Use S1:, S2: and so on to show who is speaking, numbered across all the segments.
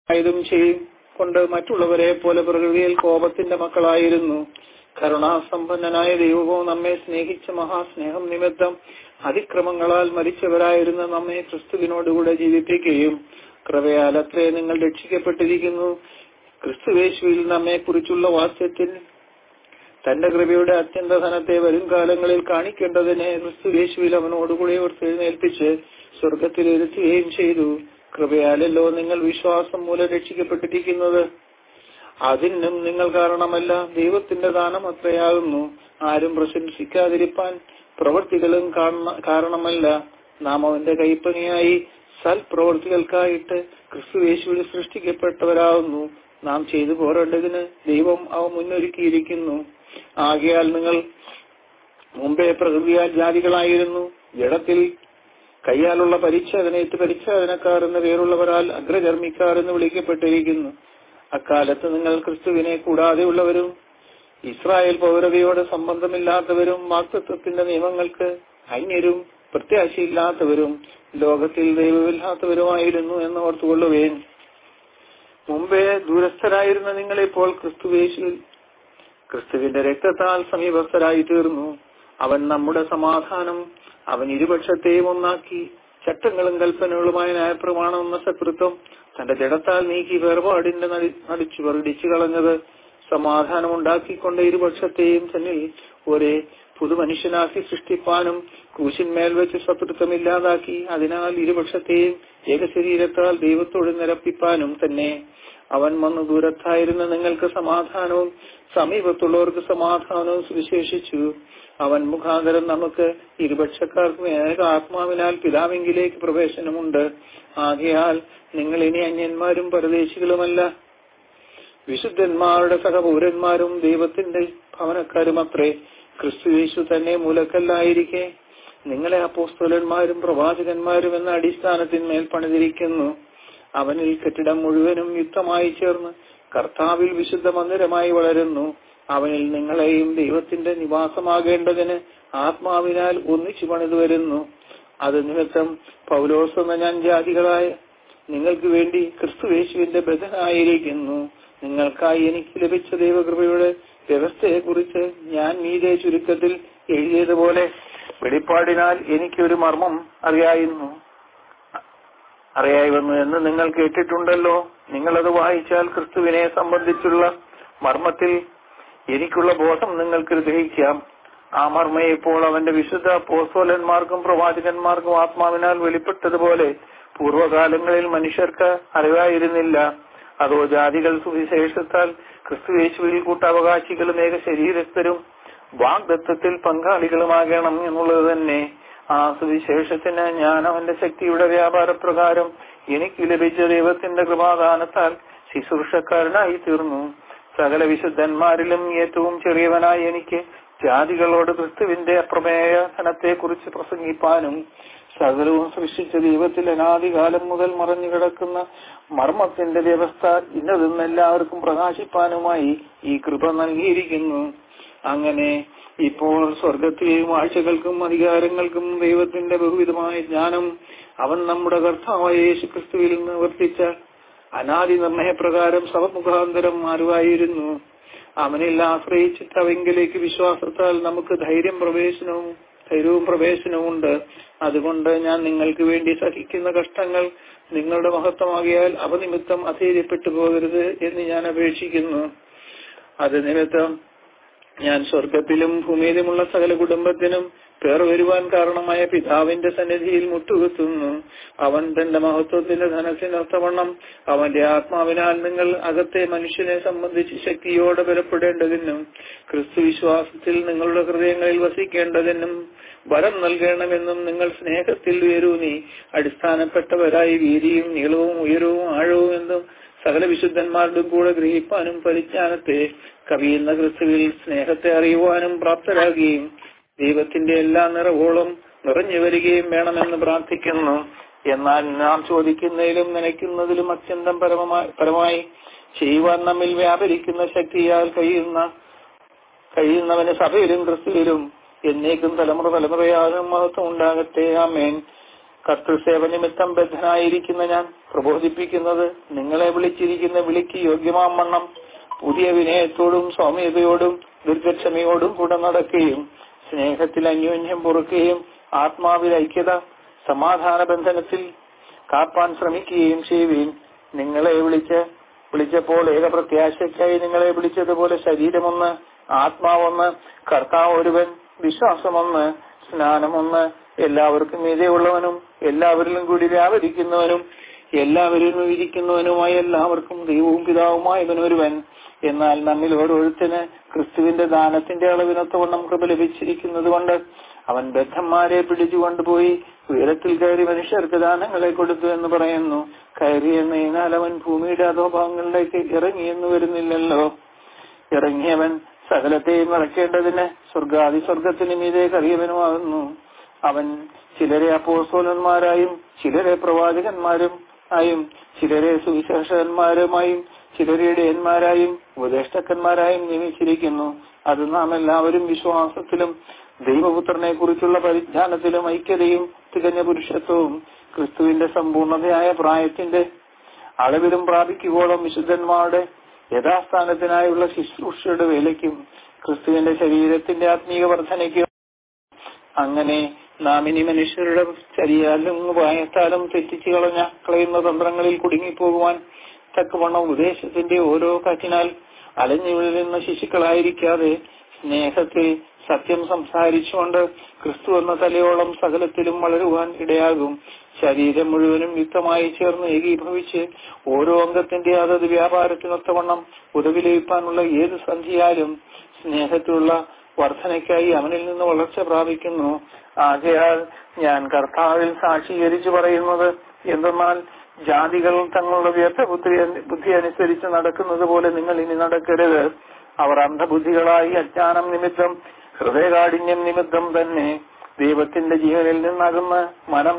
S1: ആയതും ചെയ്യും കൊണ്ട് മറ്റുള്ളവരെ പോലെ പ്രകൃതിയിൽ കോപത്തിന്റെ മക്കളായിരുന്നു കരുണാസമ്പന്നനായ ദൈവവും നമ്മെ സ്നേഹിച്ച മഹാസ്നേഹം നിമിത്തം അതിക്രമങ്ങളാൽ മരിച്ചവരായിരുന്ന നമ്മെ ക്രിസ്തുവിനോടുകൂടെ ജീവിപ്പിക്കുകയും കൃപയാൽ അത്രേ നിങ്ങൾ രക്ഷിക്കപ്പെട്ടിരിക്കുന്നു ക്രിസ്തുവേശുവിൽ നമ്മെ കുറിച്ചുള്ള വാസ്യത്തിൽ തന്റെ കൃപയുടെ അത്യന്തധനത്തെ വരും കാലങ്ങളിൽ കാണിക്കേണ്ടതിന് ക്രിസ്തുവേശുവിൽ അവനോടുകൂടി എഴുന്നേൽപ്പിച്ച് സ്വർഗത്തിൽ ഇരുത്തുകയും ചെയ്തു കൃപയാലല്ലോ നിങ്ങൾ വിശ്വാസം മൂലം രക്ഷിക്കപ്പെട്ടിരിക്കുന്നത് അതിനും നിങ്ങൾ കാരണമല്ല ദൈവത്തിന്റെ ദാനം അത്രയാകുന്നു ആരും പ്രശംസിക്കാതിരിപ്പാൻ പ്രവൃത്തികളും കാരണമല്ല നാം അവന്റെ കൈപ്പണിയായി സൽപ്രവൃത്തികൾക്കായിട്ട് ക്രിസ്തുവേശുവിൽ സൃഷ്ടിക്കപ്പെട്ടവരാകുന്നു നാം ചെയ്തു പോരേണ്ടതിന് ദൈവം അവ മുന്നൊരുക്കിയിരിക്കുന്നു ആകയാൽ നിങ്ങൾ മുമ്പേ പ്രകൃതിയാൽ ജാതികളായിരുന്നു ജഡത്തിൽ കയ്യാലുള്ള പരിച്ഛേദനയത്ത് പരിച്ഛേദനക്കാർ എന്ന പേരുള്ളവരാൽ അഗ്രചർമ്മിക്കാർ എന്ന് വിളിക്കപ്പെട്ടിരിക്കുന്നു അക്കാലത്ത് നിങ്ങൾ ക്രിസ്തുവിനെ കൂടാതെയുള്ളവരും ഇസ്രായേൽ പൗരതയോട് സംബന്ധമില്ലാത്തവരും വാക്തത്വത്തിന്റെ നിയമങ്ങൾക്ക് അന്യരും പ്രത്യാശയില്ലാത്തവരും ലോകത്തിൽ ദൈവമില്ലാത്തവരുമായിരുന്നു എന്ന് ഓർത്തുകൊള്ളുവേൻ മുമ്പേ ദൂരസ്ഥരായിരുന്ന നിങ്ങളിപ്പോൾ ക്രിസ്തുവേശിൽ ക്രിസ്തുവിന്റെ രക്തത്താൽ സമീപസ്ഥരായി തീർന്നു അവൻ നമ്മുടെ സമാധാനം അവൻ ഇരുപക്ഷത്തെയും ഒന്നാക്കി ചട്ടങ്ങളും കൽപ്പനകളുമായ ന്യായപ്രമാണം എന്ന ശത്രുത്വം തന്റെ ജഡത്താൽ നീക്കി വേർപാടിന്റെ നടിച്ചു വർദ്ധിച്ചു കളഞ്ഞത് സമാധാനം ഉണ്ടാക്കിക്കൊണ്ട് ഇരുപക്ഷത്തെയും തന്നിൽ ഒരേ പുതുമനുഷ്യനാക്കി സൃഷ്ടിപ്പാനും ക്രൂശിന്മേൽ വെച്ച് ശത്രുത്വമില്ലാതാക്കി അതിനാൽ ഇരുപക്ഷത്തെയും ഏകശരീരത്താൽ ദൈവത്തോട് നിരപ്പിപ്പാനും തന്നെ അവൻ വന്ന് ദൂരത്തായിരുന്ന നിങ്ങൾക്ക് സമാധാനവും സമീപത്തുള്ളവർക്ക് സമാധാനവും സുവിശേഷിച്ചു അവൻ മുഖാന്തരം നമുക്ക് ഇരുപക്ഷക്കാർക്കും ഏക ആത്മാവിനാൽ പിതാവെങ്കിലേക്ക് പ്രവേശനമുണ്ട് ആകയാൽ നിങ്ങൾ ഇനി അന്യന്മാരും പരദേശികളുമല്ല വിശുദ്ധന്മാരുടെ സഹപൗരന്മാരും ദൈവത്തിന്റെ ഭവനക്കാരും അത്രേ ക്രിസ്തു യേശു തന്നെ മൂലക്കല്ലായിരിക്കെ നിങ്ങളെ അപ്പോസ്തോലന്മാരും പ്രവാചകന്മാരും എന്ന അടിസ്ഥാനത്തിന്മേൽ പണിതിരിക്കുന്നു അവനിൽ കെട്ടിടം മുഴുവനും യുക്തമായി ചേർന്ന് കർത്താവിൽ വിശുദ്ധ മന്ദിരമായി വളരുന്നു അവനിൽ നിങ്ങളെയും ദൈവത്തിന്റെ നിവാസമാകേണ്ടതിന് ആത്മാവിനാൽ ഒന്നിച്ചു പണിതു വരുന്നു അത് നിമിത്തം പൗലോസ് എന്ന ഞാൻ ജാതികളായ നിങ്ങൾക്ക് വേണ്ടി ക്രിസ്തുവേശുവിന്റെ ബദനായിരിക്കുന്നു നിങ്ങൾക്കായി എനിക്ക് ലഭിച്ച ദൈവകൃപയുടെ വ്യവസ്ഥയെക്കുറിച്ച് ഞാൻ മീതെ ചുരുക്കത്തിൽ എഴുതിയതുപോലെ വെളിപ്പാടിനാൽ എനിക്കൊരു മർമ്മം അറിയായിരുന്നു അറിയായി വന്നു എന്ന് നിങ്ങൾ കേട്ടിട്ടുണ്ടല്ലോ നിങ്ങളത് വായിച്ചാൽ ക്രിസ്തുവിനെ സംബന്ധിച്ചുള്ള മർമ്മത്തിൽ എനിക്കുള്ള ബോധം നിങ്ങൾക്ക് ഗ്രഹിക്കാം ആ മർമ്മ ഇപ്പോൾ അവന്റെ വിശുദ്ധ പോസ്തോലന്മാർക്കും പ്രവാചകന്മാർക്കും ആത്മാവിനാൽ വെളിപ്പെട്ടതുപോലെ പൂർവ്വകാലങ്ങളിൽ മനുഷ്യർക്ക് അറിവായിരുന്നില്ല അതോ ജാതികൾ സുവിശേഷത്താൽ ക്രിസ്തുയേശുവിൽ കൂട്ടവകാശികളും ഏക ശരീരസ്ഥരും വാഗ്ദത്വത്തിൽ പങ്കാളികളുമാകണം എന്നുള്ളത് തന്നെ ആ സുവിശേഷത്തിന് ഞാൻ അവന്റെ ശക്തിയുടെ വ്യാപാരപ്രകാരം എനിക്ക് ലഭിച്ച ദൈവത്തിന്റെ കൃപാദാനത്താൽ ശുശ്രൂഷക്കാരനായി തീർന്നു സകല വിശുദ്ധന്മാരിലും ഏറ്റവും ചെറിയവനായി എനിക്ക് ജാതികളോട് ക്രിസ്തുവിന്റെ അപ്രമേയ ധനത്തെക്കുറിച്ച് പ്രസംഗിപ്പാനും സകലവും സൃഷ്ടിച്ച ദൈവത്തിൽ അനാദികാലം മുതൽ മറഞ്ഞു കിടക്കുന്ന മർമ്മത്തിന്റെ വ്യവസ്ഥ ഇന്നതെന്ന് എല്ലാവർക്കും പ്രകാശിപ്പാനുമായി ഈ കൃപ നൽകിയിരിക്കുന്നു അങ്ങനെ ഇപ്പോൾ സ്വർഗത്തിലെയും ആഴ്ചകൾക്കും അധികാരങ്ങൾക്കും ദൈവത്തിന്റെ ബഹുവിധമായ ജ്ഞാനം അവൻ നമ്മുടെ കർത്താവായ യേശു ക്രിസ്തുവിൽ നിന്ന് വർത്തിച്ച അനാദി നിർണയപ്രകാരം സവമുഖാന്തരം മാറുവായിരുന്നു അവനിൽ ആശ്രയിച്ചിട്ട് അവങ്കിലേക്ക് വിശ്വാസത്താൽ നമുക്ക് ധൈര്യം പ്രവേശനവും ധൈര്യവും പ്രവേശനവും ഉണ്ട് അതുകൊണ്ട് ഞാൻ നിങ്ങൾക്ക് വേണ്ടി സഹിക്കുന്ന കഷ്ടങ്ങൾ നിങ്ങളുടെ മഹത്വമാകിയാൽ അവ നിമിത്തം അധൈര്യപ്പെട്ടു പോകരുത് എന്ന് ഞാൻ അപേക്ഷിക്കുന്നു അത് നിമിത്തം ഞാൻ സ്വർഗത്തിലും ഭൂമിയിലുമുള്ള സകല കുടുംബത്തിനും പേർ വരുവാൻ കാരണമായ പിതാവിന്റെ സന്നിധിയിൽ മുട്ടുകുത്തുന്നു അവൻ തന്റെ മഹത്വത്തിന്റെ ധനത്തിനൊത്തവണ്ണം അവന്റെ ആത്മാവിനാൽ നിങ്ങൾ അകത്തെ മനുഷ്യനെ സംബന്ധിച്ച് ശക്തിയോടെ ബലപ്പെടേണ്ടതിനും ക്രിസ്തു വിശ്വാസത്തിൽ നിങ്ങളുടെ ഹൃദയങ്ങളിൽ വസിക്കേണ്ടതിനും വരം നൽകണമെന്നും നിങ്ങൾ സ്നേഹത്തിൽ ഉയരൂന്നി അടിസ്ഥാനപ്പെട്ടവരായി വീതിയും നീളവും ഉയരവും ആഴവും എന്നും സകല വിശുദ്ധന്മാരുടെ കൂടെ ഗ്രഹിപ്പാനും പരിജ്ഞാനത്തെ കവിയുന്ന ക്രിസ്തുവിൽ സ്നേഹത്തെ അറിയുവാനും പ്രാപ്തരാകുകയും ദൈവത്തിന്റെ എല്ലാ നിറവോളം നിറഞ്ഞു വരികയും വേണമെന്ന് പ്രാർത്ഥിക്കുന്നു എന്നാൽ നാം ചോദിക്കുന്നതിലും നനയ്ക്കുന്നതിലും അത്യന്തം പരമമായി പരമായി ചെയ്യുവാൻ നമ്മിൽ വ്യാപരിക്കുന്ന ശക്തിയാൽ കഴിയുന്ന കഴിയുന്നവന് സഭയിലും ക്രിസ്തുവിലും എന്നേക്കും തലമുറ തലമുറയാകും മഹത്വം ഉണ്ടാകട്ടെ ആമേൻ കർത്തൃസേവ നിമിത്തം ബദ്ധനായിരിക്കുന്ന ഞാൻ പ്രബോധിപ്പിക്കുന്നത് നിങ്ങളെ വിളിച്ചിരിക്കുന്ന വിളിക്ക് യോഗ്യമാം വണ്ണം പുതിയ വിനയത്തോടും സൗമ്യതയോടും ദീർഘക്ഷമയോടും കൂടെ നടക്കുകയും സ്നേഹത്തിൽ അന്യോന്യം പൊറുക്കുകയും ആത്മാവിൽ ഐക്യത സമാധാന ബന്ധനത്തിൽ കാപ്പാൻ ശ്രമിക്കുകയും ചെയ്യുകയും നിങ്ങളെ വിളിച്ച് വിളിച്ചപ്പോൾ ഏക പ്രത്യാശയ്ക്കായി നിങ്ങളെ വിളിച്ചതുപോലെ ശരീരമൊന്ന് ആത്മാവൊന്ന് കർത്താവ് ഒരുവൻ വിശ്വാസമൊന്ന് സ്നാനമൊന്ന് എല്ലാവർക്കും മീതെയുള്ളവനും എല്ലാവരിലും കൂടി വ്യാപരിക്കുന്നവനും എല്ലാവരിലും ഇരിക്കുന്നവനുമായ എല്ലാവർക്കും ദൈവവും പിതാവുമായവനൊരുവൻ എന്നാൽ നമ്മിൽ ഓരോരുത്തന് ക്രിസ്തുവിന്റെ ദാനത്തിന്റെ അളവിനൊത്തവണ്ണം കൃപ ലഭിച്ചിരിക്കുന്നത് കൊണ്ട് അവൻ ബദ്ധന്മാരെ പിടിച്ചുകൊണ്ടുപോയി ഉയരത്തിൽ കയറി മനുഷ്യർക്ക് ദാനങ്ങളെ കൊടുത്തു എന്ന് പറയുന്നു കയറി എന്നതിനാൽ അവൻ ഭൂമിയുടെ അധോഭാഗങ്ങളിലേക്ക് ഇറങ്ങിയെന്ന് വരുന്നില്ലല്ലോ ഇറങ്ങിയവൻ സകലത്തെയും നിറയ്ക്കേണ്ടതിന് സ്വർഗാദി സ്വർഗത്തിന് മീതെ കറിയവനുമാകുന്നു അവൻ ചിലരെ അപ്പോസ്തോലന്മാരായും ചിലരെ പ്രവാചകന്മാരും ആയും ചിലരെ സുവിശേഷകന്മാരുമായും ചിലരെ ഇടയന്മാരായും ഉപദേഷ്ടാക്കന്മാരായും നിയമിച്ചിരിക്കുന്നു അത് നാം എല്ലാവരും വിശ്വാസത്തിലും ദൈവപുത്രനെ കുറിച്ചുള്ള പരിജ്ഞാനത്തിലും ഐക്യതയും തികഞ്ഞ പുരുഷത്വവും ക്രിസ്തുവിന്റെ സമ്പൂർണതയായ പ്രായത്തിന്റെ അളവിലും പ്രാപിക്കുവോളം വിശുദ്ധന്മാരുടെ യഥാസ്ഥാനത്തിനായുള്ള ശുശ്രൂഷയുടെ വേലയ്ക്കും ക്രിസ്തുവിന്റെ ശരീരത്തിന്റെ ആത്മീയ വർധനയ്ക്കും അങ്ങനെ നാം ഇനി മനുഷ്യരുടെ ചരിയാലും ഭയത്താലും തെറ്റിച്ചു കളഞ്ഞ കളയുന്ന തന്ത്രങ്ങളിൽ കുടുങ്ങിപ്പോകുവാൻ തക്കവണ്ണം ഉപദേശത്തിന്റെ ഓരോ കാറ്റിനാൽ അലഞ്ഞു വീഴുന്ന ശിശുക്കളായിരിക്കാതെ സ്നേഹത്തിൽ സത്യം സംസാരിച്ചുകൊണ്ട് ക്രിസ്തു എന്ന തലയോളം സകലത്തിലും വളരുവാൻ ഇടയാകും ശരീരം മുഴുവനും യുക്തമായി ചേർന്ന് ഏകീഭവിച്ച് ഓരോ അംഗത്തിന്റെ അതത് വ്യാപാരത്തിനൊത്തവണ്ണം ഉദവിലയിപ്പാനുള്ള ഏത് സന്ധിയാലും സ്നേഹത്തിലുള്ള വർധനയ്ക്കായി അവനിൽ നിന്ന് വളർച്ച പ്രാപിക്കുന്നു ആകയാൽ ഞാൻ കർത്താവിൽ സാക്ഷീകരിച്ചു പറയുന്നത് എന്തെന്നാൽ ജാതികൾ തങ്ങളുടെ വ്യർത്ഥ ബുദ്ധി ബുദ്ധി അനുസരിച്ച് നടക്കുന്നത് പോലെ നിങ്ങൾ ഇനി നടക്കരുത് അവർ അന്ധബുദ്ധികളായി അജ്ഞാനം നിമിത്തം ഹൃദയകാഠിന്യം നിമിത്തം തന്നെ ദൈവത്തിന്റെ ജീവനിൽ നിന്നകന്ന് മനം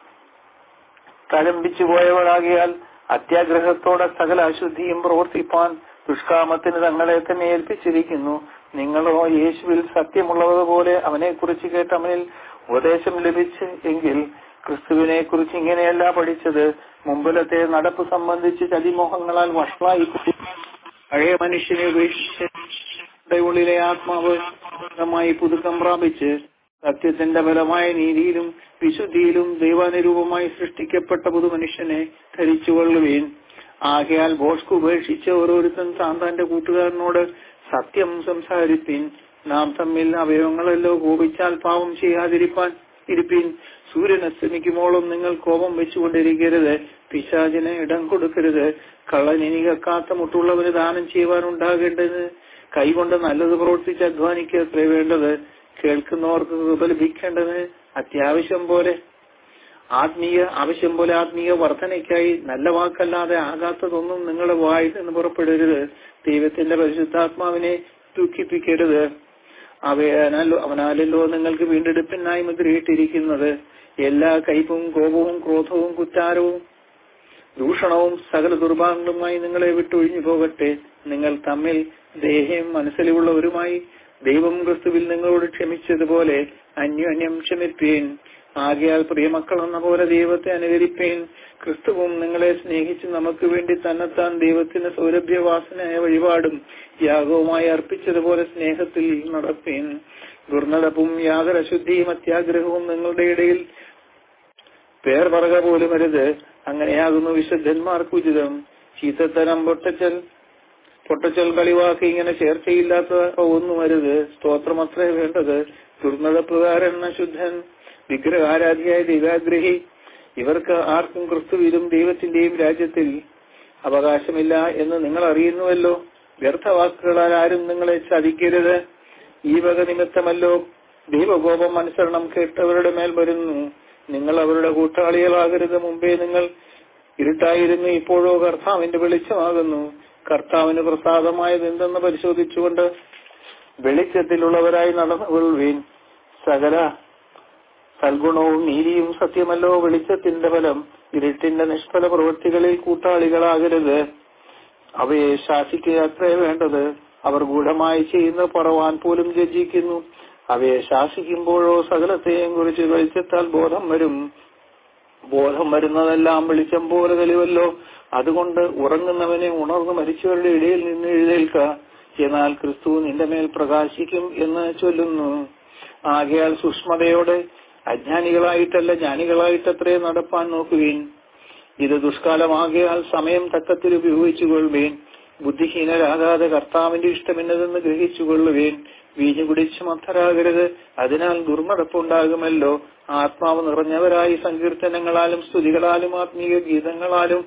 S1: തലമ്പിച്ചു പോയവരാകിയാൽ അത്യാഗ്രഹത്തോടെ സകല അശുദ്ധിയും പ്രവർത്തിപ്പാൻ ദുഷ്കാമത്തിന് തങ്ങളെ തന്നെ ഏൽപ്പിച്ചിരിക്കുന്നു നിങ്ങളോ യേശുവിൽ സത്യമുള്ളതുപോലെ അവനെ കുറിച്ച് കേട്ട് അവനിൽ ഉപദേശം ലഭിച്ച് എങ്കിൽ ക്രിസ്തുവിനെ കുറിച്ച് ഇങ്ങനെയല്ല പഠിച്ചത് മുമ്പിലത്തെ നടപ്പ് സംബന്ധിച്ച് ചതിമോഹങ്ങളാൽ വഷളായി പഴയ മനുഷ്യനെ ഉപേക്ഷിച്ച് ഉള്ളിലെ ആത്മാവ് പൂർണ്ണമായി പുതുക്കം പ്രാപിച്ച് സത്യത്തിന്റെ ബലമായ നീതിയിലും വിശുദ്ധിയിലും ദൈവാനുരൂപമായി സൃഷ്ടിക്കപ്പെട്ട പുതുമനുഷ്യനെ ധരിച്ചുകൊള്ളുവീൻ ആകയാൽ ബോഷ്ക് ഉപേക്ഷിച്ച് ഓരോരുത്തൻ താൻ തന്റെ കൂട്ടുകാരനോട് സത്യം സംസാരിപ്പിൻ നാം തമ്മിൽ അവയവങ്ങളല്ലോ കോപിച്ചാൽ പാവം ചെയ്യാതിരിപ്പാൻ ഇരിപ്പിൻ സൂര്യൻ അസ്തമിക്കുമോളം നിങ്ങൾ കോപം വെച്ചുകൊണ്ടിരിക്കരുത് പിശാചിന് ഇടം കൊടുക്കരുത് കള്ളനിനി കക്കാത്ത മുട്ടുള്ളവന് ദാനം ചെയ്യുവാനുണ്ടാകേണ്ടത് കൈകൊണ്ട് നല്ലത് പ്രവർത്തിച്ച് അധ്വാനിക്കത്രേ വേണ്ടത് കേൾക്കുന്നവർക്ക് കൃപ ലഭിക്കേണ്ടതിന് അത്യാവശ്യം പോലെ ആത്മീയ ആവശ്യം പോലെ ആത്മീയ വർധനയ്ക്കായി നല്ല വാക്കല്ലാതെ ആകാത്തതൊന്നും നിങ്ങളുടെ വായിൽ നിന്ന് പുറപ്പെടരുത് ദൈവത്തിന്റെ പരിശുദ്ധാത്മാവിനെ ദുഃഖിപ്പിക്കരുത് അവയാനല്ലോ അവനാലല്ലോ നിങ്ങൾക്ക് വീണ്ടെടുപ്പിനായി മുദ്രയിട്ടിരിക്കുന്നത് എല്ലാ കയ്പും കോപവും ക്രോധവും കുറ്റാരവും ദൂഷണവും സകല ദുർഭാഗങ്ങളുമായി നിങ്ങളെ വിട്ടൊഴിഞ്ഞു പോകട്ടെ നിങ്ങൾ തമ്മിൽ ദേഹം മനസ്സിലുള്ളവരുമായി ദൈവം ക്രിസ്തുവിൽ നിങ്ങളോട് ക്ഷമിച്ചതുപോലെ അന്യോന്യം ക്ഷമിപ്പീൻ ആകയാൽ പ്രിയമക്കൾ എന്ന പോലെ ദൈവത്തെ അനുകരിപ്പീൻ ക്രിസ്തുവും നിങ്ങളെ സ്നേഹിച്ച് നമുക്ക് വേണ്ടി തന്നെത്താൻ ദൈവത്തിന് സൗരഭ്യവാസനായ വഴിപാടും യാഗവുമായി അർപ്പിച്ചതുപോലെ സ്നേഹത്തിൽ നടപ്പീൻ ദുർനടപ്പും യാതൊരു അശുദ്ധിയും അത്യാഗ്രഹവും നിങ്ങളുടെ ഇടയിൽ പേർ പറക പോലും അരുത് അങ്ങനെയാകുന്നു വിശുദ്ധന്മാർക്ക് ഉചിതം ചീത്തത്തരം പൊട്ടച്ചൽ പൊട്ടച്ചൽ കളിവാക്ക് ഇങ്ങനെ ചേർച്ചയില്ലാത്ത ഒന്നും അരുത് സ്തോത്രമത്രേ വേണ്ടത് ദുർനടപ്പുകാരൻ ശുദ്ധൻ വിഗ്രഹാരാധിയായ ദൈവാഗ്രഹി ഇവർക്ക് ആർക്കും ക്രിസ്തുവിലും ദൈവത്തിന്റെയും രാജ്യത്തിൽ അവകാശമില്ല എന്ന് നിങ്ങൾ അറിയുന്നുവല്ലോ വ്യർത്ഥവാക്കുകളാൽ ആരും നിങ്ങളെ ചതിക്കരുത് ഈ വക നിമിത്തമല്ലോ ദൈവകോപം അനുസരണം കേട്ടവരുടെ മേൽ വരുന്നു നിങ്ങൾ അവരുടെ കൂട്ടാളികളാകരുത് മുമ്പേ നിങ്ങൾ ഇരുട്ടായിരുന്നു ഇപ്പോഴോ കർത്താവിന്റെ വെളിച്ചമാകുന്നു കർത്താവിന് പ്രസാദമായത് എന്തെന്ന് പരിശോധിച്ചുകൊണ്ട് വെളിച്ചത്തിലുള്ളവരായി നടന്നുകൊള്ളുവീൻ സകല സൽഗുണവും നീതിയും സത്യമല്ലോ വെളിച്ചത്തിന്റെ ഫലം ഇരുട്ടിന്റെ നിഷ്ഫല പ്രവൃത്തികളിൽ കൂട്ടാളികളാകരുത് അവയെ ശാസിക്കുക അത്രേ വേണ്ടത് അവർ ഗൂഢമായി ചെയ്യുന്ന പറവാൻ പോലും ലജ്ജിക്കുന്നു അവയെ ശാസിക്കുമ്പോഴോ സകലത്തെയും കുറിച്ച് വെളിച്ചത്താൽ ബോധം വരും ബോധം വരുന്നതെല്ലാം വെളിച്ചം പോലെ തെളിവല്ലോ അതുകൊണ്ട് ഉറങ്ങുന്നവനെ ഉണർന്ന് മരിച്ചവരുടെ ഇടയിൽ നിന്ന് എഴുന്നേൽക്ക എന്നാൽ ക്രിസ്തു നിന്റെ മേൽ പ്രകാശിക്കും എന്ന് ചൊല്ലുന്നു ആകയാൽ സൂക്ഷ്മതയോടെ അജ്ഞാനികളായിട്ടല്ല ജ്ഞാനികളായിട്ടത്രേ നടപ്പാൻ നോക്കുവീൻ ഇത് ദുഷ്കാലമാകിയാൽ സമയം തക്കത്തിൽ ഉപയോഗിച്ചുകൊള്ളുവേൻ ബുദ്ധിഹീനരാകാതെ കർത്താവിന്റെ ഇഷ്ടമിന്നതെന്ന് ഗ്രഹിച്ചുകൊള്ളുവേൻ വീഞ്ഞു കുടിച്ച് മത്തരാകരുത് അതിനാൽ ദുർമടപ്പുണ്ടാകുമല്ലോ ആത്മാവ് നിറഞ്ഞവരായി സങ്കീർത്തനങ്ങളാലും സ്തുതികളാലും ആത്മീയ ഗീതങ്ങളാലും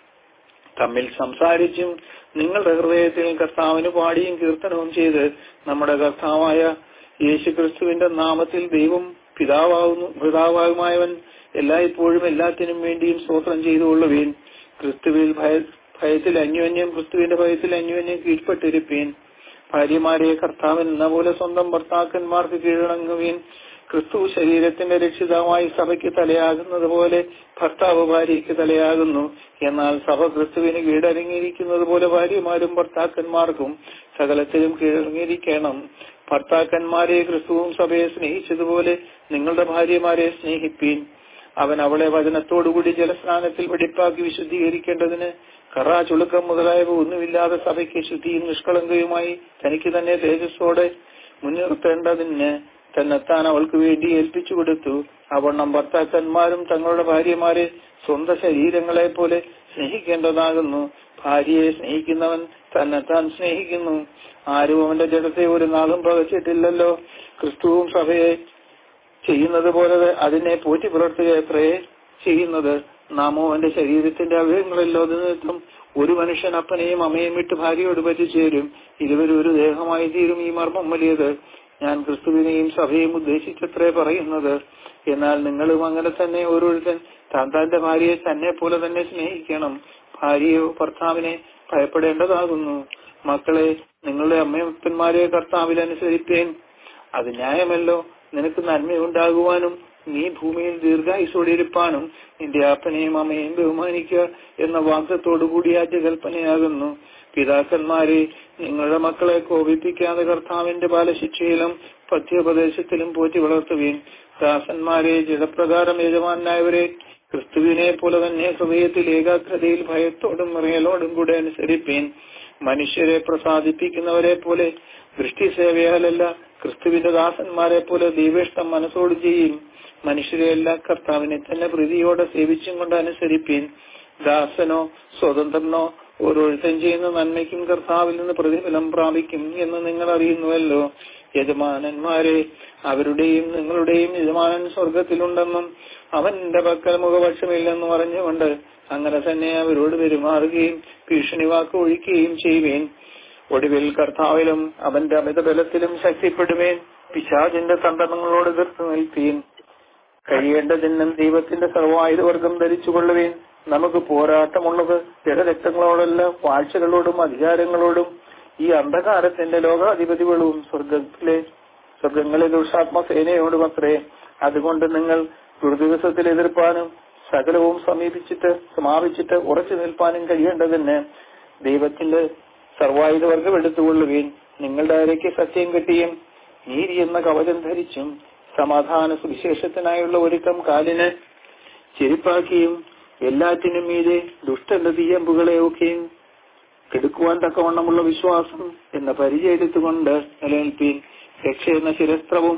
S1: തമ്മിൽ സംസാരിച്ചും നിങ്ങളുടെ ഹൃദയത്തിൽ കർത്താവിന് പാടിയും കീർത്തനവും ചെയ്ത് നമ്മുടെ കർത്താവായ യേശുക്രിസ്തുവിന്റെ നാമത്തിൽ ദൈവം പിതാവാകുന്നു പിതാവാകുമായവൻ എല്ലായ്പ്പോഴും എല്ലാത്തിനും വേണ്ടിയും സ്തോത്രം ചെയ്തുകൊള്ളുവീൻ ക്രിസ്തുവിൽ ഭയ ഭയത്തിൽ അന്യോന്യം ക്രിസ്തുവിന്റെ ഭയത്തിൽ അന്യോന്യം കീഴ്പ്പെട്ടിരിപ്പീൻ ഭാര്യമാരെ കർത്താവൻ എന്ന പോലെ സ്വന്തം ഭർത്താക്കന്മാർക്ക് കീഴടങ്ങുവീൻ ക്രിസ്തു ശരീരത്തിന്റെ രക്ഷിതാവായി സഭയ്ക്ക് തലയാകുന്നത് പോലെ ഭർത്താവ് ഭാര്യയ്ക്ക് തലയാകുന്നു എന്നാൽ സഭ ക്രിസ്തുവിന് കീഴടങ്ങിയിരിക്കുന്നത് പോലെ ഭാര്യമാരും ഭർത്താക്കന്മാർക്കും സകലത്തിലും കീഴടങ്ങിയിരിക്കണം ഭർത്താക്കന്മാരെ ക്രിസ്തുവും സഭയെ സ്നേഹിച്ചതുപോലെ നിങ്ങളുടെ ഭാര്യമാരെ സ്നേഹിപ്പീൻ അവൻ അവളെ വചനത്തോടുകൂടി ജലസ്നാനത്തിൽ വെടിപ്പാക്കി വിശുദ്ധീകരിക്കേണ്ടതിന് കറ ചുളുക്കം മുതലായവ ഒന്നുമില്ലാതെ സഭയ്ക്ക് ശുദ്ധിയും നിഷ്കളങ്കയുമായി തനിക്ക് തന്നെ തേജസ്സോടെ മുൻനിർത്തേണ്ടതിന് തന്നെത്താൻ അവൾക്ക് വേണ്ടി ഏൽപ്പിച്ചു കൊടുത്തു അവണ്ണം ഭർത്താക്കന്മാരും തങ്ങളുടെ ഭാര്യമാരെ സ്വന്തം ശരീരങ്ങളെ പോലെ സ്നേഹിക്കേണ്ടതാകുന്നു ഭാര്യയെ സ്നേഹിക്കുന്നവൻ തന്നെത്താൻ സ്നേഹിക്കുന്നു ആരും അവന്റെ ജഡത്തെ ഒരു നാളും പകച്ചിട്ടില്ലല്ലോ ക്രിസ്തുവും സഭയെ ചെയ്യുന്നത് പോലെ അതിനെ പോറ്റി പുലർത്തുകയത്രേ ചെയ്യുന്നത് നാമോ അവന്റെ ശരീരത്തിന്റെ അവയവങ്ങളല്ലോ അത് നിമിത്തം ഒരു മനുഷ്യൻ അപ്പനെയും അമ്മയും വിട്ട് ഭാര്യയോട് പറ്റിച്ചേരും ഇരുവരും ഒരു ദേഹമായി തീരും ഈ മർമ്മം വലിയത് ഞാൻ ക്രിസ്തുവിനെയും സഭയും ഉദ്ദേശിച്ചത്രേ പറയുന്നത് എന്നാൽ നിങ്ങളും അങ്ങനെ തന്നെ ഓരോരുത്തൻ താൻ തന്റെ ഭാര്യയെ തന്നെ പോലെ തന്നെ സ്നേഹിക്കണം ഭാര്യയോ ഭർത്താവിനെ ഭയപ്പെടേണ്ടതാകുന്നു മക്കളെ നിങ്ങളുടെ അമ്മയപ്പന്മാരെ കർത്താവിൽ അനുസരിപ്പേൻ അത് ന്യായമല്ലോ നിനക്ക് നന്മയുണ്ടാകുവാനും നീ ഭൂമിയിൽ ദീർഘായുസോടിരിപ്പാനും നിന്റെ അപ്പനെയും അമ്മയും ബഹുമാനിക്കുക എന്ന വാക്യത്തോടു കൂടി ആദ്യകൽപ്പനയാകുന്നു പിതാക്കന്മാരെ നിങ്ങളുടെ മക്കളെ കോപിപ്പിക്കാതെ കർത്താവിന്റെ ബാലശിക്ഷയിലും പഥ്യോപദേശത്തിലും പോറ്റി വളർത്തുവീൻ ദാസന്മാരെ ജഡപ്രകാരം യജമാനായവരെ ക്രിസ്തുവിനെ പോലെ തന്നെ ഹൃദയത്തിൽ ഏകാഗ്രതയിൽ ഭയത്തോടും വിറയലോടും കൂടെ അനുസരിപ്പീൻ മനുഷ്യരെ പ്രസാദിപ്പിക്കുന്നവരെ പോലെ ദൃഷ്ടിസേവയാലല്ല ക്രിസ്തുവിന്റെ ദാസന്മാരെ പോലെ ദൈവേഷ്ടം മനസ്സോട് ചെയ്യും മനുഷ്യരെ എല്ലാ കർത്താവിനെ തന്നെ പ്രീതിയോടെ സേവിച്ചും കൊണ്ട് അനുസരിപ്പീൻ ദാസനോ സ്വതന്ത്രനോ ഓരോരുത്തൻ ചെയ്യുന്ന നന്മയ്ക്കും കർത്താവിൽ നിന്ന് പ്രതിഫലം പ്രാപിക്കും എന്ന് നിങ്ങൾ അറിയുന്നുവല്ലോ യജമാനന്മാരെ അവരുടെയും നിങ്ങളുടെയും യജമാനൻ സ്വർഗത്തിലുണ്ടെന്നും അവന്റെ പക്കൽ മുഖപക്ഷമില്ലെന്നും അറിഞ്ഞുകൊണ്ട് അങ്ങനെ തന്നെ അവരോട് പെരുമാറുകയും ഭീഷണി വാക്ക് ഒഴിക്കുകയും ചെയ്യുവേൻ ഒടുവിൽ കർത്താവിലും അവന്റെ അമിതബലത്തിലും ശക്തിപ്പെടുവേൻ പിശാചിന്റെ തന്ത്രങ്ങളോട് എതിർത്ത് നിൽപ്പീൻ കഴിയേണ്ടതിനും ദൈവത്തിന്റെ സർവായുധവർഗം ധരിച്ചുകൊള്ളുവേൻ നമുക്ക് പോരാട്ടമുള്ളത് ജഡരക്തങ്ങളോടല്ല വാഴ്ചകളോടും അധികാരങ്ങളോടും ഈ അന്ധകാരത്തിന്റെ ലോകാധിപതികളും സ്വർഗത്തിലെ സ്വർഗങ്ങളിലെ ദുഷാത്മസേനയോടും അത്രേ അതുകൊണ്ട് നിങ്ങൾ ദുർദിവസത്തിൽ എതിർപ്പാനും സകലവും സമീപിച്ചിട്ട് സമാപിച്ചിട്ട് ഉറച്ചു നിൽപ്പാനും കഴിയേണ്ടതിന് ദൈവത്തിന്റെ സർവായുധവർഗം എടുത്തുകൊള്ളുകയും നിങ്ങളുടെ അരയ്ക്ക് സത്യം കെട്ടിയും നീതി എന്ന കവചം ധരിച്ചും സമാധാന സുവിശേഷത്തിനായുള്ള ഒരുക്കം കാലിന് ചെരുപ്പാക്കിയും എല്ലാറ്റിനും മീതെ ദുഷ്ടന്റെ തീയമ്പുകളെയൊക്കെയും കെടുക്കുവാൻ തക്കവണ്ണമുള്ള വിശ്വാസം എന്ന പരിചയത്തുകൊണ്ട് നിലനിൽപ്പീൻ രക്ഷ എന്ന ശിരസ്ത്രവും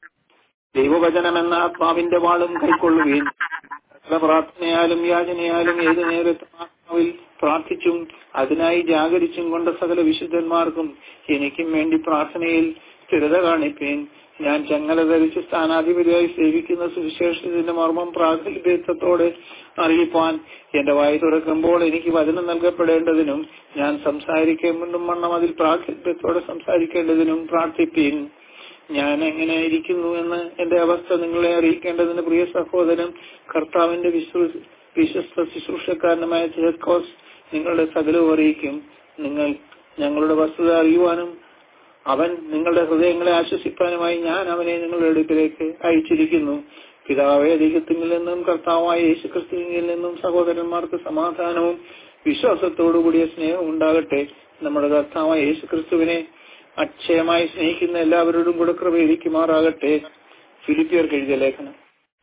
S1: ദൈവവചനം എന്ന ആത്മാവിന്റെ വാളും കൈക്കൊള്ളുകയും സകല പ്രാർത്ഥനയാലും യാചനയാലും ഏതു നേരത്തും ആത്മാവിൽ പ്രാർത്ഥിച്ചും അതിനായി ജാഗരിച്ചും കൊണ്ട് സകല വിശുദ്ധന്മാർക്കും എനിക്കും വേണ്ടി പ്രാർത്ഥനയിൽ സ്ഥിരത കാണിപ്പേൻ ഞാൻ ചങ്ങല ധരിച്ച് സ്ഥാനാധിപതിയായി സേവിക്കുന്ന സുവിശേഷത്തിന്റെ മർമ്മം പ്രാഗൽഭ്യത്തോടെ അറിയിപ്പാൻ എന്റെ വായി തുറക്കുമ്പോൾ എനിക്ക് വചനം നൽകപ്പെടേണ്ടതിനും ഞാൻ സംസാരിക്കേണ്ടും വണ്ണം അതിൽ പ്രാഗൽഭ്യത്തോടെ സംസാരിക്കേണ്ടതിനും പ്രാർത്ഥിപ്പീൻ ഞാൻ എങ്ങനെ ഇരിക്കുന്നു എന്ന് എന്റെ അവസ്ഥ നിങ്ങളെ അറിയിക്കേണ്ടതിന് പ്രിയ സഹോദരൻ കർത്താവിന്റെ വിശ്വസ്ത ശുശ്രൂഷക്കാരനുമായ ജേക്കോസ് നിങ്ങളുടെ സകലവും അറിയിക്കും നിങ്ങൾ ഞങ്ങളുടെ വസ്തുത അറിയുവാനും അവൻ നിങ്ങളുടെ ഹൃദയങ്ങളെ ആശ്വസിപ്പാനുമായി ഞാൻ അവനെ നിങ്ങളുടെ അടുക്കിലേക്ക് അയച്ചിരിക്കുന്നു പിതാവേ ദൈവത്തിൽ നിന്നും കർത്താവായ യേശു ക്രിസ്തുവിൽ നിന്നും സഹോദരന്മാർക്ക് സമാധാനവും വിശ്വാസത്തോടുകൂടിയ സ്നേഹവും ഉണ്ടാകട്ടെ നമ്മുടെ കർത്താവായ യേശു ക്രിസ്തുവിനെ അക്ഷയമായി സ്നേഹിക്കുന്ന എല്ലാവരോടും കൂടെ കൃപയിരിക്കുമാറാകട്ടെ ഫിലിപ്പിയർക്ക് എഴുതിയ ലേഖനം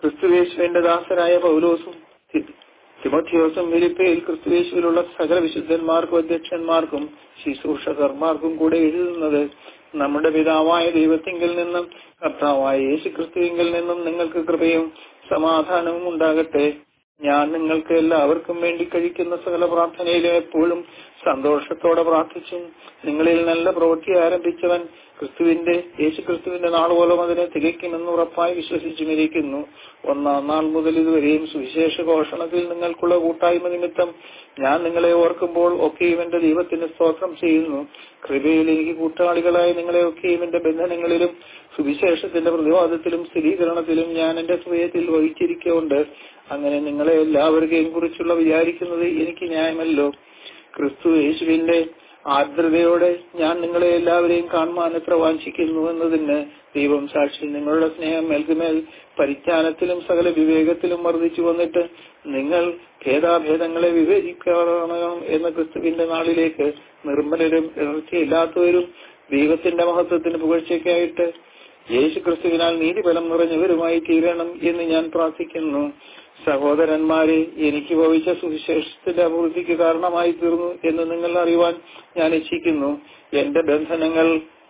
S1: ക്രിസ്തുവേശുവിന്റെ ദാസരായ പൗലോസും തിമോത്തിയോസും ഫിലിപ്പയിൽ ക്രിസ്തുവേശുവിലുള്ള സകല വിശുദ്ധന്മാർക്കും അധ്യക്ഷന്മാർക്കും ശുശ്രൂഷകർമാർക്കും കൂടെ എഴുതുന്നത് നമ്മുടെ പിതാവായ ദൈവത്തിങ്കിൽ നിന്നും കർത്താവായ യേശു ക്രിസ്തുവിങ്കിൽ നിന്നും നിങ്ങൾക്ക് കൃപയും സമാധാനവും ഉണ്ടാകട്ടെ ഞാൻ നിങ്ങൾക്ക് എല്ലാവർക്കും വേണ്ടി കഴിക്കുന്ന സകല പ്രാർത്ഥനയിലും എപ്പോഴും സന്തോഷത്തോടെ പ്രാർത്ഥിച്ചും നിങ്ങളിൽ നല്ല പ്രവൃത്തി ആരംഭിച്ചവൻ ക്രിസ്തുവിന്റെ യേശു ക്രിസ്തുവിന്റെ നാളുപോലും അതിനെ തികയ്ക്കുമെന്ന് ഉറപ്പായി വിശ്വസിച്ചുമിരിക്കുന്നു ഒന്നാം നാൾ മുതൽ ഇതുവരെയും സുവിശേഷ ഘോഷണത്തിൽ നിങ്ങൾക്കുള്ള കൂട്ടായ്മ നിമിത്തം ഞാൻ നിങ്ങളെ ഓർക്കുമ്പോൾ ഒക്കെയും എന്റെ ദൈവത്തിന് സ്തോത്രം ചെയ്യുന്നു കൃപയിൽ എനിക്ക് കൂട്ടാളികളായി നിങ്ങളെ ഒക്കെയും എന്റെ ബന്ധനങ്ങളിലും സുവിശേഷത്തിന്റെ പ്രതിവാദത്തിലും സ്ഥിരീകരണത്തിലും ഞാൻ എന്റെ ഹൃദയത്തിൽ വഹിച്ചിരിക്കുകൊണ്ട് അങ്ങനെ നിങ്ങളെ എല്ലാവരുടെയും കുറിച്ചുള്ള വിചാരിക്കുന്നത് എനിക്ക് ന്യായമല്ലോ ക്രിസ്തു യേശുവിന്റെ ആർദ്രതയോടെ ഞാൻ നിങ്ങളെ എല്ലാവരെയും കാണുവാൻ എത്ര വാഞ്ചിക്കുന്നു എന്നതിന് ദൈവം സാക്ഷി നിങ്ങളുടെ സ്നേഹം മേൽക്കുമേൽ പരിജ്ഞാനത്തിലും സകല വിവേകത്തിലും വർദ്ധിച്ചു വന്നിട്ട് നിങ്ങൾ ഭേദാഭേദങ്ങളെ വിവേചിക്കണം എന്ന ക്രിസ്തുവിന്റെ നാളിലേക്ക് നിർമ്മലരും ഇടർച്ചയില്ലാത്തവരും ദൈവത്തിന്റെ മഹത്വത്തിന് പുകഴ്ചയ്ക്കായിട്ട് യേശു ക്രിസ്തുവിനാൽ നീതിബലം നിറഞ്ഞവരുമായി തീരണം എന്ന് ഞാൻ പ്രാർത്ഥിക്കുന്നു സഹോദരന്മാരെ എനിക്ക് ഭവിച്ച സുവിശേഷത്തിന്റെ അഭിവൃദ്ധിക്ക് കാരണമായി തീർന്നു എന്ന് നിങ്ങൾ അറിയുവാൻ ഞാൻ ഇച്ഛിക്കുന്നു എന്റെ ബന്ധനങ്ങൾ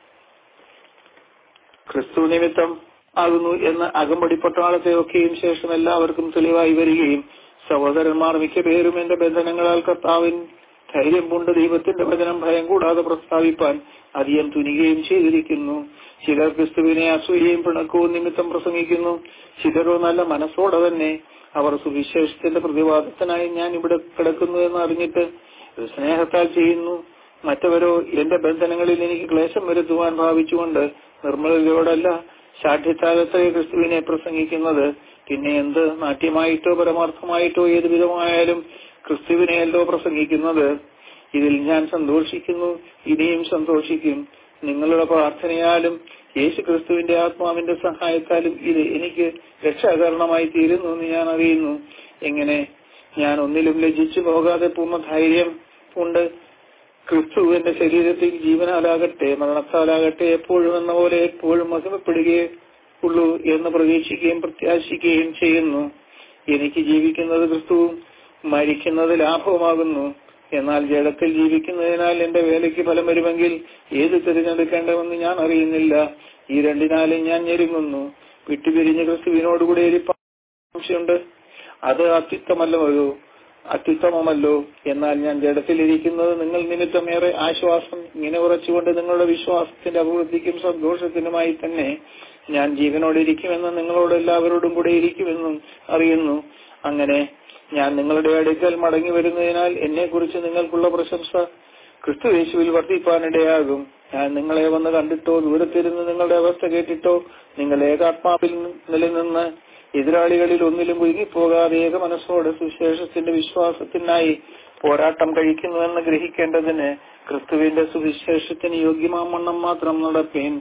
S1: ക്രിസ്തു നിമിത്തം ആകുന്നു എന്ന് അകമ്പടി പട്ടാളത്തെയൊക്കെയും ശേഷം എല്ലാവർക്കും തെളിവായി വരികയും സഹോദരന്മാർ മിക്ക പേരും എന്റെ ബന്ധനങ്ങളാൽ കർത്താവിൻ ധൈര്യം കൊണ്ട് ദൈവത്തിന്റെ വചനം ഭയം കൂടാതെ പ്രസ്താവിപ്പാൻ അധികം തുനികയും ചെയ്തിരിക്കുന്നു ചിലർ ക്രിസ്തുവിനെ അസൂയയും പിണക്കവും നിമിത്തം പ്രസംഗിക്കുന്നു ചിലരോ നല്ല മനസ്സോടെ തന്നെ അവർ സുവിശേഷത്തിന്റെ പ്രതിവാദത്തിനായി ഞാൻ ഇവിടെ കിടക്കുന്നു എന്ന് അറിഞ്ഞിട്ട് സ്നേഹത്താൽ ചെയ്യുന്നു മറ്റവരോ എന്റെ ബന്ധനങ്ങളിൽ എനിക്ക് ക്ലേശം വരുത്തുവാൻ ഭാവിച്ചുകൊണ്ട് നിർമ്മലതയോടല്ല ശാഠ്യത്താലത്തെ ക്രിസ്തുവിനെ പ്രസംഗിക്കുന്നത് പിന്നെ എന്ത് നാട്യമായിട്ടോ പരമാർത്ഥമായിട്ടോ ഏത് വിധമായാലും ക്രിസ്തുവിനെയല്ലോ പ്രസംഗിക്കുന്നത് ഇതിൽ ഞാൻ സന്തോഷിക്കുന്നു ഇനിയും സന്തോഷിക്കും നിങ്ങളുടെ പ്രാർത്ഥനയാലും യേശു ക്രിസ്തുവിന്റെ ആത്മാവിന്റെ സഹായത്താലും ഇത് എനിക്ക് രക്ഷാകരണമായി തീരുന്നു എന്ന് ഞാൻ അറിയുന്നു എങ്ങനെ ഞാൻ ഒന്നിലും ലജ്ജിച്ചു പോകാതെ പൂർണ്ണ ധൈര്യം ഉണ്ട് ക്രിസ്തു എന്റെ ശരീരത്തിൽ ജീവനാലാകട്ടെ മരണത്താലാകട്ടെ എപ്പോഴും എന്ന പോലെ എപ്പോഴും മഹിമപ്പെടുകയേ ഉള്ളൂ എന്ന് പ്രതീക്ഷിക്കുകയും പ്രത്യാശിക്കുകയും ചെയ്യുന്നു എനിക്ക് ജീവിക്കുന്നത് ക്രിസ്തുവും മരിക്കുന്നത് ലാഭവുമാകുന്നു എന്നാൽ ജഡത്തിൽ ജീവിക്കുന്നതിനാൽ എന്റെ വേലയ്ക്ക് ഫലം വരുമെങ്കിൽ ഏത് തിരഞ്ഞെടുക്കേണ്ടതെന്ന് ഞാൻ അറിയുന്നില്ല ഈ രണ്ടിനാലും ഞാൻ ഞെരുങ്ങുന്നു വിട്ടുപിരിഞ്ഞ് ക്രിസ്തുവിനോടുകൂടി സംശയമുണ്ട് അത് അത്യുത്തമല്ലോ അത്യുത്തമമല്ലോ എന്നാൽ ഞാൻ ജഡത്തിലിരിക്കുന്നത് നിങ്ങൾ നിമിത്തമേറെ ആശ്വാസം ഇങ്ങനെ ഉറച്ചുകൊണ്ട് നിങ്ങളുടെ വിശ്വാസത്തിന്റെ അഭിവൃദ്ധിക്കും സന്തോഷത്തിനുമായി തന്നെ ഞാൻ ജീവനോടിരിക്കുമെന്ന് നിങ്ങളോട് എല്ലാവരോടും കൂടെ ഇരിക്കുമെന്നും അറിയുന്നു അങ്ങനെ ഞാൻ നിങ്ങളുടെ അടുക്കൽ മടങ്ങി വരുന്നതിനാൽ എന്നെ കുറിച്ച് നിങ്ങൾക്കുള്ള പ്രശംസ ക്രിസ്തു യേശുവിൽ വർദ്ധിപ്പാനിടയാകും ഞാൻ നിങ്ങളെ വന്ന് കണ്ടിട്ടോ ദൂരത്തിരുന്ന് നിങ്ങളുടെ അവസ്ഥ കേട്ടിട്ടോ നിങ്ങൾ ഏകാത്മാവിൽ നിലനിന്ന് എതിരാളികളിൽ ഒന്നിലും ഒഴുകിപ്പോകാതെ ഏക മനസ്സോടെ സുവിശേഷത്തിന്റെ വിശ്വാസത്തിനായി പോരാട്ടം കഴിക്കുന്നുവെന്ന് ഗ്രഹിക്കേണ്ടതിന് ക്രിസ്തുവിന്റെ സുവിശേഷത്തിന് യോഗ്യമാമണ്ണം മാത്രം നടപ്പേൻ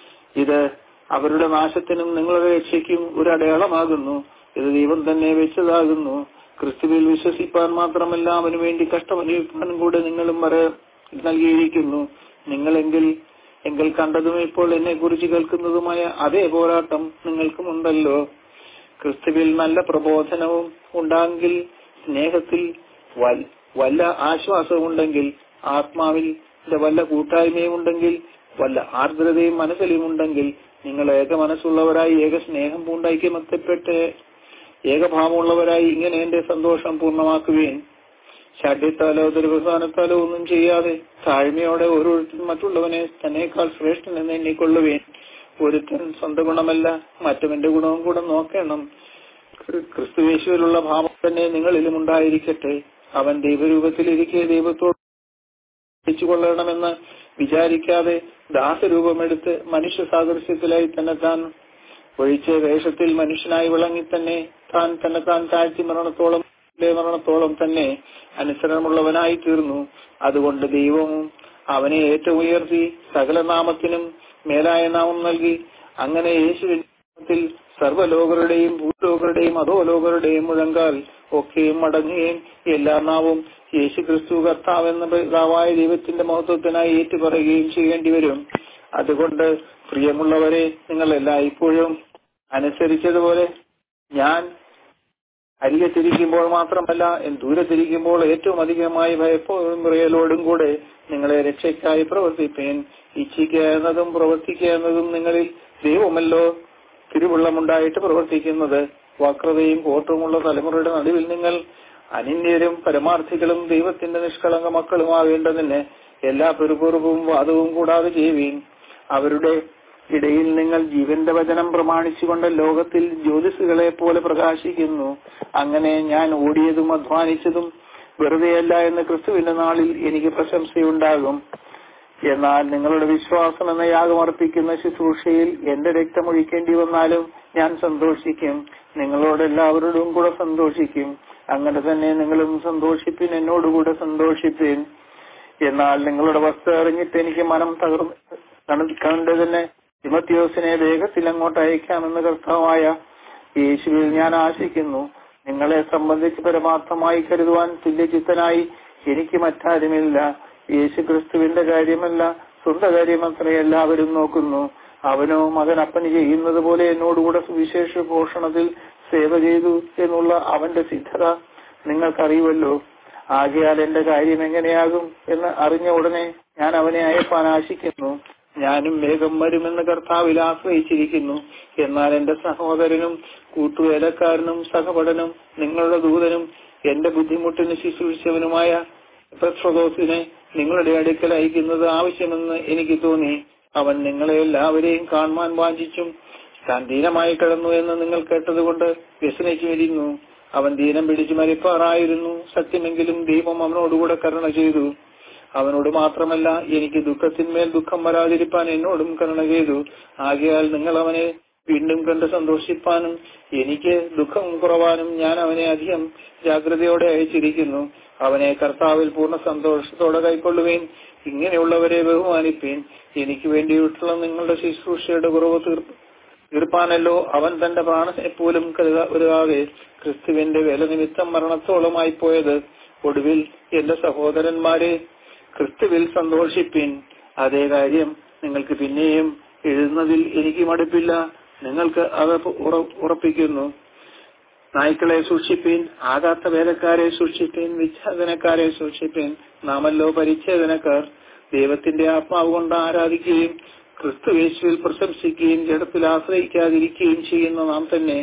S1: ഇത് അവരുടെ നാശത്തിനും നിങ്ങളുടെ രക്ഷയ്ക്കും ഒരു അടയാളമാകുന്നു ഇത് ദൈവം തന്നെ വെച്ചതാകുന്നു ക്രിസ്തുവിൽ വിശ്വസിപ്പാൻ മാത്രമല്ല അവന് വേണ്ടി കഷ്ടമനുഭവിപ്പാനും കൂടെ നിങ്ങളും വര നൽകിയിരിക്കുന്നു നിങ്ങളെങ്കിൽ എങ്കിൽ കണ്ടതും ഇപ്പോൾ എന്നെ കുറിച്ച് കേൾക്കുന്നതുമായ അതേ പോരാട്ടം നിങ്ങൾക്കുമുണ്ടല്ലോ ക്രിസ്തുവിൽ നല്ല പ്രബോധനവും ഉണ്ടെങ്കിൽ സ്നേഹത്തിൽ വല്ല ആശ്വാസവും ഉണ്ടെങ്കിൽ ആത്മാവിൽ വല്ല കൂട്ടായ്മയും ഉണ്ടെങ്കിൽ വല്ല ആർദ്രതയും മനസ്സിലും ഉണ്ടെങ്കിൽ നിങ്ങൾ ഏക മനസ്സുള്ളവരായി ഏക സ്നേഹം പൂണ്ടൈക്യമത്തപ്പെട്ട് ഏകഭാവമുള്ളവരായി ഇങ്ങനെ എന്റെ സന്തോഷം പൂർണ്ണമാക്കുവേൻ ശാഠ്യത്താലോ ദുർവസാനത്താലോ ഒന്നും ചെയ്യാതെ താഴ്മയോടെ ഓരോരുത്തരും മറ്റുള്ളവനെ തന്നേക്കാൾ ശ്രേഷ്ഠൻ എന്ന് എണ്ണിക്കൊള്ളുവേൻ ഒരുത്തൻ സ്വന്തം ഗുണമല്ല മറ്റവന്റെ ഗുണവും കൂടെ നോക്കണം ക്രിസ്തുവേശുവിലുള്ള ഭാവം തന്നെ നിങ്ങളിലും ഉണ്ടായിരിക്കട്ടെ അവൻ ദൈവരൂപത്തിലിരിക്കെ ദൈവത്തോട് കൊള്ളണമെന്ന് വിചാരിക്കാതെ ദാസരൂപമെടുത്ത് മനുഷ്യ സാദൃശ്യത്തിലായി തന്നെ താൻ ഒഴിച്ച് വേഷത്തിൽ മനുഷ്യനായി വിളങ്ങി തന്നെ താൻ തന്നെ താൻ താഴ്ത്തി മരണത്തോളം മരണത്തോളം തന്നെ അനുസരണമുള്ളവനായി തീർന്നു അതുകൊണ്ട് ദൈവവും അവനെ ഏറ്റവും ഉയർത്തി സകല നാമത്തിനും മേലായ നാമം നൽകി അങ്ങനെ യേശുവിൽ സർവ്വലോകരുടെയും ഭൂലോകരുടെയും അധോലോകരുടെയും മുഴങ്കാൽ ഒക്കെയും മടങ്ങുകയും എല്ലാ നാവും യേശു ക്രിസ്തു കർത്താവെന്ന പിതാവായ ദൈവത്തിന്റെ മഹത്വത്തിനായി ഏറ്റുപറയുകയും ചെയ്യേണ്ടി വരും അതുകൊണ്ട് പ്രിയമുള്ളവരെ നിങ്ങൾ എല്ലായ്പ്പോഴും അനുസരിച്ചതുപോലെ ഞാൻ അരികത്തിരിക്കുമ്പോൾ മാത്രമല്ല എൻ ദൂരത്തിരിക്കുമ്പോൾ ഏറ്റവും അധികമായി ഭയപ്പോഴും വിറയലോടും കൂടെ നിങ്ങളെ രക്ഷയ്ക്കായി പ്രവർത്തിപ്പേൻ ഇച്ഛിക്കുക എന്നതും പ്രവർത്തിക്കുക എന്നതും നിങ്ങളിൽ ദൈവമല്ലോ തിരുവുള്ളമുണ്ടായിട്ട് പ്രവർത്തിക്കുന്നത് വക്രതയും കോട്ടവുമുള്ള തലമുറയുടെ നടുവിൽ നിങ്ങൾ അനിന്യരും പരമാർത്ഥികളും ദൈവത്തിന്റെ നിഷ്കളങ്ക മക്കളുമാകേണ്ടതിന് എല്ലാ പെറുപെറുപ്പും വാദവും കൂടാതെ ചെയ്യുവീൻ അവരുടെ ഇടയിൽ നിങ്ങൾ ജീവന്റെ വചനം പ്രമാണിച്ചുകൊണ്ട് ലോകത്തിൽ ജ്യോതിസുകളെ പോലെ പ്രകാശിക്കുന്നു അങ്ങനെ ഞാൻ ഓടിയതും അധ്വാനിച്ചതും വെറുതെയല്ല എന്ന് ക്രിസ്തുവിന്റെ നാളിൽ എനിക്ക് പ്രശംസയുണ്ടാകും എന്നാൽ നിങ്ങളുടെ വിശ്വാസം എന്ന യാഗമർപ്പിക്കുന്ന ശുശ്രൂഷയിൽ എന്റെ രക്തം ഒഴിക്കേണ്ടി വന്നാലും ഞാൻ സന്തോഷിക്കും നിങ്ങളോട് എല്ലാവരോടും കൂടെ സന്തോഷിക്കും അങ്ങനെ തന്നെ നിങ്ങളും സന്തോഷിപ്പിൻ എന്നോടുകൂടെ സന്തോഷിപ്പിൻ എന്നാൽ നിങ്ങളുടെ വസ്തു അറിഞ്ഞിട്ട് എനിക്ക് മനം തകർന്ന് കണ്ടതിന് തിമത്യോസിനെ വേഗത്തിൽ അങ്ങോട്ട് അയക്കാമെന്ന് കർത്താവായ യേശുവിൽ ഞാൻ ആശിക്കുന്നു നിങ്ങളെ സംബന്ധിച്ച് പരമാർത്ഥമായി കരുതുവാൻ തുല്യചിത്തനായി എനിക്ക് മറ്റാരുമില്ല യേശു ക്രിസ്തുവിന്റെ കാര്യമല്ല സ്വന്തം കാര്യമത്രേ എല്ലാവരും നോക്കുന്നു അവനോ മകൻ അപ്പന് ചെയ്യുന്നത് പോലെ എന്നോടുകൂടെ സുവിശേഷ പോഷണത്തിൽ സേവ ചെയ്തു എന്നുള്ള അവന്റെ സിദ്ധത നിങ്ങൾക്കറിയുമല്ലോ ആകയാൽ എന്റെ കാര്യം എങ്ങനെയാകും എന്ന് അറിഞ്ഞ ഉടനെ ഞാൻ അവനെ അയപ്പാൻ ആശിക്കുന്നു ഞാനും വേഗം വരുമെന്ന് കർത്താവിൽ ആശ്രയിച്ചിരിക്കുന്നു എന്നാൽ എന്റെ സഹോദരനും കൂട്ടുവേലക്കാരനും സഹപടനും നിങ്ങളുടെ ദൂതനും എന്റെ ബുദ്ധിമുട്ടിന് ശുശ്രൂഷിച്ചവനുമായ പെട്രോദോസിനെ നിങ്ങളുടെ അടുക്കൽ അയക്കുന്നത് ആവശ്യമെന്ന് എനിക്ക് തോന്നി അവൻ നിങ്ങളെ എല്ലാവരെയും കാണുവാൻ വാഞ്ചിച്ചും താൻ ദീനമായി കിടന്നു എന്ന് നിങ്ങൾ കേട്ടതുകൊണ്ട് വ്യസനിച്ചു വരുന്നു അവൻ ദീനം പിടിച്ചു മരിപ്പാറായിരുന്നു സത്യമെങ്കിലും ദൈവം അവനോടുകൂടെ കരുണ ചെയ്തു അവനോട് മാത്രമല്ല എനിക്ക് ദുഃഖത്തിന്മേൽ ദുഃഖം വരാതിരിപ്പാൻ എന്നോടും കരുണ ചെയ്തു ആകയാൽ നിങ്ങൾ അവനെ വീണ്ടും കണ്ട് സന്തോഷിപ്പാനും എനിക്ക് ദുഃഖം കുറവാനും ഞാൻ അവനെ അധികം ജാഗ്രതയോടെ അയച്ചിരിക്കുന്നു അവനെ കർത്താവിൽ പൂർണ്ണ സന്തോഷത്തോടെ കൈക്കൊള്ളുകയും ഇങ്ങനെയുള്ളവരെ ബഹുമാനിപ്പീൻ എനിക്ക് വേണ്ടിയിട്ടുള്ള നിങ്ങളുടെ ശുശ്രൂഷയുടെ കുറവ് തീർപ്പ് തീർപ്പാനല്ലോ അവൻ തന്റെ പ്രാണനെ പോലും കരുതാതെ ക്രിസ്തുവിന്റെ വില നിമിത്തം മരണത്തോളമായി പോയത് ഒടുവിൽ എന്റെ സഹോദരന്മാരെ ക്രിസ്തുവിൽ സന്തോഷിപ്പിൻ അതേ കാര്യം നിങ്ങൾക്ക് പിന്നെയും എഴുതുന്നതിൽ എനിക്ക് മടുപ്പില്ല നിങ്ങൾക്ക് അത് ഉറപ്പിക്കുന്നു നായ്ക്കളെ സൂക്ഷിപ്പീൻ ആകാത്ത വേലക്കാരെ സൂക്ഷിപ്പീൻ വിച്ഛേദനക്കാരെ സൂക്ഷിപ്പീൻ നാമല്ലോ പരിച്ഛേദനക്കാർ ദൈവത്തിന്റെ ആത്മാവ് കൊണ്ട് ആരാധിക്കുകയും ക്രിസ്തു യേശുവിൽ പ്രശംസിക്കുകയും ജഡത്തിൽ ആശ്രയിക്കാതിരിക്കുകയും ചെയ്യുന്ന നാം തന്നെ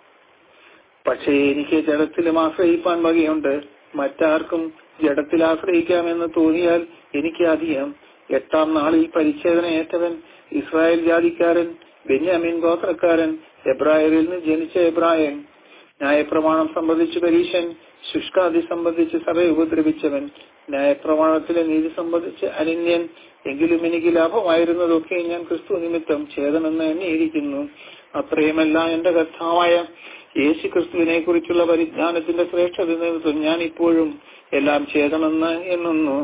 S1: പക്ഷേ എനിക്ക് ജഡത്തിലും ആശ്രയിപ്പാൻ വകയുണ്ട് മറ്റാർക്കും ജഡത്തിൽ ആശ്രയിക്കാമെന്ന് തോന്നിയാൽ എനിക്ക് അധികം എട്ടാം നാളിൽ പരിച്ഛേദന ഏറ്റവൻ ഇസ്രായേൽ ജാതിക്കാരൻ ബെന്യാമിൻ ഗോത്രക്കാരൻ എബ്രായരിൽ നിന്ന് ജനിച്ച എബ്രായൻ ന്യായപ്രമാണം സംബന്ധിച്ച് പരീശൻ ശുഷ്കാദി സംബന്ധിച്ച് സഭയെ ഉപദ്രവിച്ചവൻ ന്യായപ്രമാണത്തിലെ നീതി സംബന്ധിച്ച് അനന്യൻ എങ്കിലും എനിക്ക് ലാഭമായിരുന്നതൊക്കെ ഞാൻ ക്രിസ്തു നിമിത്തം ഛേദമെന്ന് എണ്ണിയിരിക്കുന്നു അത്രയുമല്ല എന്റെ കർത്താവായ യേശു ക്രിസ്തുവിനെ കുറിച്ചുള്ള പരിജ്ഞാനത്തിന്റെ ശ്രേഷ്ഠത നിമിത്തം ഞാൻ ഇപ്പോഴും എല്ലാം ഛേദമെന്ന് എണ്ണുന്നു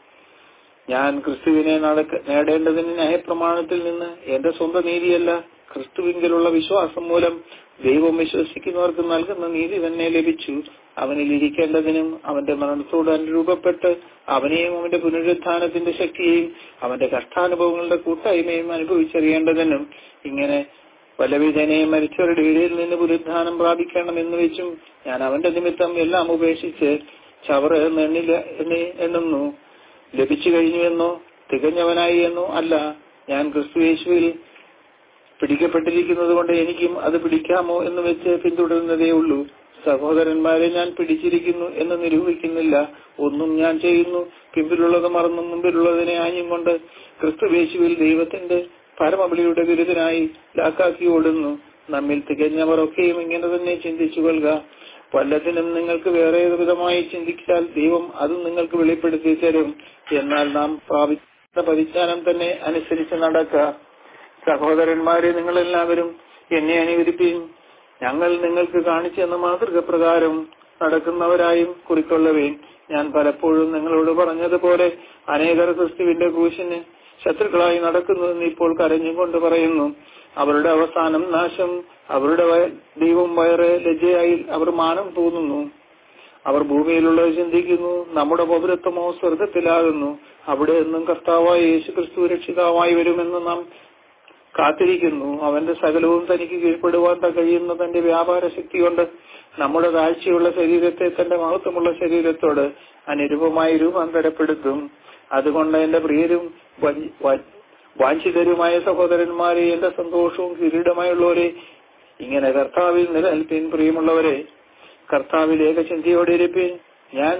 S1: ഞാൻ ക്രിസ്തുവിനെ നടക്ക നേടേണ്ടതിന് ന്യായപ്രമാണത്തിൽ നിന്ന് എന്റെ സ്വന്തം നീതിയല്ല ക്രിസ്തുവിങ്കിലുള്ള വിശ്വാസം മൂലം ദൈവം വിശ്വസിക്കുന്നവർക്ക് നൽകുന്ന നീതി തന്നെ ലഭിച്ചു അവനിൽ ഇരിക്കേണ്ടതിനും അവന്റെ മരണത്തോട് അനുരൂപപ്പെട്ട് അവനെയും അവന്റെ പുനരുത്ഥാനത്തിന്റെ ശക്തിയെയും അവന്റെ കഷ്ടാനുഭവങ്ങളുടെ കൂട്ടായ്മയും അനുഭവിച്ചറിയേണ്ടതിനും ഇങ്ങനെ പലവിധനെയും മരിച്ചവരുടെ ഇടയിൽ നിന്ന് പുനരുദ്ധാനം പ്രാപിക്കണമെന്ന് വെച്ചും ഞാൻ അവന്റെ നിമിത്തം എല്ലാം ഉപേക്ഷിച്ച് ചവറ് എണ്ണില്ല എന്ന് എണ്ണുന്നു ലഭിച്ചു കഴിഞ്ഞുവെന്നോ തികഞ്ഞവനായി എന്നോ അല്ല ഞാൻ ക്രിസ്തു യേശുവിൽ പിടിക്കപ്പെട്ടിരിക്കുന്നത് കൊണ്ട് എനിക്കും അത് പിടിക്കാമോ എന്ന് വെച്ച് പിന്തുടരുന്നതേ ഉള്ളൂ സഹോദരന്മാരെ ഞാൻ പിടിച്ചിരിക്കുന്നു എന്ന് നിരൂപിക്കുന്നില്ല ഒന്നും ഞാൻ ചെയ്യുന്നു പിമ്പിലുള്ളത് മറന്നും മുമ്പിലുള്ളതിനെ ആഞ്ഞും കൊണ്ട് ക്രിസ്തു യേശുവിൽ ദൈവത്തിന്റെ പരമബലിയുടെ വിരുദ്ധനായി ലാക്കാക്കി ഓടുന്നു നമ്മിൽ തികഞ്ഞവർ ഒക്കെയും ഇങ്ങനെ തന്നെ ചിന്തിച്ചു കൊള്ളുക വല്ലതിനും നിങ്ങൾക്ക് വേറെ വിധമായി ചിന്തിച്ചാൽ ദൈവം അതും നിങ്ങൾക്ക് വെളിപ്പെടുത്തി തരും എന്നാൽ നാം പ്രാപിച്ച പരിജ്ഞാനം തന്നെ അനുസരിച്ച് നടക്കുക സഹോദരന്മാരെ നിങ്ങളെല്ലാവരും എന്നെ അനുവദിപ്പിൻ ഞങ്ങൾ നിങ്ങൾക്ക് കാണിച്ചു തന്ന മാതൃക പ്രകാരം നടക്കുന്നവരായും കുറിക്കൊള്ളവേൻ ഞാൻ പലപ്പോഴും നിങ്ങളോട് പറഞ്ഞതുപോലെ അനേകർ ക്രിസ്തുവിന്റെ ക്രൂശിന് ശത്രുക്കളായി നടക്കുന്നതെന്ന് ഇപ്പോൾ കരഞ്ഞുകൊണ്ട് പറയുന്നു അവരുടെ അവസാനം നാശം അവരുടെ ദൈവം വയറ് ലജ്ജയായി അവർ മാനം തോന്നുന്നു അവർ ഭൂമിയിലുള്ളത് ചിന്തിക്കുന്നു നമ്മുടെ പൗരത്വമോ സ്വർഗത്തിലാകുന്നു അവിടെ നിന്നും കർത്താവായ യേശു ക്രിസ്തു രക്ഷിതാവായി വരുമെന്ന് നാം കാത്തിരിക്കുന്നു അവന്റെ സകലവും തനിക്ക് കീഴ്പ്പെടുവാൻ ത- കഴിയുന്ന തന്റെ വ്യാപാര ശക്തി കൊണ്ട് നമ്മുടെ താഴ്ചയുള്ള ശരീരത്തെ തന്റെ മഹത്വമുള്ള ശരീരത്തോട് അനുരൂപമായി രൂപാന്തരപ്പെടുത്തും അതുകൊണ്ട് എന്റെ പ്രിയരും വഞ്ച- വ- വാഞ്ചിതരുമായ സഹോദരന്മാരെ എന്റെ സന്തോഷവും കിരീടമായുള്ളവരെ ഇങ്ങനെ കർത്താവിൽ നിലനിൽപ്പിൻ പ്രിയമുള്ളവരെ കർത്താവിൽ ഏകചിന്തയോടെ ഇരിപ്പിൻ ഞാൻ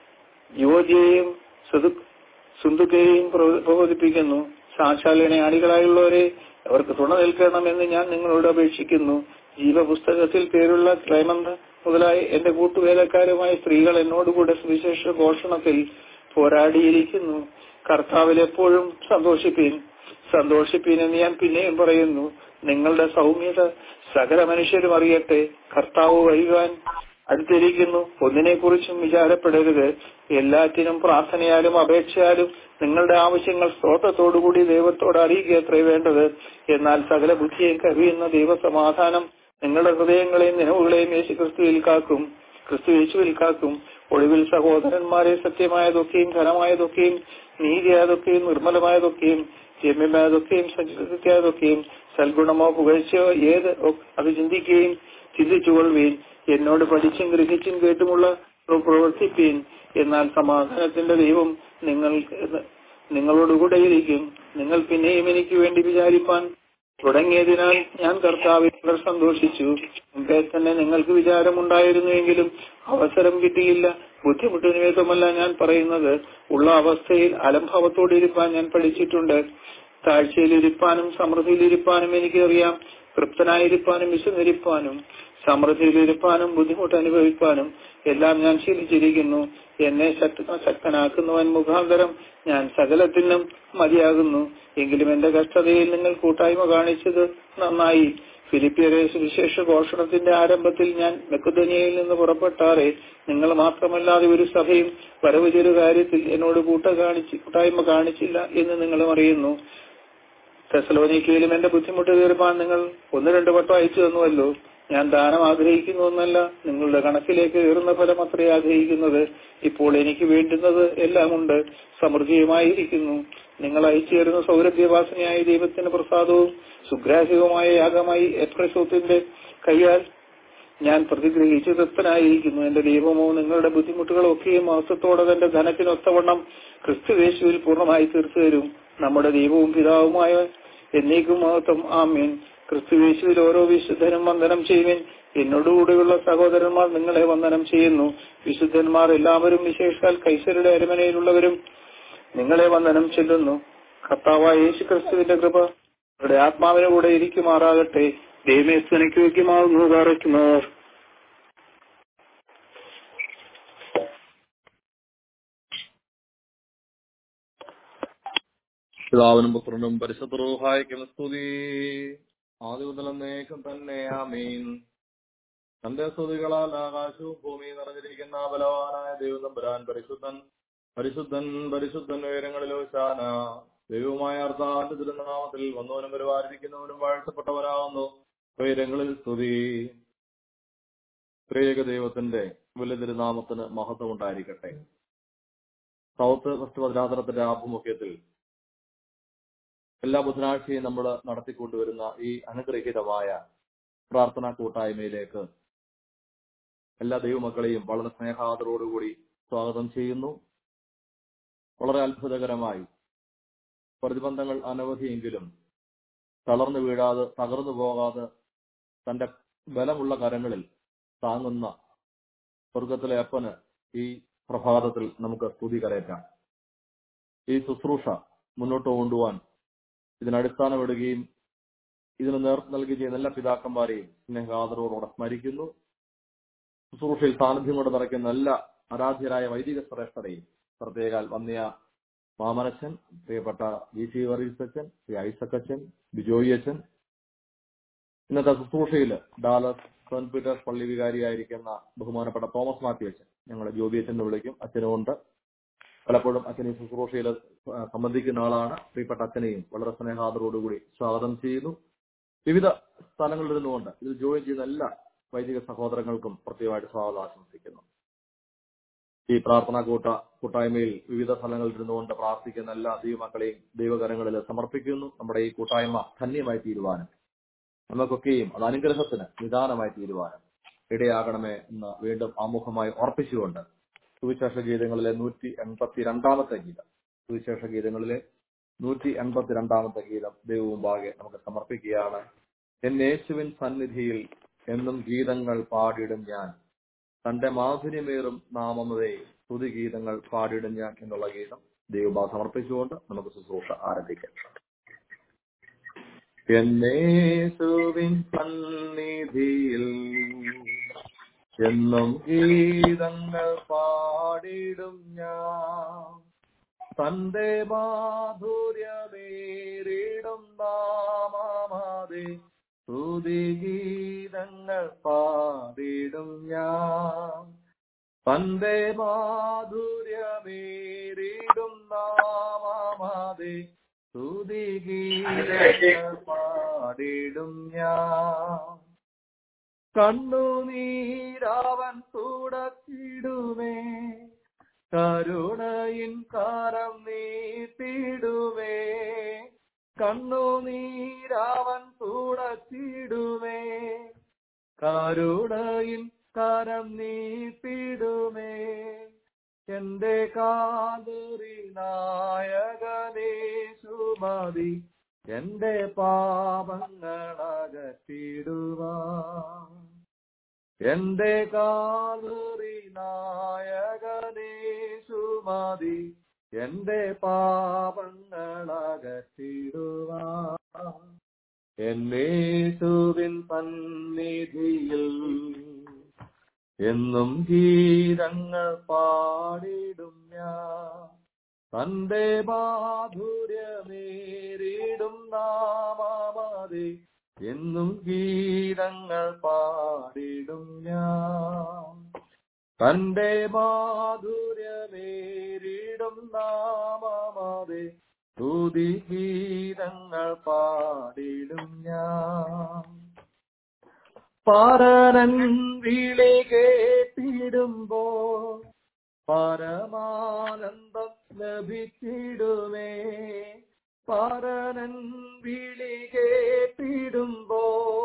S1: യുവതിയെയും സുതു- സുന്ദുക്കെയും പ്രബോ- പ്രബോധിപ്പിക്കുന്നു സാക്ഷാലിനെ അണികളായുള്ളവരെ അവർക്ക് തുണ നിൽക്കണമെന്ന് ഞാൻ നിങ്ങളോട് അപേക്ഷിക്കുന്നു ജീവപുസ്തകത്തിൽ പേരുള്ള ക്ലൈമന്ത് മുതലായ എന്റെ കൂട്ടുവേലക്കാരുമായ സ്ത്രീകൾ എന്നോടുകൂടെ സുവിശേഷ ഘോഷണത്തിൽ പോരാടിയിരിക്കുന്നു കർത്താവിൽ എപ്പോഴും സന്തോഷിപ്പീൻ സന്തോഷിപ്പീൻ എന്ന് ഞാൻ പിന്നെയും പറയുന്നു നിങ്ങളുടെ സൗമ്യത സകല മനുഷ്യരും അറിയട്ടെ കർത്താവ് വരുവാൻ അടുത്തിരിക്കുന്നു ഒന്നിനെക്കുറിച്ചും വിചാരപ്പെടരുത് എല്ലാറ്റിനും പ്രാർത്ഥനയാലും അപേക്ഷയാലും നിങ്ങളുടെ ആവശ്യങ്ങൾ സ്തോത്രത്തോടുകൂടി ദൈവത്തോട് അറിയിക്കുക അത്രേ വേണ്ടത് എന്നാൽ സകല ബുദ്ധിയെ കവിയുന്ന ദൈവസമാധാനം നിങ്ങളുടെ ഹൃദയങ്ങളെയും നിലവുകളെയും യേശു ക്രിസ്തുവിൽ കാക്കും ക്രിസ്തു യേശുവിൽ കാക്കും ഒടുവിൽ സഹോദരന്മാരെ സത്യമായതൊക്കെയും ഘനമായതൊക്കെയും നീതിയായതൊക്കെയും നിർമ്മലമായതൊക്കെയും രമ്യമായതൊക്കെയും സത്യമായതൊക്കെയും സൽഗുണമോ പുകഴ്ചയോ ഏത് ഒ- അത് ചിന്തിക്കുകയും ചിന്തിച്ചുകൊള്ളുവീൻ എന്നോട് പഠിച്ചും ഗ്രഹിച്ചും കേട്ടുമുള്ള പ്രവർത്തിപ്പീൻ എന്നാൽ സമാധാനത്തിന്റെ ദൈവം നിങ്ങൾ നിങ്ങളോടുകൂടെ ഇരിക്കും നിങ്ങൾ പിന്നെയും എനിക്ക് വേണ്ടി വിചാരിപ്പാൻ തുടങ്ങിയതിനാൽ ഞാൻ കർത്താവിൽ വളരെ സന്തോഷിച്ചു മുമ്പേ തന്നെ നിങ്ങൾക്ക് വിചാരമുണ്ടായിരുന്നുവെങ്കിലും അവസരം കിട്ടിയില്ല ബുദ്ധിമുട്ട് നിമിത്തമല്ല ഞാൻ പറയുന്നത് ഉള്ള അവസ്ഥയിൽ അലംഭാവത്തോടിരിപ്പാൻ ഞാൻ പഠിച്ചിട്ടുണ്ട് താഴ്ചയിലിരിപ്പാനും സമൃദ്ധിയിലിരിപ്പാനും എനിക്കറിയാം തൃപ്തനായിരിക്കാനും വിശന്നിരിപ്പാനും സമൃദ്ധിയിലിരിപ്പാനും ബുദ്ധിമുട്ട് അനുഭവിക്കാനും എല്ലാം ഞാൻ ശീലിച്ചിരിക്കുന്നു എന്നെ ശക്ത ശക്തനാക്കുന്നവൻ മുഖാന്തരം ഞാൻ സകലത്തിനും മതിയാകുന്നു എങ്കിലും എന്റെ കഷ്ടതയിൽ നിങ്ങൾ കൂട്ടായ്മ കാണിച്ചത് നന്നായി ഫിലിപ്പിയരെ സുവിശേഷ ഘോഷണത്തിന്റെ ആരംഭത്തിൽ ഞാൻ മെക്കുദനിയയിൽ നിന്ന് പുറപ്പെട്ടാറെ നിങ്ങൾ മാത്രമല്ലാതെ ഒരു സഭയും വരവ് ചെറു കാര്യത്തിൽ എന്നോട് കൂട്ട കാണിച്ച് കൂട്ടായ്മ കാണിച്ചില്ല എന്ന് നിങ്ങളും അറിയുന്നു തെസലോനിക്കയിലും എന്റെ ബുദ്ധിമുട്ട് തീർപ്പാൻ നിങ്ങൾ ഒന്ന് രണ്ട് വട്ടം അയച്ചു തന്നുവല്ലോ ഞാൻ ദാനം ആഗ്രഹിക്കുന്നു എന്നല്ല നിങ്ങളുടെ കണക്കിലേക്ക് കയറുന്ന ഫലം അത്രേ ആഗ്രഹിക്കുന്നത് ഇപ്പോൾ എനിക്ക് വേണ്ടുന്നത് എല്ലാമുണ്ട് സമൃദ്ധിയുമായിരിക്കുന്നു നിങ്ങൾ അയച്ചു തരുന്ന സൗരഭ്യവാസനയായ ദൈവത്തിന്റെ പ്രസാദവും സുഗ്രാഹ്യവുമായ യാഗമായി എപ്രസോത്തിന്റെ കൈയാൽ ഞാൻ പ്രതിഗ്രഹിച്ച് തൃപ്തനായിരിക്കുന്നു എന്റെ ദൈവമോ നിങ്ങളുടെ ബുദ്ധിമുട്ടുകളൊക്കെയും മഹത്വത്തോടെ തന്റെ ധനത്തിനൊത്തവണ്ണം ക്രിസ്തുവേശുവിൽ പൂർണ്ണമായി തീർത്തു തരും നമ്മുടെ ദൈവവും പിതാവുമായ എന്നേക്കും മഹത്വം ആമീൻ ക്രിസ്തുവേശുവിൽ ഓരോ വിശുദ്ധനും വന്ദനം ചെയ്യുവിൻ എന്നോടുകൂടെയുള്ള സഹോദരന്മാർ നിങ്ങളെ വന്ദനം ചെയ്യുന്നു വിശുദ്ധന്മാർ എല്ലാവരും വിശേഷാൽ കൈസരുടെ അരമനയിലുള്ളവരും നിങ്ങളെ വന്ദനം ചെല്ലുന്നു കർത്താവായ യേശു ക്രിസ്തുവിന്റെ കൃപ അവരുടെ ആത്മാവിന് കൂടെ ഇരിക്കുമാറാകട്ടെ ദൈവമേ സ്തുനിക്ക് വയ്ക്കുമാകുന്നു കാറയ്ക്കുന്നവർ
S2: പിതാവിനും പുത്രനും പരിശുദ്ധറൂഹായിക്കും സ്തുതി ആദ്യ മുതലന്നേക്കും തന്നെ ആമീൻ തന്റെ സ്തുതികളാൽ ആകാശവും ഭൂമിയും നിറഞ്ഞിരിക്കുന്ന ബലവാനായ ദൈവം തമ്പുരാൻ പരിശുദ്ധൻ പരിശുദ്ധൻ പരിശുദ്ധൻ ഉയരങ്ങളിലോ ശാന ദൈവമായ അർത്ഥാന്റെ തിരുനാമത്തിൽ വന്നവനും വരുവാരിക്കുന്നവനും വാഴ്ത്തപ്പെട്ടവനാകുന്നു ഉയരങ്ങളിൽ സ്തുതി ത്രിയേക ദൈവത്തിന്റെ വലിയ തിരുനാമത്തിന് മഹത്വം ഉണ്ടായിരിക്കട്ടെ സൗത്ത് വെസ്റ്റ് ഭദ്രാതനത്തിന്റെ ആഭിമുഖ്യത്തിൽ എല്ലാ ബുധനാഴ്ചയും നമ്മൾ നടത്തിക്കൊണ്ടുവരുന്ന ഈ അനുഗ്രഹീതമായ പ്രാർത്ഥനാ കൂട്ടായ്മയിലേക്ക് എല്ലാ ദൈവമക്കളെയും വളരെ സ്നേഹാദരോടുകൂടി സ്വാഗതം ചെയ്യുന്നു വളരെ അത്ഭുതകരമായി പ്രതിബന്ധങ്ങൾ അനവധിയെങ്കിലും തളർന്നു വീഴാതെ തകർന്നു പോകാതെ തന്റെ ബലമുള്ള കരങ്ങളിൽ താങ്ങുന്ന സ്വർഗത്തിലെ അപ്പന് ഈ പ്രഭാതത്തിൽ നമുക്ക് സ്തുതി കരയറ്റാം ഈ ശുശ്രൂഷ മുന്നോട്ട് കൊണ്ടുപോകാൻ ഇതിനടിസ്ഥാനമിടുകയും ഇതിന് നേതൃത്വം നൽകുകയും ചെയ്യുന്ന എല്ലാ പിതാക്കന്മാരെയും സ്നേഹാദരവോടെ സ്മരിക്കുന്നു ശുശ്രൂഷയിൽ സാന്നിധ്യം കൊണ്ട് നിറയ്ക്കുന്ന എല്ലാ ആരാധ്യരായ വൈദിക ശ്രേഷ്ഠരെയും പ്രത്യേകാൽ വന്നിയ മാമനച്ചൻ പ്രിയപ്പെട്ട ജി സി വർഗീസ് അച്ഛൻ ശ്രീ ഐസക് അച്ഛൻ ബിജോയി അച്ഛൻ ഇന്നത്തെ ശുശ്രൂഷയിൽ ഡാലസ് സെന്റ് പീറ്റേഴ്സ് പള്ളി വികാരിയായിരിക്കുന്ന ബഹുമാനപ്പെട്ട തോമസ് മാത്യു അച്ഛൻ ഞങ്ങളെ ജോബി അച്ഛൻ എന്ന് വിളിക്കും അച്ഛനുമുണ്ട് പലപ്പോഴും അച്ഛൻ ഈ ശുശ്രൂഷയിൽ സംബന്ധിക്കുന്ന ആളാണ് പ്രിയപ്പെട്ട അച്ഛനെയും വളരെ സ്നേഹാദരോടുകൂടി സ്വാഗതം ചെയ്യുന്നു വിവിധ സ്ഥലങ്ങളിൽ ഇരുന്നുകൊണ്ട് ഇതിൽ ജോയിൻ ചെയ്യുന്ന എല്ലാ വൈദിക സഹോദരങ്ങൾക്കും പ്രത്യേകമായിട്ട് സ്വാഗതം ആശംസിക്കുന്നു ഈ പ്രാർത്ഥനാ കൂട്ട കൂട്ടായ്മയിൽ വിവിധ സ്ഥലങ്ങളിൽ ഇരുന്നുകൊണ്ട് പ്രാർത്ഥിക്കുന്ന എല്ലാ ദൈവമക്കളെയും ദൈവകരങ്ങളിൽ സമർപ്പിക്കുന്നു നമ്മുടെ ഈ കൂട്ടായ്മ ധന്യമായി തീരുവാനും നമുക്കൊക്കെയും അത് അനുഗ്രഹത്തിന് നിദാനമായി തീരുവാനും ഇടയാകണമേ എന്ന് വീണ്ടും ആമുഖമായി ഓർപ്പിച്ചുകൊണ്ട് സുവിശേഷ ഗീതങ്ങളിലെ നൂറ്റി എൺപത്തി രണ്ടാമത്തെ ഗീതം സുവിശേഷ ഗീതങ്ങളിലെ നൂറ്റി എൺപത്തി രണ്ടാമത്തെ ഗീതം ദൈവമുമ്പാകെ നമുക്ക് സമർപ്പിക്കുകയാണ് എൻ യേശുവിൻ സന്നിധിയിൽ എന്നും ഗീതങ്ങൾ പാടിയിടും ഞാൻ തന്റെ മാധുര്യമേറും നാമമതേ സ്തുതിഗീതങ്ങൾ പാടിയിടും ഞാൻ എന്നുള്ള ഗീതം ദൈവബാ സമർപ്പിച്ചുകൊണ്ട് നമുക്ക് ശുശ്രൂഷ ആരംഭിക്കാം എന്നേശുവിൻ സന്നിധിയിൽ എന്നും ഗീതങ്ങൾ പാടിടും ഞാൻ തന്റെ മാധുര്യമേറിടും നാമമതേ സ്തുതിഗീതങ്ങൾ പാടിടും ഞാൻ തന്റെ മാധുര്യമേറിടും നാമമതേ സ്തുതിഗീതങ്ങൾ പാടിടും ഞാൻ കണ്ണുനീരാവൻ തുടച്ചിടുമേ കരുണയിൻ കാരം നീട്ടിടുമേ കണ്ണുനീരാവൻ തുടച്ചിടുമേ കരുണയിൻ കരം നീട്ടിടുമേ എന്റെ കാതറി നായകനേ സുമതി എന്റെ പാപങ്ങളകറ്റിടുവാൻ എന്റെ കാതറി നായകനേ സുമതി എന്റെ പാപങ്ങളകറ്റിടുവാൻ എന്നേശുവിൻ സന്നിധിയിൽ എന്നും ഗീതങ്ങൾ പാടിടും ഞാൻ തന്റെ മാധുര്യമേറിടും നാമമതി എന്നും ഗീതങ്ങൾ പാടിടും ഞാൻ തന്റെ മാധുര്യമേറിടും നാമമതി സ്തുതി ഗീതങ്ങൾ പാടിടും ഞാൻ പാരനൻ വിളി കേട്ടിടുമ്പോ പരമാനന്ദം ലഭിച്ചിടുമേ പാരനൻ വിളി കേട്ടിടുമ്പോ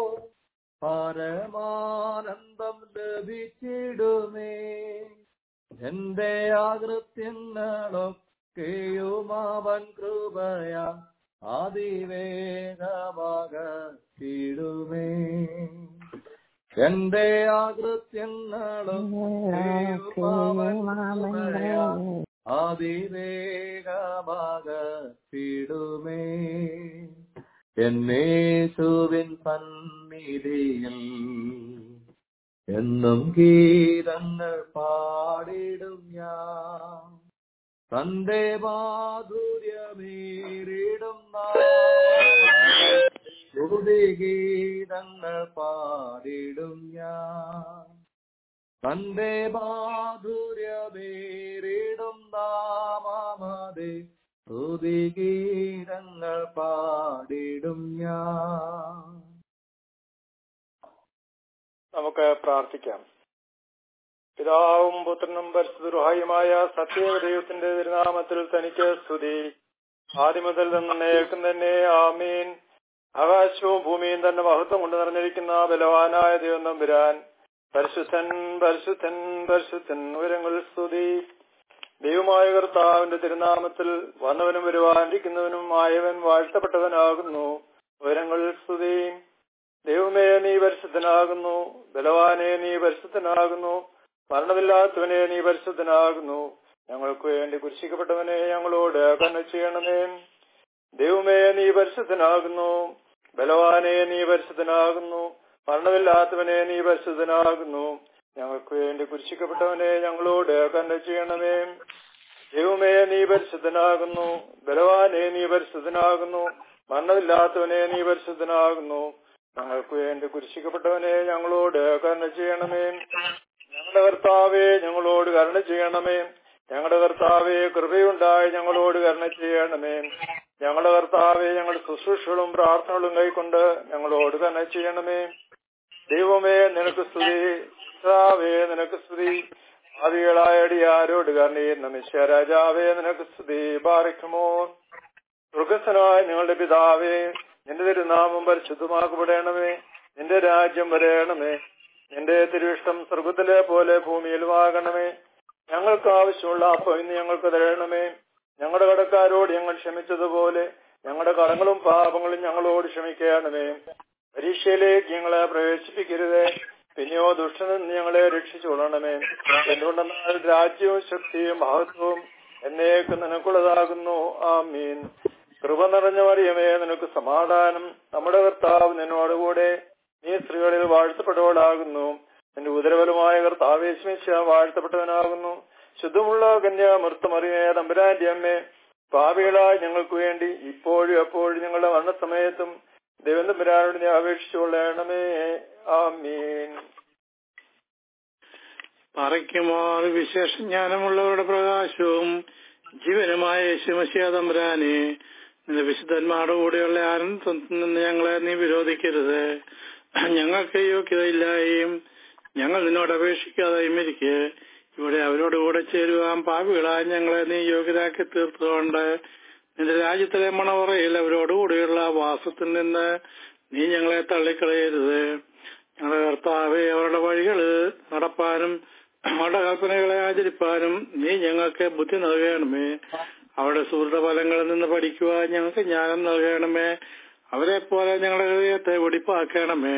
S2: പരമാനന്ദം ലഭിച്ചിടുമേ എന്റെ ആകൃത്യങ്ങളൊക്കെയും അവൻ കൃപയ അതിവേഗമകത്തിടുമേ എന്റെ ആകൃത്യങ്ങളൊക്കെയും അവൻ കൃപയ അതിവേഗമകത്തിടുമേ എന്നേശുവിൻ സന്നിധിയിൽ എന്നും ഗീതങ്ങൾ പാടിടും ഞാൻ തന്റെ മാധുര്യമേറിടും ഗീതങ്ങൾ പാടിടും ഞാൻ തന്റെ മാധുര്യമേറിടും നാമമതേ ഗീതങ്ങൾ പാടിടും ഞാൻ
S3: നമുക്ക് പ്രാർത്ഥിക്കാം പിതാവും പുത്രനും പരിശുദ്ധരുഹായുമായ സത്യദൈവത്തിന്റെ തിരുനാമത്തിൽ തനിക്ക് സ്തുതി ആദ്യം മുതൽ നിന്നേക്കും തന്നെ ആമീൻ ആകാശവും ഭൂമിയും തന്നെ മഹത്വം കൊണ്ട് നിറഞ്ഞിരിക്കുന്ന ബലവാനായ ദൈവം നമ്പുരാൻ പരിശുദ്ധൻ പരിശുദ്ധൻ പരിശുദ്ധൻ ഉയരങ്ങൾ സ്തുതി ദൈവമായ കർത്താവിന്റെ തിരുനാമത്തിൽ വന്നവനും വരുവാനിരിക്കുന്നവനും ആയവൻ വാഴ്ത്തപ്പെട്ടവനാകുന്നു ഉയരങ്ങൾ സ്തുതി ദൈവമേ നീ പരിശുദ്ധനാകുന്നു ബലവാനെ നീ പരിശുദ്ധനാകുന്നു മരണമില്ലാത്തവനെ നീ പരിശുദ്ധനാകുന്നു ഞങ്ങൾക്ക് വേണ്ടി കുരിശിക്കപ്പെട്ടവനെ ഞങ്ങളോട് കണ്ണു ചെയ്യണമേ ദൈവമേ നീ പരിശുദ്ധനാകുന്നു ബലവാനെ നീ പരിശുദ്ധനാകുന്നു മരണമില്ലാത്തവനെ നീ പരിശുദ്ധനാകുന്നു ഞങ്ങൾക്ക് വേണ്ടി കുരിശിക്കപ്പെട്ടവനെ ഞങ്ങളോട് കണ്ണു ചെയ്യണമേ ദൈവമേ നീ പരിശുദ്ധനാകുന്നു ബലവാനെ നീ പരിശുദ്ധനാകുന്നു മരണമില്ലാത്തവനെ നീ പരിശുദ്ധനാകുന്നു ഞങ്ങൾക്ക് വേണ്ടി കുരിശിക്കപ്പെട്ടവനെ ഞങ്ങളോട് കരുണ ചെയ്യണമേ ഞങ്ങളുടെ കർത്താവെ ഞങ്ങളോട് കരുണ ചെയ്യണമേ ഞങ്ങളുടെ കർത്താവെ കൃപയുണ്ടായി ഞങ്ങളോട് കരുണ ചെയ്യണമേ ഞങ്ങളുടെ കർത്താവെ ഞങ്ങളുടെ ശുശ്രൂഷകളും പ്രാർത്ഥനകളും കൈക്കൊണ്ട് ഞങ്ങളോട് കരുണ ചെയ്യണമേ ദൈവമേ നിനക്ക് സ്തുതി കർത്താവേ നിനക്ക് സ്തുതി ആദികളായ അടിയാരോട് കർണീർന്ന മിശ്യ രാജാവേ നിനക്ക് സ്തുതി ബാറിക്കുമോ മൃഗസ്ഥനായ നിങ്ങളുടെ പിതാവേ നിന്റെ തിരുനാമം പരിശുദ്ധമാക്കപ്പെടണമേ നിന്റെ രാജ്യം വരയണമേ നിന്റെ തിരുവിഷ്ടം സ്വർഗത്തിലെ പോലെ ഭൂമിയിലുമാകണമേ ഞങ്ങൾക്ക് ആവശ്യമുള്ള അപ്പം ഇന്ന് ഞങ്ങൾക്ക് തരണമേ ഞങ്ങളുടെ കടക്കാരോട് ഞങ്ങൾ ക്ഷമിച്ചതുപോലെ ഞങ്ങളുടെ കടങ്ങളും പാപങ്ങളും ഞങ്ങളോട് ക്ഷമിക്കണമേ പരീക്ഷയിലേക്ക് ഞങ്ങളെ പ്രവേശിപ്പിക്കരുതേ പിന്നെയോ ദുഷ്ടനിൽ നിന്ന് ഞങ്ങളെ രക്ഷിച്ചുകൊള്ളണമേ എന്തുകൊണ്ടെന്നാൽ രാജ്യവും ശക്തിയും മഹത്വവും എന്നേക്ക് നിനക്കുള്ളതാകുന്നു ആമീൻ കൃപ നിറഞ്ഞ മറിയമേ നിനക്ക് സമാധാനം നമ്മുടെ കർത്താവ് നിന്നോടുകൂടെ നീ സ്ത്രീകളിൽ വാഴ്ത്തപ്പെട്ടവളാകുന്നു നിന്റെ ഉദരബലമായ കർത്താവേശ്മിച്ച വാഴ്ത്തപ്പെട്ടവനാകുന്നു ശുദ്ധമുള്ള കന്യ മൃത്തമറിയേ തമ്പുരാന്റെ അമ്മേ പാപികളായ ഞങ്ങൾക്ക് വേണ്ടി ഇപ്പോഴും എപ്പോഴും ഞങ്ങളുടെ മരണസമയത്തും ദൈവം തമ്പുരാനോട് നീ അപേക്ഷിച്ചുകൊള്ളണമേ ആമീൻ
S1: പറയ്ക്കുമാർ വിശേഷജ്ഞാനമുള്ളവരുടെ പ്രകാശവും ജീവനുമായ യേശുമശിയ തമ്പുരാനെ നിന്റെ വിശുദ്ധന്മാരുടെ കൂടെയുള്ള ആനന്ദത്തിൽ നിന്ന് ഞങ്ങളെ നീ വിരോധിക്കരുത് ഞങ്ങൾക്ക് യോഗ്യതയില്ലായും ഞങ്ങൾ നിന്നോട് അപേക്ഷിക്കാതെയും ഇരിക്കെ ഇവിടെ അവരോട് കൂടെ ചേരുവാൻ പാപികളായ ഞങ്ങളെ നീ യോഗ്യരാക്കി തീർത്തുകൊണ്ട് നിന്റെ രാജ്യത്തിലെ മണവറയിൽ അവരോട് കൂടെയുള്ള വാസത്തിൽ നിന്ന് നീ ഞങ്ങളെ തള്ളിക്കളയരുത് ഞങ്ങളുടെ കർത്താവെ അവരുടെ വഴികളിൽ നടപ്പാനും അവരുടെ കൽപ്പനകളെ ആചരിപ്പാനും നീ ഞങ്ങൾക്ക് ബുദ്ധി നൽകണമേ അവരുടെ സുഹൃത ഫലങ്ങളിൽ നിന്ന് പഠിക്കുവാൻ ഞങ്ങൾക്ക് ജ്ഞാനം നൽകണമേ അവരെ പോലെ ഞങ്ങളുടെ ഹൃദയത്തെ വെടിപ്പാക്കണമേ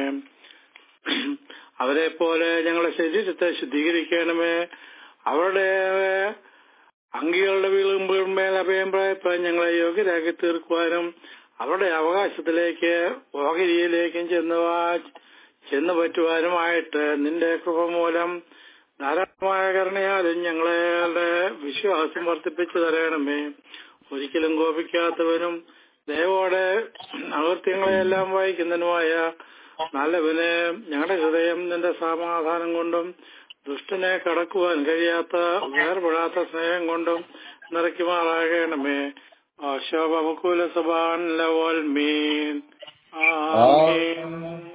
S1: അവരെ പോലെ ഞങ്ങളുടെ ശരീരത്തെ ശുദ്ധീകരിക്കണമേ അവരുടെ അങ്കികളുടെ വീളുമ്പോഴേൽ അഭിപ്രായപ്പാൻ ഞങ്ങളെ യോഗ്യരാക്കി തീർക്കുവാനും അവരുടെ അവകാശത്തിലേക്ക് ഓഹരിയിലേക്കും ചെന്നുവാ ചെന്നു പറ്റുവാനുമായിട്ട് നിന്റെ കൃപ മൂലം ധാരാളമായ കരുണയാലും ഞങ്ങളുടെ വിശ്വാസം വർദ്ധിപ്പിച്ചു തരണമേ ഒരിക്കലും കോപിക്കാത്തവനും ദയവോടെ അകൃത്യങ്ങളെയെല്ലാം വായിക്കുന്നതിനുമായ നല്ലവന് ഞങ്ങളുടെ ഹൃദയം നിന്റെ സമാധാനം കൊണ്ടും ദുഷ്ടനെ കടക്കുവാൻ കഴിയാത്ത വേർപെടാത്ത സ്നേഹം കൊണ്ടും നിറയ്ക്കുമാറാകണമേ ശോഭമുക്കൂല സഭാൻ ലവോൽ മീൻ ആമീൻ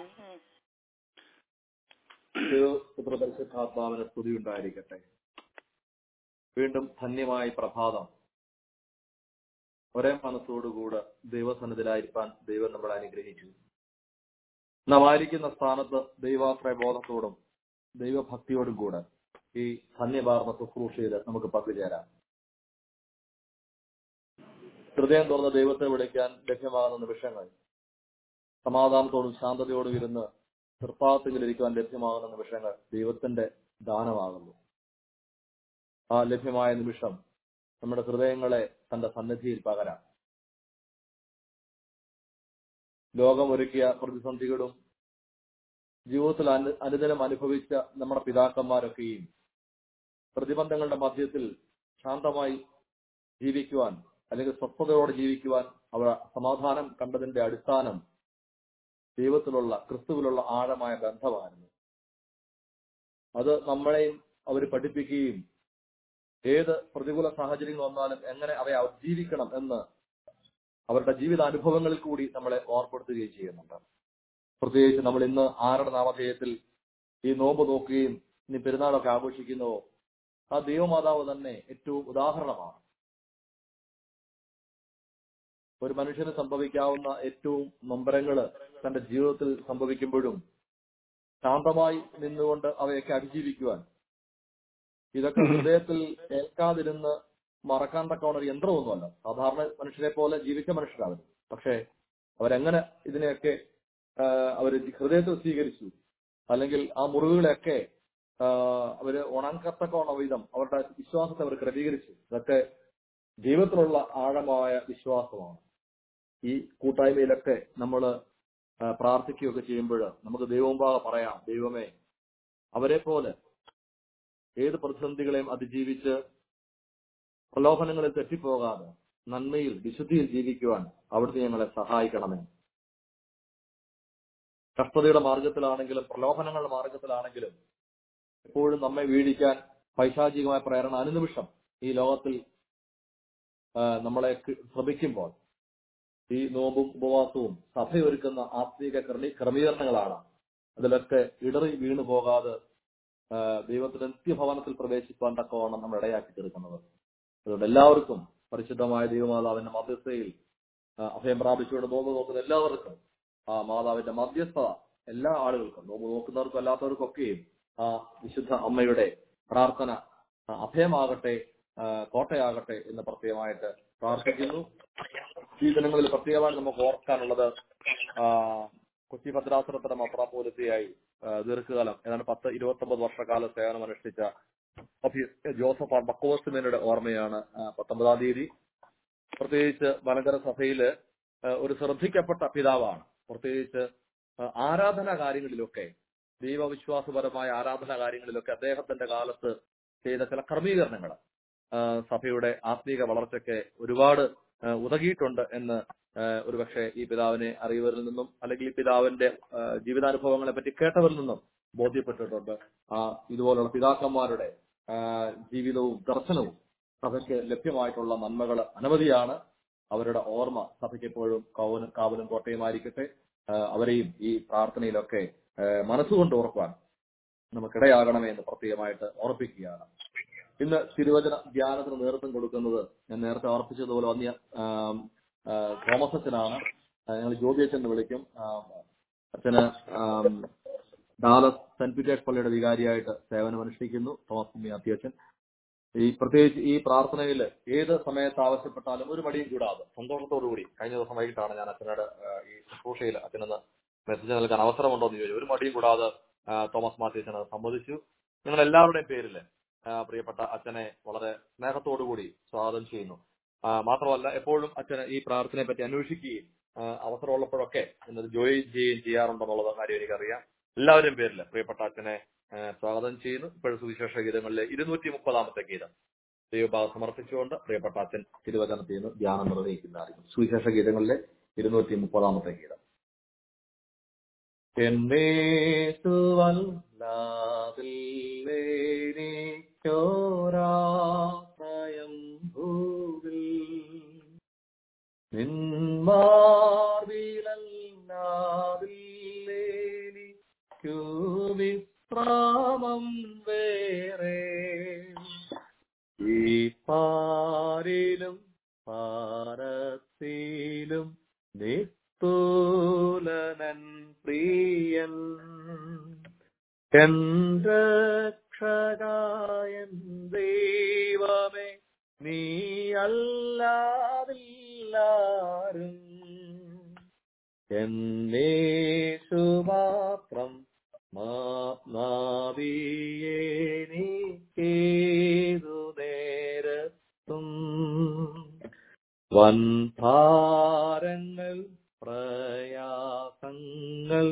S2: പുത്രപരിശുദ്ധാത്മാവിന് സ്തുതി ഉണ്ടായിരിക്കട്ടെ വീണ്ടും ധന്യമായ പ്രഭാതം ഒരേ മനസ്സോടുകൂടെ ദൈവസന്നിധിയിലായിരിക്കാൻ ദൈവം നമ്മളെ അനുഗ്രഹിച്ചു നാം ആയിരിക്കുന്ന സ്ഥാനത്ത് ദൈവാശ്രയ ബോധത്തോടും ദൈവഭക്തിയോടും കൂടെ ഈ ധന്യപാർന്ന ശുശ്രൂഷയിൽ നമുക്ക് പങ്കുചേരാം ഹൃദയം തുറന്ന് ദൈവത്തെ വിളിക്കാൻ ലഭ്യമാകുന്ന നിമിഷങ്ങൾ സമാധാനത്തോടും ശാന്തതയോടും ഇരുന്ന് തൃപ്പാത്തിലിരിക്കുവാൻ ലഭ്യമാകുന്ന നിമിഷങ്ങൾ ദൈവത്തിന്റെ ദാനമാകുന്നു ആ ലഭ്യമായ നിമിഷം നമ്മുടെ ഹൃദയങ്ങളെ തന്റെ സന്നിധിയിൽ പകരാം ലോകമൊരുക്കിയ പ്രതിസന്ധികളും ജീവിതത്തിൽ അനു അനുദിനം അനുഭവിച്ച നമ്മുടെ പിതാക്കന്മാരൊക്കെയും പ്രതിബന്ധങ്ങളുടെ മധ്യത്തിൽ ശാന്തമായി ജീവിക്കുവാൻ അല്ലെങ്കിൽ സ്വസ്ഥതയോടെ ജീവിക്കുവാൻ അവർ സമാധാനം കണ്ടതിന്റെ അടിസ്ഥാനം ദൈവത്തിലുള്ള ക്രിസ്തുവിലുള്ള ആഴമായ ബന്ധമായിരുന്നു അത് നമ്മളെയും അവർ പഠിപ്പിക്കുകയും ഏത് പ്രതികൂല സാഹചര്യങ്ങൾ വന്നാലും എങ്ങനെ അവയെ അതിജീവിക്കണം എന്ന് അവരുടെ ജീവിതാനുഭവങ്ങളിൽ കൂടി നമ്മളെ ഓർപ്പെടുത്തുകയും ചെയ്യുന്നുണ്ട് പ്രത്യേകിച്ച് നമ്മൾ ഇന്ന് ആരുടെ നാമധേയത്തിൽ ഈ നോമ്പ് നോക്കുകയും ഇനി പെരുന്നാളൊക്കെ ആഘോഷിക്കുന്നുവോ ആ ദൈവമാതാവ് തന്നെ ഏറ്റവും ഉദാഹരണമാണ് ഒരു മനുഷ്യന് സംഭവിക്കാവുന്ന ഏറ്റവും നൊമ്പരങ്ങള് തന്റെ ജീവിതത്തിൽ സംഭവിക്കുമ്പോഴും ശാന്തമായി നിന്നുകൊണ്ട് അവയൊക്കെ അതിജീവിക്കുവാൻ ഇതൊക്കെ ഹൃദയത്തിൽ ഏൽക്കാതിരുന്ന് മറക്കാൻ തക്കവണ ഒരു യന്ത്രമൊന്നുമല്ല സാധാരണ മനുഷ്യരെ പോലെ ജീവിച്ച മനുഷ്യരാണ് പക്ഷേ അവരെങ്ങനെ ഇതിനെയൊക്കെ അവർ ഹൃദയത്തിൽ സ്വീകരിച്ചു അല്ലെങ്കിൽ ആ മുറിവുകളെയൊക്കെ അവര് ഉണങ്ങത്തക്കവണ വിധം അവരുടെ വിശ്വാസത്തെ അവർ ക്രമീകരിച്ചു ഇതൊക്കെ ജീവിതത്തിലുള്ള ആഴമായ വിശ്വാസമാണ് ഈ കൂട്ടായ്മയിലൊക്കെ നമ്മൾ പ്രാർത്ഥിക്കുകയൊക്കെ ചെയ്യുമ്പോൾ നമുക്ക് ദൈവമുമ്പാകെ പറയാം ദൈവമേ അവരെ പോലെ ഏത് പ്രതിസന്ധികളെയും അതിജീവിച്ച് പ്രലോഭനങ്ങളിൽ തെറ്റിപ്പോകാതെ നന്മയിൽ വിശുദ്ധിയിൽ ജീവിക്കുവാൻ അവിടുത്തെ ഞങ്ങളെ സഹായിക്കണമേ കഷ്ടതയുടെ മാർഗത്തിലാണെങ്കിലും പ്രലോഭനങ്ങളുടെ മാർഗത്തിലാണെങ്കിലും എപ്പോഴും നമ്മെ വീഴിക്കാൻ പൈശാചികമായ പ്രേരണ അനുനിമിഷം ഈ ലോകത്തിൽ നമ്മളെ ശ്രമിക്കുമ്പോൾ ഈ നോമ്പും ഉപവാസവും സഭയൊരുക്കുന്ന ആത്മീക ക്രമീകരണങ്ങളാണ് അതിലൊക്കെ ഇടറി വീണു പോകാതെ ആ, ദൈവത്തിന്റെ നിത്യഭവനത്തിൽ പ്രവേശിപ്പാൻ തക്കവണ്ണം നമ്മൾ ഇടയാക്കി തീർക്കുന്നത് അതുകൊണ്ട് എല്ലാവർക്കും പരിശുദ്ധമായ ദൈവമാതാവിന്റെ മധ്യസ്ഥയിൽ ആ, അഭയം പ്രാപിച്ചുകൊണ്ട് നോമ്പ് നോക്കുന്ന എല്ലാവർക്കും ആ മാതാവിന്റെ മധ്യസ്ഥത എല്ലാ ആളുകൾക്കും നോമ്പ് നോക്കുന്നവർക്കും അല്ലാത്തവർക്കും ഒക്കെയും ആ വിശുദ്ധ അമ്മയുടെ പ്രാർത്ഥന ആ, അഭയമാകട്ടെ ആ, കോട്ടയാകട്ടെ എന്ന് പ്രത്യേകമായിട്ട് പ്രാർത്ഥിക്കുന്നു ഈ ദിനങ്ങളിൽ പ്രത്യേകമായി നമുക്ക് ഓർക്കാനുള്ളത് ആ, കൊച്ചി ഭദ്രാസനത്തിന്റെ മപ്രാപോലിത്തിയായി ദീർഘകാലം ഏതാണ്ട് പത്ത് ഇരുപത്തി ഒമ്പത് വർഷക്കാല സേവനം അനുഷ്ഠിച്ച അഭി- ജോസഫ് ആർ ബക്കോസ്മിനയുടെ ഓർമ്മയാണ് ആ, പത്തൊമ്പതാം തീയതി പ്രത്യേകിച്ച് മലങ്കര സഭയില് ആ, ഒരു ശ്രദ്ധിക്കപ്പെട്ട പിതാവാണ് പ്രത്യേകിച്ച് ആ, ആരാധനാ കാര്യങ്ങളിലൊക്കെ ദൈവവിശ്വാസപരമായ ആരാധനാ കാര്യങ്ങളിലൊക്കെ അദ്ദേഹത്തിന്റെ കാലത്ത് ചെയ്ത ചില ക്രമീകരണങ്ങൾ സഭയുടെ ആത്മീക വളർച്ചയ്ക്ക് ഒരുപാട് ആ, ഉതകിയിട്ടുണ്ട് എന്ന് ആ, ഒരുപക്ഷെ ഈ പിതാവിനെ അറിയുവരിൽ നിന്നും അല്ലെങ്കിൽ ഈ പിതാവിന്റെ ആ, ജീവിതാനുഭവങ്ങളെ പറ്റി കേട്ടവരിൽ നിന്നും ബോധ്യപ്പെട്ടിട്ടുണ്ട് ആ ഇതുപോലുള്ള പിതാക്കന്മാരുടെ ആ, ജീവിതവും ദർശനവും സഭയ്ക്ക് ലഭ്യമായിട്ടുള്ള നന്മകൾ അനവധിയാണ് അവരുടെ ഓർമ്മ സഭയ്ക്ക് എപ്പോഴും കാവലും കാവലും കോട്ടയുമായിരിക്കട്ടെ ആ, അവരെയും ഈ പ്രാർത്ഥനയിലൊക്കെ ആ, മനസ്സുകൊണ്ട് ഓർക്കുവാൻ നമുക്കിടയാകണമേ എന്ന് പ്രത്യേകമായിട്ട് ഓർപ്പിക്കുകയാണ് ഇന്ന് തിരുവചന ധ്യാനത്തിന് നേതൃത്വം കൊടുക്കുന്നത് ഞാൻ നേരത്തെ ഓർപ്പിച്ചതുപോലെ വന്നിയ ആം, ആ, തോമസ് അച്ഛനാണ് ആ, ഞങ്ങൾ ജ്യോതി അച്ഛൻ എന്ന് വിളിക്കും ആ, അച്ഛന് ആം, ഡാലസ് സെന്റ് പീറ്റേഴ്സ് പള്ളിയുടെ വികാരിയായിട്ട് സേവനം അനുഷ്ഠിക്കുന്നു തോമസ് കുമ്മി അധ്യക്ഷൻ ഈ പ്രത്യേകിച്ച് ഈ പ്രാർത്ഥനയിൽ ഏത് സമയത്ത് ആവശ്യപ്പെട്ടാലും ഒരു മടിയും കൂടാതെ സന്തോഷത്തോടുകൂടി കഴിഞ്ഞ ദിവസം വൈകിട്ടാണ് ഞാൻ അച്ഛനോട് ആ, ഈ ശുശ്രൂഷയിൽ അച്ഛനൊന്ന് മെസ്സേജ് നൽകാൻ അവസരമുണ്ടോ എന്ന് ചോദിച്ചു ഒരു മടിയും കൂടാതെ ആ, തോമസ് മാത്യു അച്ഛൻ അത് സമ്മതിച്ചു നിങ്ങൾ എല്ലാവരുടെയും പേരിൽ ആ, പ്രിയപ്പെട്ട അച്ഛനെ വളരെ സ്നേഹത്തോടുകൂടി സ്വാഗതം ചെയ്യുന്നു ആ, മാത്രമല്ല എപ്പോഴും അച്ഛന് ഈ പ്രാർത്ഥനയെ പറ്റി അന്വേഷിക്കുകയും ആ, അവസരമുള്ളപ്പോഴൊക്കെ എന്നത് ജോയിൻ ചെയ്യുകയും ചെയ്യാറുണ്ടെന്നുള്ള കാര്യം എനിക്കറിയാം എല്ലാവരുടെയും പേരിൽ പ്രിയപ്പെട്ട അച്ഛനെ ആ, സ്വാഗതം ചെയ്യുന്നു ഇപ്പോഴും സുവിശേഷ ഗീതങ്ങളിലെ ഇരുന്നൂറ്റി മുപ്പതാമത്തെ ഗീതം ദൈവഭാഗം സമർപ്പിച്ചുകൊണ്ട് പ്രിയപ്പെട്ട അച്ഛൻ തിരുവചനത്തിൽ നിന്ന് ധ്യാനം നിർവഹിക്കുന്നതായിരിക്കും സുവിശേഷ ഗീതങ്ങളിലെ ഇരുന്നൂറ്റി മുപ്പതാമത്തെ ഗീതം എന്നേതുവല്ലാതില്ലേനിക്കോരാശ്രയം ഭൂവിൽ നിന്മാർവിലല്ലാതില്ലേനിക്കു വിശ്രാമം വേറെ ഈ പാരിലും പാരത്തിലും നിസ്തൂലനൻ പ്രിയൻ എൻ രക്ഷകായൻ ദൈവമേ നീ അല്ലാതില്ലാരും എന്നേശു മാത്രം മാവിയേനിക്കേതു നേരത്തും വൻഭാരങ്ങൾ പ്രയാസങ്ങൾ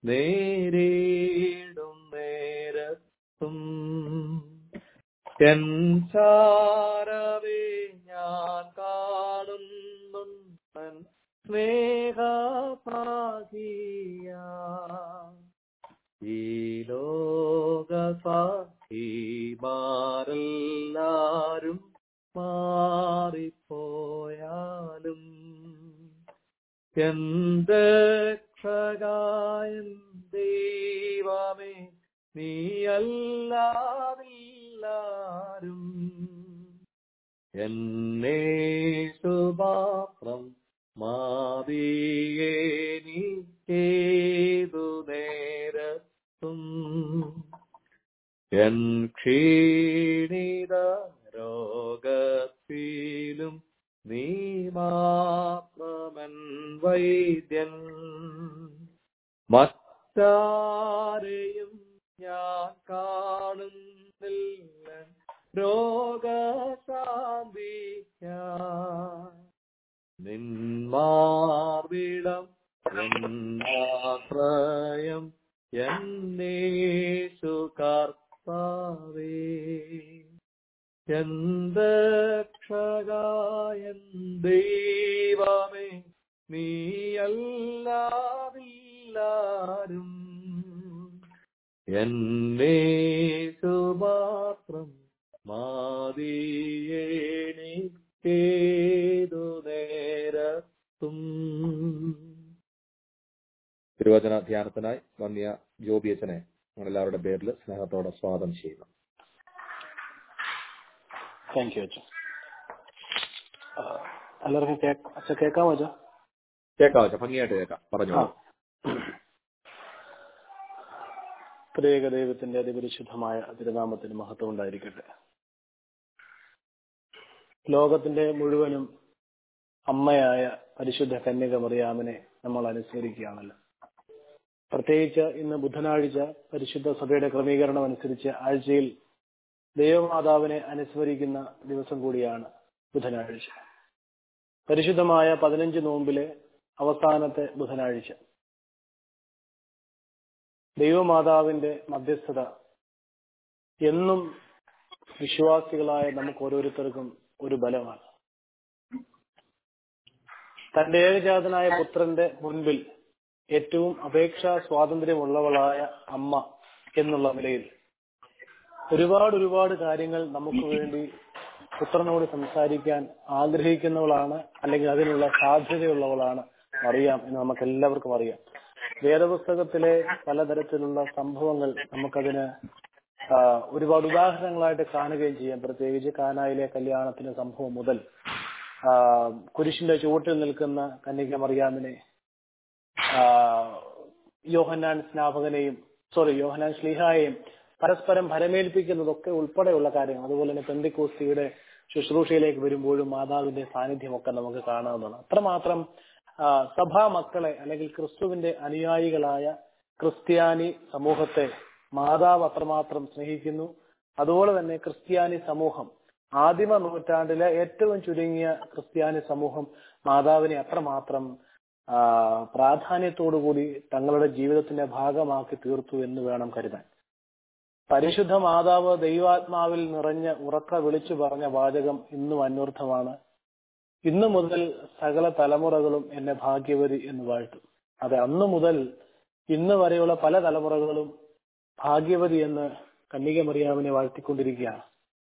S2: നേരിടും നേരത്തും എൻ ചാരവേ ഞാൻ കാണുന്നുണ്ടൻ സ്നേഹസാഹിയ ഈ ലോകസാഹിമാരെല്ലാരും മാറിപ്പോയാലും എന്റെ രക്ഷകായൻ ദൈവമേ നീയല്ലാതില്ലാരും എന്നെ സുപാത്രം മാവിയേനിക്കേതു നേരത്തും എൻ ക്ഷീണിത രോഗത്തിലും നീ മാത്രമൻ വൈദ്യൻ മറ്റാരെയും ഞാൻ കാണുന്നില്ല രോഗശാന്തിക്കാൻ നിന്മാർവിടം എന്നാശ്രയം എന്നേശു കർത്താവേ എന്തക്ഷകായൻ ദൈവമേ നീയല്ലാതില്ലാരും എന്നേശു മാത്രം മാതിയേണിക്കേതു നേരത്തും തിരുവചന ധ്യാനത്തിനായി വന്നിയ ജോബിയച്ചനെ നിങ്ങളെല്ലാവരുടെ പേരിൽ സ്നേഹത്തോടെ സ്വാഗതം ചെയ്യുന്നു
S4: താങ്ക് യു അച്ഛൻ ആ, എല്ലാവർക്കും കേക്ക് അച്ഛൻ കേൾക്കാമോ അച്ഛൻ
S2: കേൾക്കാം അച്ഛാ ഭംഗിയായിട്ട് കേൾക്കാം
S4: ആ
S2: പറഞ്ഞോളൂ
S4: ത്രിയേക ദൈവത്തിന്റെ അതിപരിശുദ്ധമായ തിരുനാമത്തിന് മഹത്വം ഉണ്ടായിരിക്കട്ടെ ലോകത്തിന്റെ മുഴുവനും അമ്മയായ പരിശുദ്ധ കന്യക മറിയാമിനെ നമ്മൾ അനുസ്മരിക്കുകയാണല്ലോ പ്രത്യേകിച്ച് ഇന്ന് ബുധനാഴ്ച പരിശുദ്ധ സഭയുടെ ക്രമീകരണം അനുസരിച്ച് ആഴ്ചയിൽ ദൈവമാതാവിനെ അനുസ്മരിക്കുന്ന ദിവസം കൂടിയാണ് ബുധനാഴ്ച പരിശുദ്ധമായ പതിനഞ്ച് നോമ്പിലെ അവസാനത്തെ ബുധനാഴ്ച ദൈവമാതാവിന്റെ മധ്യസ്ഥത എന്നും വിശ്വാസികളായ നമുക്ക് ഓരോരുത്തർക്കും ഒരു ബലമാണ് തന്റെ ഏകജാതനായ പുത്രന്റെ മുൻപിൽ ഏറ്റവും അപേക്ഷാ സ്വാതന്ത്ര്യമുള്ളവളായ അമ്മ എന്നുള്ള നിലയിൽ ഒരുപാട് ഒരുപാട് കാര്യങ്ങൾ നമുക്ക് വേണ്ടി പുത്രനോട് സംസാരിക്കാൻ ആഗ്രഹിക്കുന്നവളാണ് അല്ലെങ്കിൽ അതിനുള്ള സാധ്യതയുള്ളവളാണ് അറിയാം എന്ന് നമുക്ക് എല്ലാവർക്കും അറിയാം വേദപുസ്തകത്തിലെ പലതരത്തിലുള്ള സംഭവങ്ങൾ നമുക്കതിന് ആ, ഒരുപാട് ഉദാഹരണങ്ങളായിട്ട് കാണുകയും ചെയ്യാം പ്രത്യേകിച്ച് കാനായിലെ കല്യാണത്തിന്റെ സംഭവം മുതൽ ആ, കുരിശിന്റെ ചുവട്ടിൽ നിൽക്കുന്ന കന്യക മറിയാമിനെ ആ, യോഹന്നാൻ സ്നാപകനെയും സോറി യോഹന്നാൻ ശ്ലീഹായെയും പരസ്പരം ഭരമേൽപ്പിക്കുന്നതൊക്കെ ഉൾപ്പെടെയുള്ള കാര്യങ്ങൾ അതുപോലെ തന്നെ പെന്തിക്കോസ്തിയുടെ ശുശ്രൂഷയിലേക്ക് വരുമ്പോഴും മാതാവിന്റെ സാന്നിധ്യമൊക്കെ നമുക്ക് കാണാവുന്നതാണ് അത്രമാത്രം ആ, സഭാ മക്കളെ അല്ലെങ്കിൽ ക്രിസ്തുവിന്റെ അനുയായികളായ ക്രിസ്ത്യാനി സമൂഹത്തെ മാതാവ് അത്രമാത്രം സ്നേഹിക്കുന്നു അതുപോലെ തന്നെ ക്രിസ്ത്യാനി സമൂഹം ആദിമ നൂറ്റാണ്ടിലെ ഏറ്റവും ചുരുങ്ങിയ ക്രിസ്ത്യാനി സമൂഹം മാതാവിനെ അത്രമാത്രം ആ, പ്രാധാന്യത്തോടുകൂടി തങ്ങളുടെ ജീവിതത്തിന്റെ ഭാഗമാക്കി തീർത്തു എന്ന് വേണം കരുതാൻ പരിശുദ്ധ മാതാവ് ദൈവാത്മാവിൽ നിറഞ്ഞ ഉറക്ക വിളിച്ചു പറഞ്ഞ വാചകം ഇന്നും അന്വർത്ഥമാണ് ഇന്നു മുതൽ സകല തലമുറകളും എന്നെ ഭാഗ്യവതി എന്ന് വാഴ്ത്തും അതെ അന്നു മുതൽ ഇന്ന് വരെയുള്ള പല തലമുറകളും ഭാഗ്യവതി എന്ന് കന്യക മറിയാമിനെ വാഴ്ത്തിക്കൊണ്ടിരിക്കുകയാണ്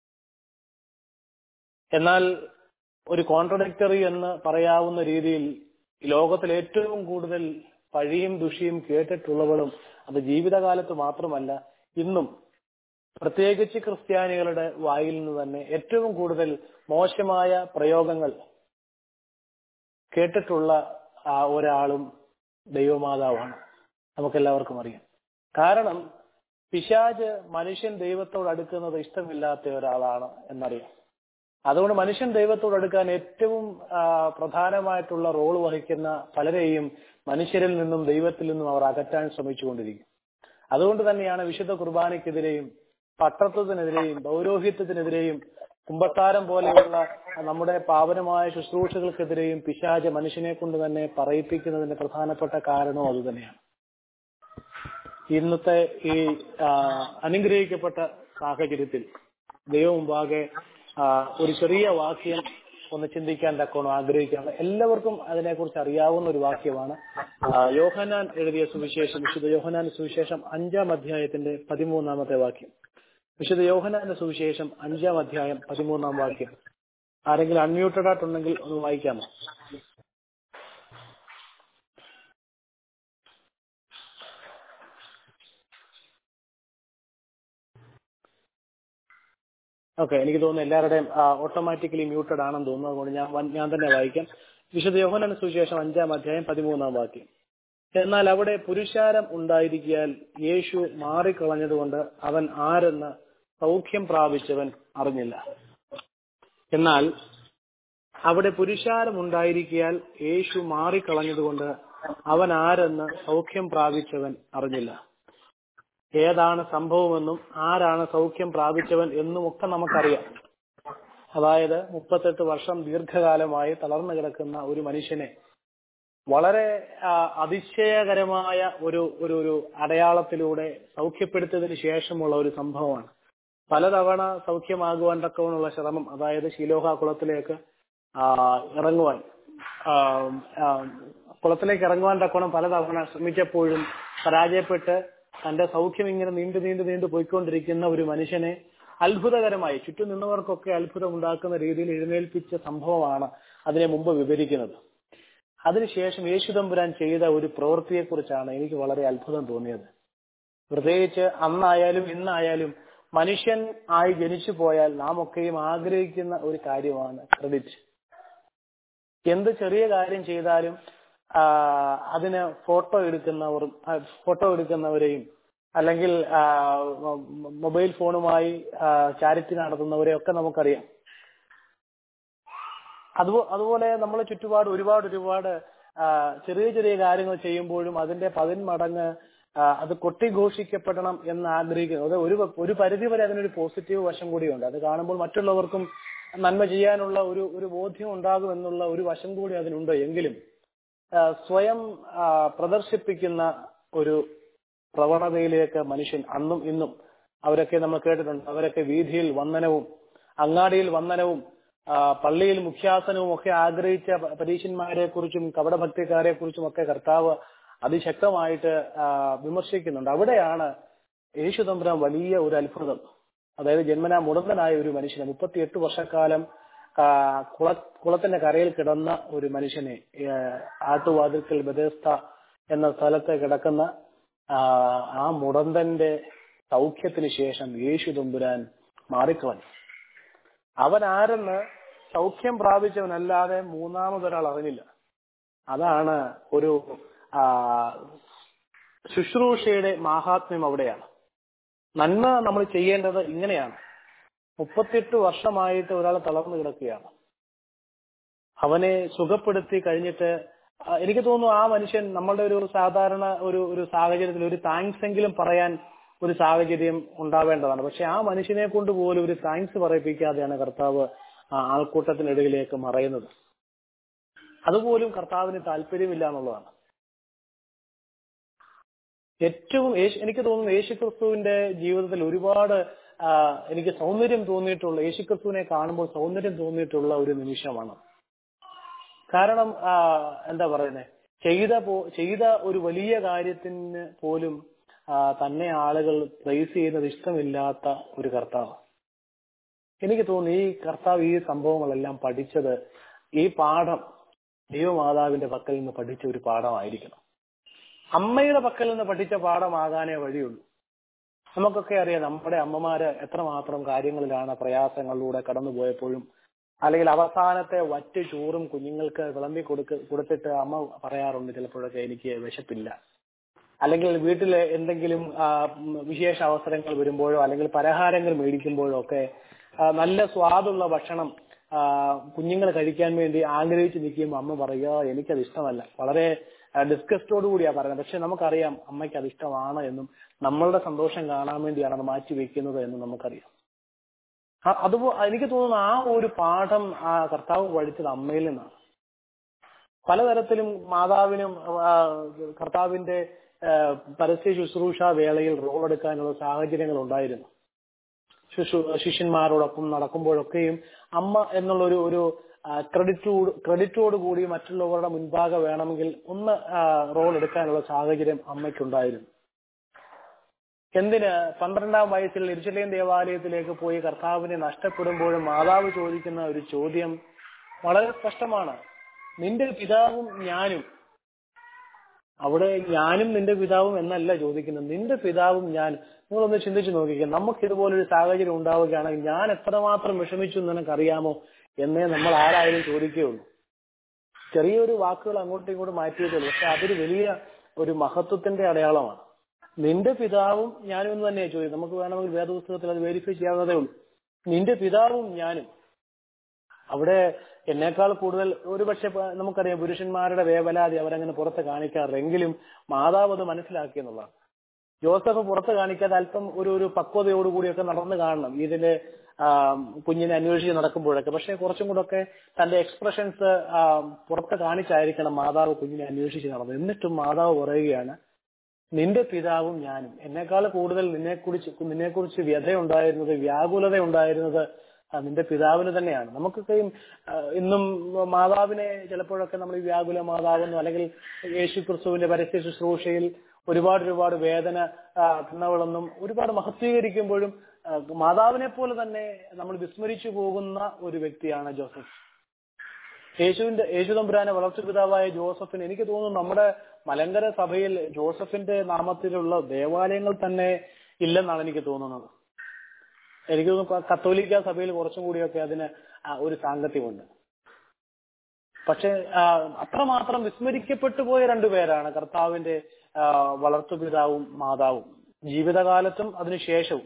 S4: എന്നാൽ ഒരു കോൺട്രഡിക്ടറി എന്ന് പറയാവുന്ന രീതിയിൽ ഈ ലോകത്തിൽ ഏറ്റവും കൂടുതൽ പഴിയും ദുഷിയും കേട്ടിട്ടുള്ളവളും അത് ജീവിതകാലത്ത് മാത്രമല്ല ഇന്നും പ്രത്യേകിച്ച് ക്രിസ്ത്യാനികളുടെ വായിൽ നിന്ന് തന്നെ ഏറ്റവും കൂടുതൽ മോശമായ പ്രയോഗങ്ങൾ കേട്ടിട്ടുള്ള ആ ഒരാളും ദൈവമാതാവാണ് നമുക്കെല്ലാവർക്കും അറിയാം കാരണം പിശാജ് മനുഷ്യൻ ദൈവത്തോട് അടുക്കുന്നത് ഇഷ്ടമില്ലാത്ത ഒരാളാണ് എന്നറിയാം അതുകൊണ്ട് മനുഷ്യൻ ദൈവത്തോട് അടുക്കാൻ ഏറ്റവും ആ, പ്രധാനമായിട്ടുള്ള റോൾ വഹിക്കുന്ന പലരെയും മനുഷ്യരിൽ നിന്നും ദൈവത്തിൽ നിന്നും അവർ അകറ്റാൻ ശ്രമിച്ചുകൊണ്ടിരിക്കും അതുകൊണ്ട് തന്നെയാണ് വിശുദ്ധ കുർബാനയ്ക്കെതിരെയും പട്ടത്വത്തിനെതിരെയും പൗരോഹിത്യത്തിനെതിരെയും കുമ്പത്താരം പോലെയുള്ള നമ്മുടെ പാവനമായ ശുശ്രൂഷകൾക്കെതിരെയും പിശാച മനുഷ്യനെ കൊണ്ട് തന്നെ പറയിപ്പിക്കുന്നതിന്റെ പ്രധാനപ്പെട്ട കാരണവും അതുതന്നെയാണ് ഇന്നത്തെ ഈ ആ, അനുഗ്രഹിക്കപ്പെട്ട സാഹചര്യത്തിൽ ദൈവം മുമ്പാകെ ആ, ഒരു ചെറിയ വാക്യം ഒന്ന് ചിന്തിക്കാൻ തക്കോണം ആഗ്രഹിക്കുകയാണ് എല്ലാവർക്കും അതിനെക്കുറിച്ച് അറിയാവുന്ന ഒരു വാക്യമാണ് ആ, യോഹന്നാൻ എഴുതിയ സുവിശേഷം വിശുദ്ധ യോഹന്നാൻ സുവിശേഷം അഞ്ചാം അധ്യായത്തിന്റെ പതിമൂന്നാമത്തെ വാക്യം വിശുദ്ധ യോഹനാന്റെ സുവിശേഷം അഞ്ചാം അധ്യായം പതിമൂന്നാം വാക്യം ആരെങ്കിലും അൺമ്യൂട്ടഡ് ആയിട്ടുണ്ടെങ്കിൽ ഒന്ന് വായിക്കാമോ ഓക്കെ എനിക്ക് തോന്നുന്നു എല്ലാവരുടെയും ഓട്ടോമാറ്റിക്കലി മ്യൂട്ടഡ് ആണെന്ന് തോന്നുന്നു അതുകൊണ്ട് ഞാൻ വൻ- ഞാൻ തന്നെ വായിക്കാം വിശുദ്ധ യോഹനാന്റെ സുവിശേഷം അഞ്ചാം അധ്യായം പതിമൂന്നാം വാക്യം എന്നാൽ അവിടെ പുരുഷാരം ഉണ്ടായിരിക്കാൻ യേശു മാറിക്കളഞ്ഞതുകൊണ്ട് അവൻ ആരെന്ന് സൗഖ്യം പ്രാപിച്ചവൻ അറിഞ്ഞില്ല എന്നാൽ അവിടെ പുരുഷാരം ഉണ്ടായിരിക്കാൻ യേശു മാറിക്കളഞ്ഞതുകൊണ്ട് അവൻ ആരെന്ന് സൗഖ്യം പ്രാപിച്ചവൻ അറിഞ്ഞില്ല ഏതാണ് സംഭവമെന്നും ആരാണ് സൗഖ്യം പ്രാപിച്ചവൻ എന്നും ഒക്കെ നമുക്കറിയാം അതായത് മുപ്പത്തെട്ട് വർഷം ദീർഘകാലമായി തളർന്നു കിടക്കുന്ന ഒരു മനുഷ്യനെ വളരെ ആ, അതിശയകരമായ ഒരു ഒരു ഒരു അടയാളത്തിലൂടെ സൗഖ്യപ്പെടുത്തിയതിനു ശേഷമുള്ള ഒരു സംഭവമാണ് പലതവണ സൗഖ്യമാകുവാൻ തക്കവണ്ണുള്ള ശ്രമം അതായത് ശിലോഹ കുളത്തിലേക്ക് ആ, ഇറങ്ങുവാൻ ആ, ആ, കുളത്തിലേക്ക് ഇറങ്ങുവാൻ തക്കവണ്ണം പലതവണ ശ്രമിച്ചപ്പോഴും പരാജയപ്പെട്ട് തന്റെ സൗഖ്യം ഇങ്ങനെ നീണ്ടു നീണ്ടു നീണ്ടു പോയിക്കൊണ്ടിരിക്കുന്ന ഒരു മനുഷ്യനെ അത്ഭുതകരമായി ചുറ്റും നിന്നവർക്കൊക്കെ അത്ഭുതം ഉണ്ടാക്കുന്ന രീതിയിൽ എഴുന്നേൽപ്പിച്ച സംഭവമാണ് അതിനെ മുമ്പ് വിവരിക്കുന്നത് അതിനുശേഷം യേശുദമ്പുരാൻ ചെയ്ത ഒരു പ്രവൃത്തിയെക്കുറിച്ചാണ് എനിക്ക് വളരെ അത്ഭുതം തോന്നിയത് പ്രത്യേകിച്ച് അന്നായാലും ഇന്നായാലും മനുഷ്യൻ ആയി ജനിച്ചു പോയാൽ നാം ഒക്കെയും ആഗ്രഹിക്കുന്ന ഒരു കാര്യമാണ് ക്രെഡിറ്റ് എന്ത് ചെറിയ കാര്യം ചെയ്താലും ആ, അതിന് ഫോട്ടോ എടുക്കുന്നവർ ഫോട്ടോ എടുക്കുന്നവരെയും അല്ലെങ്കിൽ ആ, മൊ- മൊബൈൽ ഫോണുമായി ചാരിറ്റി നടത്തുന്നവരെയും ഒക്കെ നമുക്കറിയാം അതുപോ- അതുപോലെ നമ്മളെ ചുറ്റുപാട് ഒരുപാട് ഒരുപാട് ആ, ചെറിയ ചെറിയ കാര്യങ്ങൾ ചെയ്യുമ്പോഴും അതിന്റെ പതിന്മടങ്ങ് ആ, അത് കൊട്ടിഘോഷിക്കപ്പെടണം എന്ന് ആഗ്രഹിക്കുന്നു അത് ഒരു ഒരു പരിധി വരെ അതിനൊരു പോസിറ്റീവ് വശം കൂടിയുണ്ട് അത് കാണുമ്പോൾ മറ്റുള്ളവർക്കും നന്മ ചെയ്യാനുള്ള ഒരു ഒരു ബോധ്യം ഉണ്ടാകും എന്നുള്ള ഒരു വശം കൂടി അതിനുണ്ട് എങ്കിലും ആ, സ്വയം ആ, പ്രദർശിപ്പിക്കുന്ന ഒരു പ്രവണതയിലേക്ക് മനുഷ്യൻ അന്നും ഇന്നും അവരൊക്കെ നമ്മൾ കേട്ടിട്ടുണ്ട് അവരൊക്കെ വീതിയിൽ വന്ദനവും അങ്ങാടിയിൽ വന്ദനവും ആ, പള്ളിയിൽ മുഖ്യാസനവും ഒക്കെ ആഗ്രഹിച്ച പ- പരീശന്മാരെ കുറിച്ചും കപടഭക്തിക്കാരെ കുറിച്ചും ഒക്കെ കർത്താവ് അതിശക്തമായിട്ട് ആ, വിമർശിക്കുന്നുണ്ട് അവിടെയാണ് യേശു തമ്പുരാൻ വലിയ ഒരു അത്ഭുതം അതായത് ജന്മനാ മുടന്തനായ ഒരു മനുഷ്യനെ മുപ്പത്തിയെട്ട് വർഷക്കാലം ആ, കുള കുളത്തിന്റെ കരയിൽ കിടന്ന ഒരു മനുഷ്യനെ ആ, ആട്ടുവാതിൽക്കൽ ബദേസ്ത എന്ന സ്ഥലത്ത് കിടക്കുന്ന ആ, ആ മുടന്തന്റെ സൗഖ്യത്തിന് ശേഷം യേശു തമ്പുരാൻ മാറിക്കളഞ്ഞു അവൻ ആരെന്ന് സൗഖ്യം പ്രാപിച്ചവനല്ലാതെ മൂന്നാമതൊരാൾ അറിഞ്ഞില്ല അതാണ് ഒരു ആ, ശുശ്രൂഷയുടെ മാഹാത്മ്യം അവിടെയാണ് നന്മ നമ്മൾ ചെയ്യേണ്ടത് ഇങ്ങനെയാണ് മുപ്പത്തിയെട്ട് വർഷമായിട്ട് ഒരാൾ തളർന്നു കിടക്കുകയാണ് അവനെ സുഖപ്പെടുത്തി കഴിഞ്ഞിട്ട് ആ, എനിക്ക് തോന്നുന്നു ആ മനുഷ്യൻ നമ്മളുടെ ഒരു സാധാരണ ഒരു ഒരു സാഹചര്യത്തിൽ ഒരു താങ്ക്സ് എങ്കിലും പറയാൻ ഒരു സാഹചര്യം ഉണ്ടാവേണ്ടതാണ് പക്ഷെ ആ മനുഷ്യനെ കൊണ്ട് പോലും ഒരു താങ്ക്സ് പറയിപ്പിക്കാതെയാണ് കർത്താവ് ആ ആൾക്കൂട്ടത്തിനിടയിലേക്ക് മറയുന്നത് അതുപോലും കർത്താവിന് താല്പര്യമില്ല എന്നുള്ളതാണ് ഏറ്റവും യേശു എനിക്ക് തോന്നുന്നു യേശു ക്രിസ്തുവിന്റെ ജീവിതത്തിൽ ഒരുപാട് ആ, എനിക്ക് സൗന്ദര്യം തോന്നിയിട്ടുള്ള യേശു ക്രിസ്തുവിനെ കാണുമ്പോൾ സൗന്ദര്യം തോന്നിയിട്ടുള്ള ഒരു നിമിഷമാണ് കാരണം ആ, എന്താ പറയുന്നത് ചെയ്ത പോ- ചെയ്ത ഒരു വലിയ കാര്യത്തിന് പോലും ആ, തന്നെ ആളുകൾ പ്രൈസ് ചെയ്യുന്നത് ഇഷ്ടമില്ലാത്ത ഒരു കർത്താവ് എനിക്ക് തോന്നുന്നു ഈ കർത്താവ് ഈ സംഭവങ്ങളെല്ലാം പഠിച്ചത് ഈ പാഠം ദൈവമാതാവിന്റെ പക്കൽ നിന്ന് പഠിച്ച ഒരു പാഠമായിരിക്കണം അമ്മയുടെ പക്കൽ നിന്ന് പഠിച്ച പാഠമാകാനേ വഴിയുള്ളൂ നമുക്കൊക്കെ അറിയാം നമ്മുടെ അമ്മമാര് എത്രമാത്രം കാര്യങ്ങളിലാണ് പ്രയാസങ്ങളിലൂടെ കടന്നുപോയപ്പോഴും അല്ലെങ്കിൽ അവസാനത്തെ വറ്റ് ചോറും കുഞ്ഞുങ്ങൾക്ക് വിളമ്പി കൊടുക്ക കൊടുത്തിട്ട് അമ്മ പറയാറുണ്ട് ചിലപ്പോഴൊക്കെ എനിക്ക് വിശപ്പില്ല അല്ലെങ്കിൽ വീട്ടിൽ എന്തെങ്കിലും ആ, ഉം, വിശേഷ അവസരങ്ങൾ വരുമ്പോഴോ അല്ലെങ്കിൽ പലഹാരങ്ങൾ മേടിക്കുമ്പോഴോ ഒക്കെ ആ, നല്ല സ്വാദുള്ള ഭക്ഷണം കുഞ്ഞുങ്ങൾ കഴിക്കാൻ വേണ്ടി ആഗ്രഹിച്ച് നിൽക്കുമ്പോൾ അമ്മ പറയുക എനിക്കത് ഇഷ്ടമല്ല വളരെ ഡിസ്കസ്റ്റോട് കൂടിയാ പറയുന്നത് പക്ഷെ നമുക്കറിയാം അമ്മയ്ക്ക് അത് ഇഷ്ടമാണ് എന്നും നമ്മളുടെ സന്തോഷം കാണാൻ വേണ്ടിയാണ് അത് മാറ്റി വെക്കുന്നത് എന്നും നമുക്കറിയാം ആ- അതുപോ എനിക്ക് തോന്നുന്നു ആ ഒരു പാഠം ആ കർത്താവ് പഠിച്ചത് അമ്മയിൽ നിന്നാണ് പലതരത്തിലും മാതാവിനും ആ, കർത്താവിന്റെ ആ, പരസ്യ ശുശ്രൂഷ വേളയിൽ റോൾ എടുക്കാനുള്ള സാഹചര്യങ്ങൾ ഉണ്ടായിരുന്നു ശുശ്രൂ ശിഷ്യന്മാരോടൊപ്പം നടക്കുമ്പോഴൊക്കെയും അമ്മ എന്നുള്ള ഒരു ഒരു ക്രെഡിറ്റോട് ക്രെഡിറ്റോട് കൂടി മറ്റുള്ളവരുടെ മുൻപാകെ വേണമെങ്കിൽ ഒന്ന് റോൾ എടുക്കാനുള്ള സാഹചര്യം അമ്മയ്ക്കുണ്ടായിരുന്നു എന്തിന് പന്ത്രണ്ടാം വയസ്സിൽ എരിശിലേം ദേവാലയത്തിലേക്ക് പോയി കർത്താവിനെ നഷ്ടപ്പെടുമ്പോഴും മാതാവ് ചോദിക്കുന്ന ഒരു ചോദ്യം വളരെ സ്പഷ്ടമാണ് നിന്റെ പിതാവും ഞാനും അവിടെ ഞാനും നിന്റെ പിതാവും എന്നല്ല ചോദിക്കുന്നത് നിന്റെ പിതാവും ഞാൻ നിങ്ങളൊന്ന് ചിന്തിച്ചു നോക്കിക്കുക നമുക്ക് ഇതുപോലൊരു സാഹചര്യം ഉണ്ടാവുകയാണെങ്കിൽ ഞാൻ എത്രമാത്രം വിഷമിച്ചു എന്ന് നിനക്കറിയാമോ എന്നേ നമ്മൾ ആരായാലും ചോദിക്കുകയുള്ളൂ ചെറിയൊരു വാക്കുകൾ അങ്ങോട്ടും ഇങ്ങോട്ടും മാറ്റിയതുള്ളൂ പക്ഷെ അതൊരു വലിയ ഒരു മഹത്വത്തിന്റെ അടയാളമാണ് നിന്റെ പിതാവും ഞാനും എന്ന് തന്നെയാണ് ചോദിക്കുന്നത് നമുക്ക് വേണമെങ്കിൽ വേദപുസ്തകത്തിൽ അത് വെരിഫൈ ചെയ്യാവുന്നതേ ഉള്ളൂ നിന്റെ പിതാവും ഞാനും അവിടെ എന്നേക്കാൾ കൂടുതൽ ഒരുപക്ഷെ പ- നമുക്കറിയാം പുരുഷന്മാരുടെ വേവലാതി അവരങ്ങനെ പുറത്ത് കാണിക്കാറില്ല എങ്കിലും മാതാവ് അത് മനസ്സിലാക്കി എന്നുള്ളതാണ് ജോസഫ് പുറത്ത് കാണിക്കാതെ അല്പം ഒരു ഒരു പക്വതയോടുകൂടിയൊക്കെ നടന്നു കാണണം ഇതിന്റെ ആ, കുഞ്ഞിനെ അന്വേഷിച്ച് നടക്കുമ്പോഴൊക്കെ പക്ഷെ കുറച്ചും കൂടെ ഒക്കെ തന്റെ എക്സ്പ്രഷൻസ് പുറത്ത് കാണിച്ചായിരിക്കണം മാതാവ് കുഞ്ഞിനെ അന്വേഷിച്ച് നടന്നത് എന്നിട്ടും മാതാവ് പറയുകയാണ് നിന്റെ പിതാവും ഞാനും എന്നെക്കാൾ കൂടുതൽ നിന്നെ കുറിച്ച് നിന്നെ കുറിച്ച് വ്യഥയുണ്ടായിരുന്നത് വ്യാകുലത ഉണ്ടായിരുന്നത് ആ, നിന്റെ പിതാവിന് തന്നെയാണ് നമുക്കൊക്കെയും ആ, ഇന്നും മാതാവിനെ ചിലപ്പോഴൊക്കെ നമ്മൾ ഈ വ്യാകുല മാതാവെന്നോ അല്ലെങ്കിൽ യേശു ക്രിസ്തുവിന്റെ പരസ്യ ശുശ്രൂഷയിൽ ഒരുപാട് ഒരുപാട് വേദന ആ, തിന്നവളെന്നും ഒരുപാട് മഹത്വീകരിക്കുമ്പോഴും ആ, മാതാവിനെ പോലെ തന്നെ നമ്മൾ വിസ്മരിച്ചു പോകുന്ന ഒരു വ്യക്തിയാണ് ജോസഫ് യേശുവിന്റെ യേശു തമ്പുരാനെ വളർത്തു പിതാവായ ജോസഫിന് എനിക്ക് തോന്നുന്നു നമ്മുടെ മലങ്കര സഭയിൽ ജോസഫിന്റെ നാമത്തിലുള്ള ദേവാലയങ്ങൾ തന്നെ ഇല്ലെന്നാണ് എനിക്ക് തോന്നുന്നത് എനിക്ക് തോന്നുന്നു കത്തോലിക്ക സഭയിൽ കുറച്ചും കൂടിയൊക്കെ അതിന് ആ, ഒരു സാങ്കത്യമുണ്ട് പക്ഷെ ആ, അത്രമാത്രം വിസ്മരിക്കപ്പെട്ടു പോയ രണ്ടുപേരാണ് കർത്താവിന്റെ ആ, വളർത്തുപിതാവും മാതാവും ജീവിതകാലത്തും അതിനുശേഷവും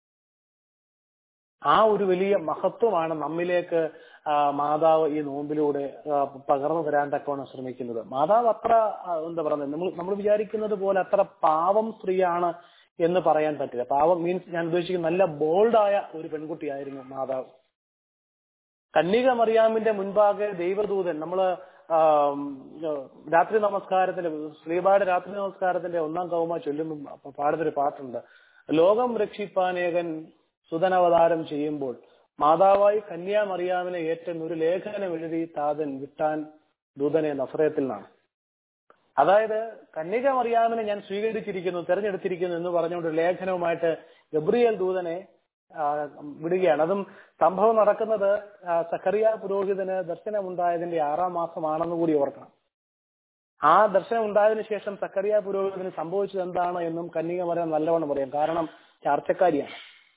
S4: ആ ഒരു വലിയ മഹത്വമാണ് നമ്മിലേക്ക് ആ, മാതാവ് ഈ നോമ്പിലൂടെ ആ, പകർന്നു തരാൻ തക്കവണ്ണം ശ്രമിക്കുന്നത് മാതാവ് അത്ര ആ, എന്താ പറയുന്നത് നമ്മൾ നമ്മൾ വിചാരിക്കുന്നത് പോലെ അത്ര പാവം സ്ത്രീയാണ് എന്ന് പറയാൻ പറ്റില്ല പാവം മീൻസ് ഞാൻ ഉദ്ദേശിക്കുന്നത് നല്ല ബോൾഡായ ഒരു പെൺകുട്ടിയായിരുന്നു മാതാവ് കന്യക മറിയാമിന്റെ മുൻപാകെ ദൈവദൂതൻ നമ്മള് ആം, രാത്രി നമസ്കാരത്തിന്റെ ശ്രീപാട് രാത്രി നമസ്കാരത്തിന്റെ ഒന്നാം കൗമ ചൊല്ലുമ്പോൾ പാടുന്നൊരു പാട്ടുണ്ട് ലോകം രക്ഷിപ്പാനേകൻ സുതനവതാരം ചെയ്യുമ്പോൾ മാതാവായി കന്യാ മറിയാമിനെ ഏറ്റൻ ഒരു ലേഖനം എഴുതി താതൻ വിട്ടാൻ ദൂതനെ നഫറയത്തിൽ നിന്നാണ് അതായത് കന്യക മറിയാമിനെ ഞാൻ സ്വീകരിച്ചിരിക്കുന്നു തെരഞ്ഞെടുത്തിരിക്കുന്നു എന്ന് പറഞ്ഞുകൊണ്ട് ഒരു ലേഖനവുമായിട്ട് ഗബ്രിയേൽ ദൂതനെ ആ, വിടുകയാണ് അതും സംഭവം നടക്കുന്നത് ആ, സഖറിയ പുരോഹിതന് ദർശനമുണ്ടായതിന്റെ ആറാം മാസമാണെന്ന് കൂടി ഓർക്കണം ആ ദർശനം ഉണ്ടായതിനു ശേഷം സക്കറിയ പുരോഹിതന് സംഭവിച്ചത് എന്താണ് എന്നും കന്യക മറിയാം നല്ലവണ്ണം പറയാം കാരണം ചാർച്ചക്കാരിയാണ്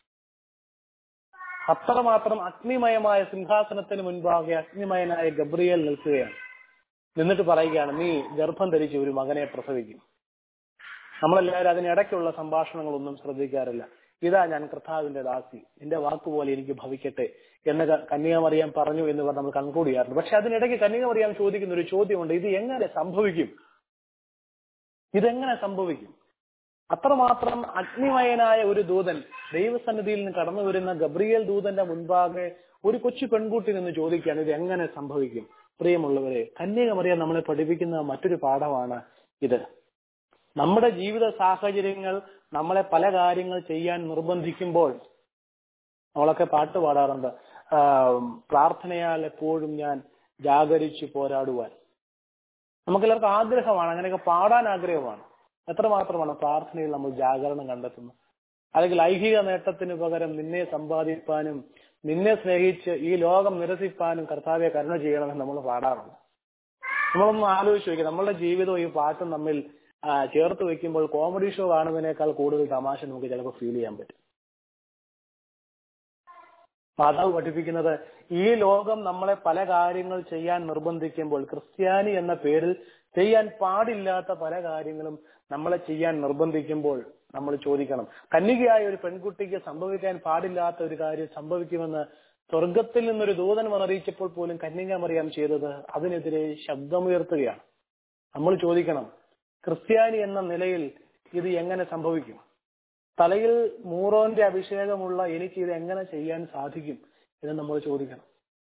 S4: അത്രമാത്രം അഗ്നിമയമായ സിംഹാസനത്തിന് മുൻപാകെ അഗ്നിമയനായ ഗബ്രിയേൽ നിൽക്കുകയാണ് നിന്നിട്ട് പറയുകയാണ് നീ ഗർഭം ധരിച്ച് ഒരു മകനെ പ്രസവിക്കും നമ്മളെല്ലാവരും അതിനിടയ്ക്കുള്ള സംഭാഷണങ്ങളൊന്നും ശ്രദ്ധിക്കാറില്ല ഇതാ ഞാൻ കർത്താവിന്റെ ദാസി നിന്റെ വാക്കുപോലെ എനിക്ക് ഭവിക്കട്ടെ എന്ന് ക- കന്യാമറിയാൻ പറഞ്ഞു എന്ന് പറഞ്ഞ് നമ്മൾ കൺക്ലൂഡ് ചെയ്യാറുണ്ട് പക്ഷെ അതിനിടയ്ക്ക് കന്യാമറിയാൻ ചോദിക്കുന്ന ഒരു ചോദ്യമുണ്ട് ഇത് എങ്ങനെ സംഭവിക്കും ഇതെങ്ങനെ സംഭവിക്കും അത്രമാത്രം അഗ്നിമയനായ ഒരു ദൂതൻ ദൈവസന്നിധിയിൽ നിന്ന് കടന്നു വരുന്ന ഗബ്രിയേൽ ദൂതന്റെ മുൻപാകെ ഒരു കൊച്ചു പെൺകുട്ടി നിന്ന് ചോദിക്കുകയാണ് ഇത് എങ്ങനെ സംഭവിക്കും പ്രിയമുള്ളവരെ കന്യകമറിയാൻ നമ്മളെ പഠിപ്പിക്കുന്ന മറ്റൊരു പാഠമാണ് ഇത് നമ്മുടെ ജീവിത സാഹചര്യങ്ങൾ നമ്മളെ പല കാര്യങ്ങൾ ചെയ്യാൻ നിർബന്ധിക്കുമ്പോൾ നമ്മളൊക്കെ പാട്ട് പാടാറുണ്ട് ആ, പ്രാർത്ഥനയാൽ എപ്പോഴും ഞാൻ ജാഗരിച്ചു പോരാടുവാൻ നമുക്കെല്ലാവർക്കും ആഗ്രഹമാണ് അങ്ങനെയൊക്കെ പാടാൻ ആഗ്രഹമാണ് എത്രമാത്രമാണ് പ്രാർത്ഥനയിൽ നമ്മൾ ജാഗരണം കണ്ടെത്തുന്നത് അല്ലെങ്കിൽ ഐഹിക നേട്ടത്തിന് പകരം നിന്നെ സമ്പാദിപ്പാനും നിന്നെ സ്നേഹിച്ച് ഈ ലോകം നിരസിപ്പാനും കർത്താവെ കരുണ ചെയ്യണമെന്ന് നമ്മൾ പാടാറുണ്ട് നമ്മളൊന്ന് ആലോചിച്ച് നോക്കി നമ്മളുടെ ജീവിതവും ഈ പാട്ടും തമ്മിൽ ആ, ചേർത്ത് വെക്കുമ്പോൾ കോമഡി ഷോ കാണുന്നതിനേക്കാൾ കൂടുതൽ തമാശ നമുക്ക് ചിലപ്പോൾ ഫീൽ ചെയ്യാൻ പറ്റും മാതാവ് പഠിപ്പിക്കുന്നത് ഈ ലോകം നമ്മളെ പല കാര്യങ്ങൾ ചെയ്യാൻ നിർബന്ധിക്കുമ്പോൾ ക്രിസ്ത്യാനി എന്ന പേരിൽ ചെയ്യാൻ പാടില്ലാത്ത പല കാര്യങ്ങളും നമ്മളെ ചെയ്യാൻ നിർബന്ധിക്കുമ്പോൾ നമ്മൾ ചോദിക്കണം കന്യകയായ ഒരു പെൺകുട്ടിക്ക് സംഭവിക്കാൻ പാടില്ലാത്ത ഒരു കാര്യം സംഭവിക്കുമെന്ന് സ്വർഗത്തിൽ നിന്നൊരു ദൂതൻ വന്നറിയിച്ചപ്പോൾ പോലും കന്യക മറിയാം ചെയ്തത് അതിനെതിരെ ശബ്ദമുയർത്തുകയാണ് നമ്മൾ ചോദിക്കണം ക്രിസ്ത്യാനി എന്ന നിലയിൽ ഇത് എങ്ങനെ സംഭവിക്കും തലയിൽ മൂറോന്റെ അഭിഷേകമുള്ള എനിക്ക് ഇത് എങ്ങനെ ചെയ്യാൻ സാധിക്കും എന്ന് നമ്മൾ ചോദിക്കണം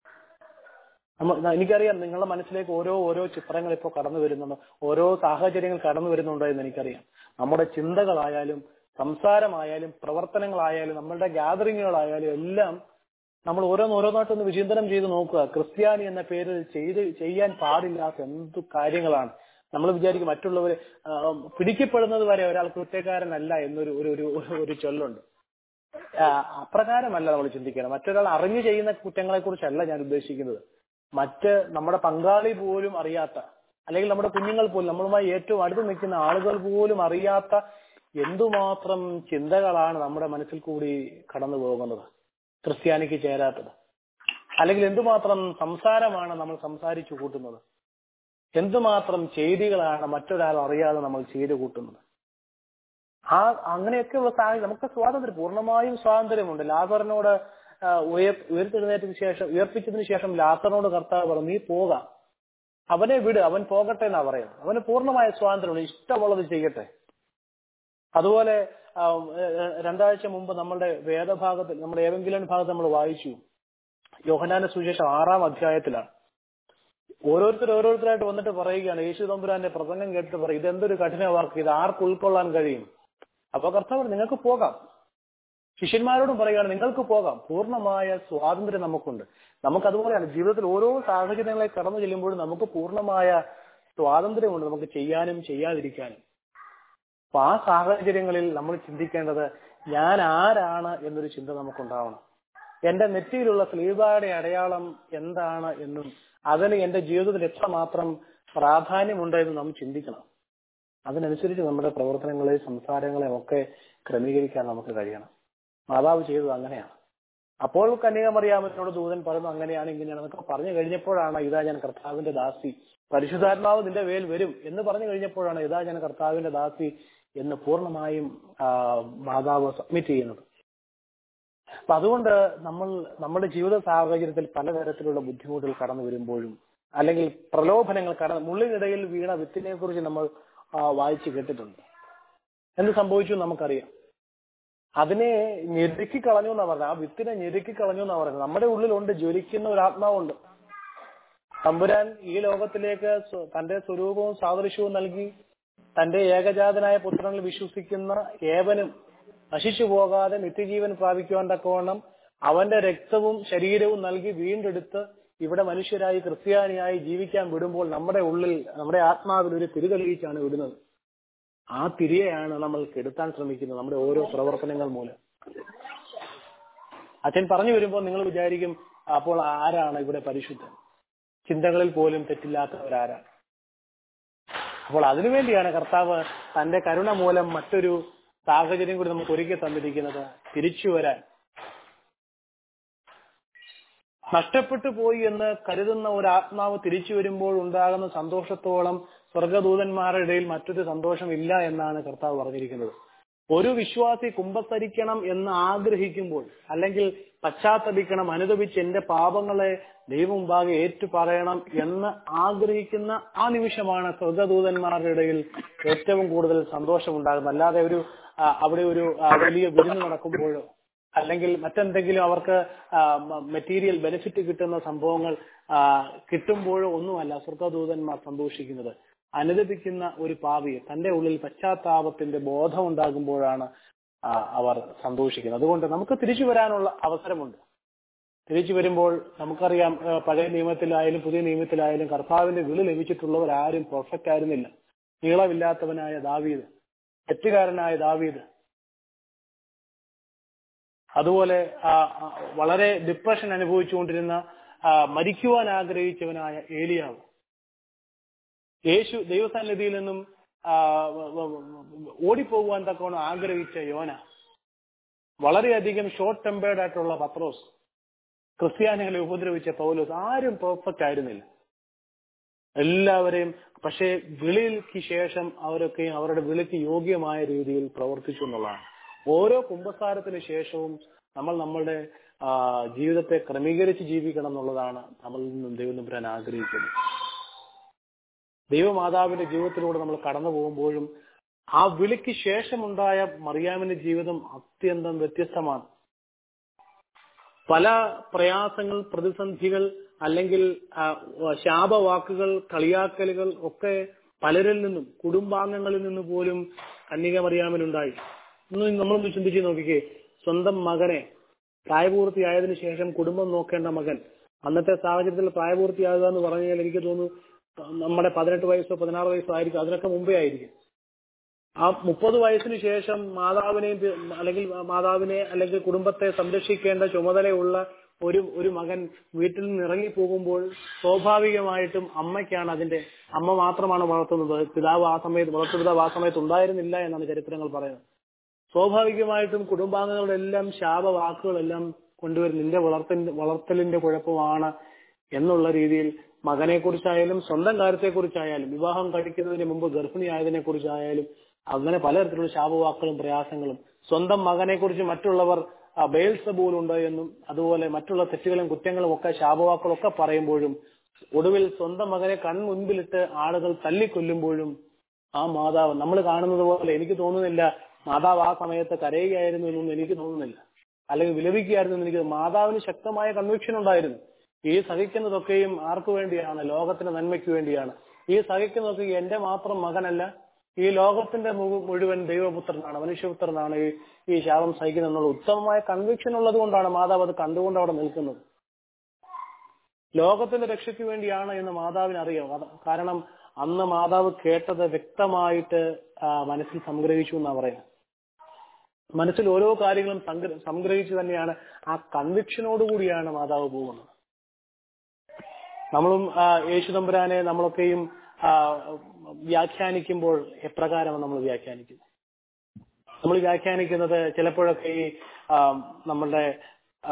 S4: നമ്മ എനിക്കറിയാം നിങ്ങളുടെ മനസ്സിലേക്ക് ഓരോ ഓരോ ചിത്രങ്ങൾ ഇപ്പോൾ കടന്നു വരുന്നുണ്ട് ഓരോ സാഹചര്യങ്ങൾ കടന്നു വരുന്നുണ്ടോ എന്ന് എനിക്കറിയാം നമ്മുടെ ചിന്തകളായാലും സംസാരമായാലും പ്രവർത്തനങ്ങളായാലും നമ്മളുടെ ഗ്യാതറിങ്ങുകളായാലും എല്ലാം നമ്മൾ ഓരോന്നോരോന്നായിട്ടൊന്ന് വിചിന്തനം ചെയ്ത് നോക്കുക ക്രിസ്ത്യാനി എന്ന പേരിൽ ചെയ്ത് ചെയ്യാൻ പാടില്ലാത്ത എന്തു കാര്യങ്ങളാണ് നമ്മൾ വിചാരിക്കും മറ്റുള്ളവരെ ആ, പിടിക്കപ്പെടുന്നത് വരെ ഒരാൾ കുറ്റക്കാരനല്ല എന്നൊരു ഒരു ഒരു ഒരു- ഒരു ചൊല്ലുണ്ട് ആ, അപ്രകാരമല്ല നമ്മൾ ചിന്തിക്കണം മറ്റൊരാൾ അറിഞ്ഞു ചെയ്യുന്ന കുറ്റങ്ങളെ കുറിച്ചല്ല ഞാൻ ഉദ്ദേശിക്കുന്നത് മറ്റ് നമ്മുടെ പങ്കാളി പോലും അറിയാത്ത അല്ലെങ്കിൽ നമ്മുടെ കുഞ്ഞുങ്ങൾ പോലും നമ്മളുമായി ഏറ്റവും അടുത്ത് നിൽക്കുന്ന ആളുകൾ പോലും അറിയാത്ത എന്തുമാത്രം ചിന്തകളാണ് നമ്മുടെ മനസ്സിൽ കൂടി കടന്നു പോകുന്നത് ക്രിസ്ത്യാനിക്ക് ചേരാത്തത് അല്ലെങ്കിൽ എന്തുമാത്രം സംസാരമാണ് നമ്മൾ സംസാരിച്ചു കൂട്ടുന്നത് എന്തുമാത്രം ചെയ്തികളാണ് മറ്റൊരാൾ അറിയാതെ നമ്മൾ ചെയ്തു കൂട്ടുന്നത് ആ അങ്ങനെയൊക്കെയുള്ള സാഹചര്യം നമുക്ക് സ്വാതന്ത്ര്യം പൂർണ്ണമായും സ്വാതന്ത്ര്യമുണ്ട് ലാസറിനോട് ആ, ഉയർ ഉയർത്തെഴുന്നേറ്റതിന് ശേഷം ഉയർപ്പിച്ചതിന് ശേഷം ലാസറിനോട് കർത്താവ് പറഞ്ഞു നീ പോകാം അവനെ വിട് അവൻ പോകട്ടെ എന്നാ പറയുന്നത് അവന് പൂർണ്ണമായ സ്വാതന്ത്ര്യമുണ്ട് ഇഷ്ടമുള്ളത് ചെയ്യട്ടെ അതുപോലെ ആ, ഏ, ഏ, രണ്ടാഴ്ച മുമ്പ് നമ്മളുടെ വേദഭാഗത്തിൽ നമ്മുടെ ഏവെങ്കിലും ഭാഗത്ത് നമ്മൾ വായിച്ചു യോഹനാന്റെ സുവിശേഷം ആറാം അധ്യായത്തിലാണ് ഓരോരുത്തർ ഓരോരുത്തരായിട്ട് വന്നിട്ട് പറയുകയാണ് യേശു തമ്പുരാന്റെ പ്രസംഗം കേട്ടിട്ട് പറയും ഇതെന്തൊരു കഠിന വാക്ക് ഇത് ആർക്ക് ഉൾക്കൊള്ളാൻ കഴിയും അപ്പൊ കർത്താവ് പറഞ്ഞു, നിങ്ങൾക്ക് പോകാം ശിഷ്യന്മാരോടും പറയുകയാണ് നിങ്ങൾക്ക് പോകാം പൂർണ്ണമായ സ്വാതന്ത്ര്യം നമുക്കുണ്ട് നമുക്ക് അതുപോലെയാണ് ജീവിതത്തിൽ ഓരോ സാഹചര്യങ്ങളെ കടന്നു ചെല്ലുമ്പോഴും നമുക്ക് പൂർണ്ണമായ സ്വാതന്ത്ര്യമുണ്ട് നമുക്ക് ചെയ്യാനും ചെയ്യാതിരിക്കാനും അപ്പൊ ആ സാഹചര്യങ്ങളിൽ നമ്മൾ ചിന്തിക്കേണ്ടത് ഞാൻ ആരാണ് എന്നൊരു ചിന്ത നമുക്കുണ്ടാവണം എന്റെ നെറ്റിയിലുള്ള സ്ലീബായുടെ അടയാളം എന്താണ് എന്നും അതിന് എന്റെ ജീവിതത്തിൽ എത്രമാത്രം പ്രാധാന്യമുണ്ട് എന്ന് നാം ചിന്തിക്കണം അതിനനുസരിച്ച് നമ്മുടെ പ്രവർത്തനങ്ങളെയും സംസാരങ്ങളെയും ഒക്കെ ക്രമീകരിക്കാൻ നമുക്ക് കഴിയണം മാതാവ് ചെയ്തത് അങ്ങനെയാണ് അപ്പോൾ കന്യകമറിയാമനോട് ദൂതൻ പറയുന്നു അങ്ങനെയാണ് ഇങ്ങനെയാണെന്നൊക്കെ പറഞ്ഞു കഴിഞ്ഞപ്പോഴാണ് ഇതാ ഞാൻ കർത്താവിന്റെ ദാസി പരിശുദ്ധാത്മാവ് നിന്റെ മേൽ വരും എന്ന് പറഞ്ഞു കഴിഞ്ഞപ്പോഴാണ് ഇതാ ഞാൻ കർത്താവിന്റെ ദാസി എന്ന് പൂർണ്ണമായും ആ, മാതാവ് സബ്മിറ്റ് ചെയ്യുന്നത് അപ്പൊ അതുകൊണ്ട് നമ്മൾ നമ്മുടെ ജീവിത സാഹചര്യത്തിൽ പലതരത്തിലുള്ള ബുദ്ധിമുട്ടുകൾ കടന്നു വരുമ്പോഴും അല്ലെങ്കിൽ പ്രലോഭനങ്ങൾ കടന്നു മുള്ളിനിടയിൽ വീണ വിത്തിനെ കുറിച്ച് നമ്മൾ ആ, വായിച്ചു കേട്ടിട്ടുണ്ട് എന്ത് സംഭവിച്ചു എന്ന് നമുക്കറിയാം അതിനെ ഞെരുക്കി കളഞ്ഞു എന്നാ പറഞ്ഞത് ആ വിത്തിനെ ഞെരുക്കി കളഞ്ഞു എന്നാ പറയുന്നത് നമ്മുടെ ഉള്ളിലുണ്ട് ജ്വലിക്കുന്ന ഒരു ആത്മാവുണ്ട് തമ്പുരാൻ ഈ ലോകത്തിലേക്ക് സ്വ- തന്റെ സ്വരൂപവും സാദൃശ്യവും നൽകി തന്റെ ഏകജാതനായ പുത്രനിൽ വിശ്വസിക്കുന്ന ഏവനും നശിച്ചു പോകാതെ നിത്യജീവൻ പ്രാപിക്കുവാൻ തക്കവണ്ണം അവന്റെ രക്തവും ശരീരവും നൽകി വീണ്ടെടുത്ത് ഇവിടെ മനുഷ്യരായി ക്രിസ്ത്യാനിയായി ജീവിക്കാൻ വിടുമ്പോൾ നമ്മുടെ ഉള്ളിൽ നമ്മുടെ ആത്മാവിൽ ഒരു തിരിതെളിയിച്ചാണ് വിടുന്നത് ആ തിരിയെയാണ് നമ്മൾ കെടുത്താൻ ശ്രമിക്കുന്നത് നമ്മുടെ ഓരോ പ്രവർത്തനങ്ങൾ മൂലം അച്ഛൻ പറഞ്ഞു വരുമ്പോൾ നിങ്ങൾ വിചാരിക്കും അപ്പോൾ ആരാണ് ഇവിടെ പരിശുദ്ധൻ ചിന്തകളിൽ പോലും തെറ്റില്ലാത്തവരാരാണ് അപ്പോൾ അതിനുവേണ്ടിയാണ് കർത്താവ് തന്റെ കരുണ മൂലം മറ്റൊരു സാഹചര്യം കൂടി നമുക്ക് ഒരുക്കി തന്നിരിക്കുന്നത് തിരിച്ചു വരാൻ നഷ്ടപ്പെട്ടു പോയി എന്ന് കരുതുന്ന ഒരു ആത്മാവ് തിരിച്ചു വരുമ്പോൾ ഉണ്ടാകുന്ന സന്തോഷത്തോളം സ്വർഗദൂതന്മാരുടെ ഇടയിൽ മറ്റൊരു സന്തോഷം ഇല്ല എന്നാണ് കർത്താവ് പറഞ്ഞിരിക്കുന്നത് ഒരു വിശ്വാസി കുമ്പസരിക്കണം എന്ന് ആഗ്രഹിക്കുമ്പോൾ അല്ലെങ്കിൽ പശ്ചാത്തപിക്കണം അനുദപിച്ച് എന്റെ പാപങ്ങളെ ദൈവം മുമ്പാകെ ഏറ്റുപറയണം എന്ന് ആഗ്രഹിക്കുന്ന ആ നിമിഷമാണ് സ്വർഗദൂതന്മാരുടെ ഇടയിൽ ഏറ്റവും കൂടുതൽ സന്തോഷം ഉണ്ടാകുന്നത് അല്ലാതെ ഒരു ആ, അവിടെ ഒരു ആ, വലിയ വിരുന്ന് നടക്കുമ്പോഴോ അല്ലെങ്കിൽ മറ്റെന്തെങ്കിലും അവർക്ക് മെറ്റീരിയൽ ബെനിഫിറ്റ് കിട്ടുന്ന സംഭവങ്ങൾ ആ, കിട്ടുമ്പോഴോ ഒന്നുമല്ല സ്വർഗദൂതന്മാർ സന്തോഷിക്കുന്നത് അനുദപിക്കുന്ന ഒരു പാവിയെ തന്റെ ഉള്ളിൽ പശ്ചാത്താപത്തിന്റെ ബോധം ഉണ്ടാകുമ്പോഴാണ് ആ, അവർ സന്തോഷിക്കുന്നത് അതുകൊണ്ട് നമുക്ക് തിരിച്ചു വരാനുള്ള അവസരമുണ്ട് തിരിച്ചു വരുമ്പോൾ നമുക്കറിയാം ആ, പഴയ നിയമത്തിലായാലും പുതിയ നിയമത്തിലായാലും കർത്താവിന്റെ വിളി ലഭിച്ചിട്ടുള്ളവരാരും പെർഫെക്റ്റ് ആയിരുന്നില്ല നീളമില്ലാത്തവനായ ദാവീദ് തെറ്റുകാരനായ ദാവീദ് അതുപോലെ ആ, ആ, വളരെ ഡിപ്രഷൻ അനുഭവിച്ചുകൊണ്ടിരുന്ന ആ, മരിക്കുവാൻ ആഗ്രഹിച്ചവനായ ഏലിയാവ് യേശു ദൈവസന്നിധിയിൽ നിന്നും ആ, വ- വ- വ- ഓടിപ്പോകുവാൻ തക്കവണ്ണം ആഗ്രഹിച്ച യോന വളരെയധികം ഷോർട്ട് ടെമ്പേർഡ് ആയിട്ടുള്ള പത്രോസ് ക്രിസ്ത്യാനികളെ ഉപദ്രവിച്ച പൗലോസ് ആരും പെർഫെക്റ്റ് ആയിരുന്നില്ല എല്ലാവരെയും പക്ഷേ വിളിക്ക് ശേഷം അവരൊക്കെയും അവരുടെ വിളിക്ക് യോഗ്യമായ രീതിയിൽ പ്രവർത്തിച്ചു എന്നുള്ളതാണ് ഓരോ കുംഭസാരത്തിന് ശേഷവും നമ്മൾ നമ്മളുടെ ആ, ജീവിതത്തെ ക്രമീകരിച്ച് ജീവിക്കണം എന്നുള്ളതാണ് നമ്മളിൽ നിന്നും ദൈവം തമ്പുരാൻ ആഗ്രഹിക്കുന്നത് ദൈവമാതാവിന്റെ ജീവിതത്തിലൂടെ നമ്മൾ കടന്നു പോകുമ്പോഴും ആ വിളിക്ക് ശേഷമുണ്ടായ മറിയാമിന്റെ ജീവിതം അത്യന്തം വ്യത്യസ്തമാണ് പല പ്രയാസങ്ങൾ പ്രതിസന്ധികൾ അല്ലെങ്കിൽ ആ, ശാപവാക്കുകൾ കളിയാക്കലുകൾ ഒക്കെ പലരിൽ നിന്നും കുടുംബാംഗങ്ങളിൽ നിന്ന് പോലും കന്യക മറിയാമിനുണ്ടായി ഒന്ന് നമ്മളൊന്ന് ചിന്തിച്ച് നോക്കിക്കേ സ്വന്തം മകനെ പ്രായപൂർത്തിയായതിനു ശേഷം കുടുംബം നോക്കേണ്ട മകൻ അന്നത്തെ സാഹചര്യത്തിൽ പ്രായപൂർത്തിയാകുക എന്ന് പറഞ്ഞു കഴിഞ്ഞാൽ എനിക്ക് തോന്നുന്നു നമ്മുടെ പതിനെട്ട് വയസ്സോ പതിനാറ് വയസ്സോ ആയിരിക്കും അതിനൊക്കെ മുമ്പേ ആയിരിക്കും ആ മുപ്പത് വയസ്സിന് ശേഷം മാതാവിനെയും പി- അല്ലെങ്കിൽ മാതാവിനെ അല്ലെങ്കിൽ കുടുംബത്തെ സംരക്ഷിക്കേണ്ട ചുമതലയുള്ള ഒരു ഒരു മകൻ വീട്ടിൽ നിന്ന് ഇറങ്ങി പോകുമ്പോൾ സ്വാഭാവികമായിട്ടും അമ്മയ്ക്കാണ് അതിന്റെ അമ്മ മാത്രമാണ് വളർത്തുന്നത് പിതാവ് ആ സമയത്ത് വളർത്തുപിതാവ് ആ സമയത്ത് ഉണ്ടായിരുന്നില്ല എന്നാണ് ചരിത്രങ്ങൾ പറയുന്നത് സ്വാഭാവികമായിട്ടും കുടുംബാംഗങ്ങളുടെ എല്ലാം ശാപവാക്കുകളെല്ലാം കൊണ്ടുവരും നിന്റെ വളർത്തലിന്റെ വളർത്തലിന്റെ കുഴപ്പമാണ് എന്നുള്ള രീതിയിൽ മകനെ കുറിച്ചായാലും സ്വന്തം കാര്യത്തെ കുറിച്ചായാലും വിവാഹം കഴിക്കുന്നതിന് മുമ്പ് ഗർഭിണിയായതിനെ കുറിച്ചായാലും അങ്ങനെ പലതരത്തിലുള്ള ശാപവാക്കുകളും പ്രയാസങ്ങളും സ്വന്തം മകനെ കുറിച്ച് മറ്റുള്ളവർ ബേൽസബൂലുണ്ട് എന്നും അതുപോലെ മറ്റുള്ള തെറ്റുകളും കുറ്റങ്ങളും ഒക്കെ ശാപവാക്കുകളും ഒക്കെ പറയുമ്പോഴും ഒടുവിൽ സ്വന്തം മകനെ കൺമുൻപിലിട്ട് ആളുകൾ തല്ലിക്കൊല്ലുമ്പോഴും ആ മാതാവ് നമ്മൾ കാണുന്നത് പോലെ എനിക്ക് തോന്നുന്നില്ല മാതാവ് ആ സമയത്ത് കരയുകയായിരുന്നു എന്നൊന്നും എനിക്ക് തോന്നുന്നില്ല അല്ലെങ്കിൽ വിലപിക്കുകയായിരുന്നു എന്ന് എനിക്ക് മാതാവിന് ശക്തമായ കൺവിക്ഷൻ ഉണ്ടായിരുന്നു ഈ സഹിക്കുന്നതൊക്കെയും ആർക്കു വേണ്ടിയാണ് ലോകത്തിന്റെ നന്മയ്ക്ക് വേണ്ടിയാണ് ഈ സഹിക്കുന്നതൊക്കെ എന്റെ മാത്രം മകനല്ല ഈ ലോകത്തിന്റെ മു- മുഴുവൻ ദൈവപുത്രനാണ് മനുഷ്യപുത്രനാണ് ഈ ഈ ശാപം സഹിക്കുന്നത് എന്നുള്ള ഉത്തമമായ കൺവിക്ഷൻ ഉള്ളത് കൊണ്ടാണ് മാതാവ് അത് കണ്ടുകൊണ്ട് അവിടെ നിൽക്കുന്നത് ലോകത്തിന്റെ രക്ഷയ്ക്ക് വേണ്ടിയാണ് എന്ന് മാതാവിന് അറിയാം അത് കാരണം അന്ന് മാതാവ് കേട്ടത് വ്യക്തമായിട്ട് ആ, മനസ്സിൽ സംഗ്രഹിച്ചു എന്നാ പറയാം മനസ്സിൽ ഓരോ കാര്യങ്ങളും സംഗ്ര- സംഗ്രഹിച്ച് തന്നെയാണ് ആ കൺവിക്ഷനോടുകൂടിയാണ് മാതാവ് പോകുന്നത് നമ്മളും ആ, യേശു തമ്പുരാനെ നമ്മളൊക്കെയും ആ, വ്യാഖ്യാനിക്കുമ്പോൾ എപ്രകാരമാണ് നമ്മൾ വ്യാഖ്യാനിക്കുന്നത് നമ്മൾ വ്യാഖ്യാനിക്കുന്നത് ചിലപ്പോഴൊക്കെ ഈ ആ, നമ്മളുടെ ആ,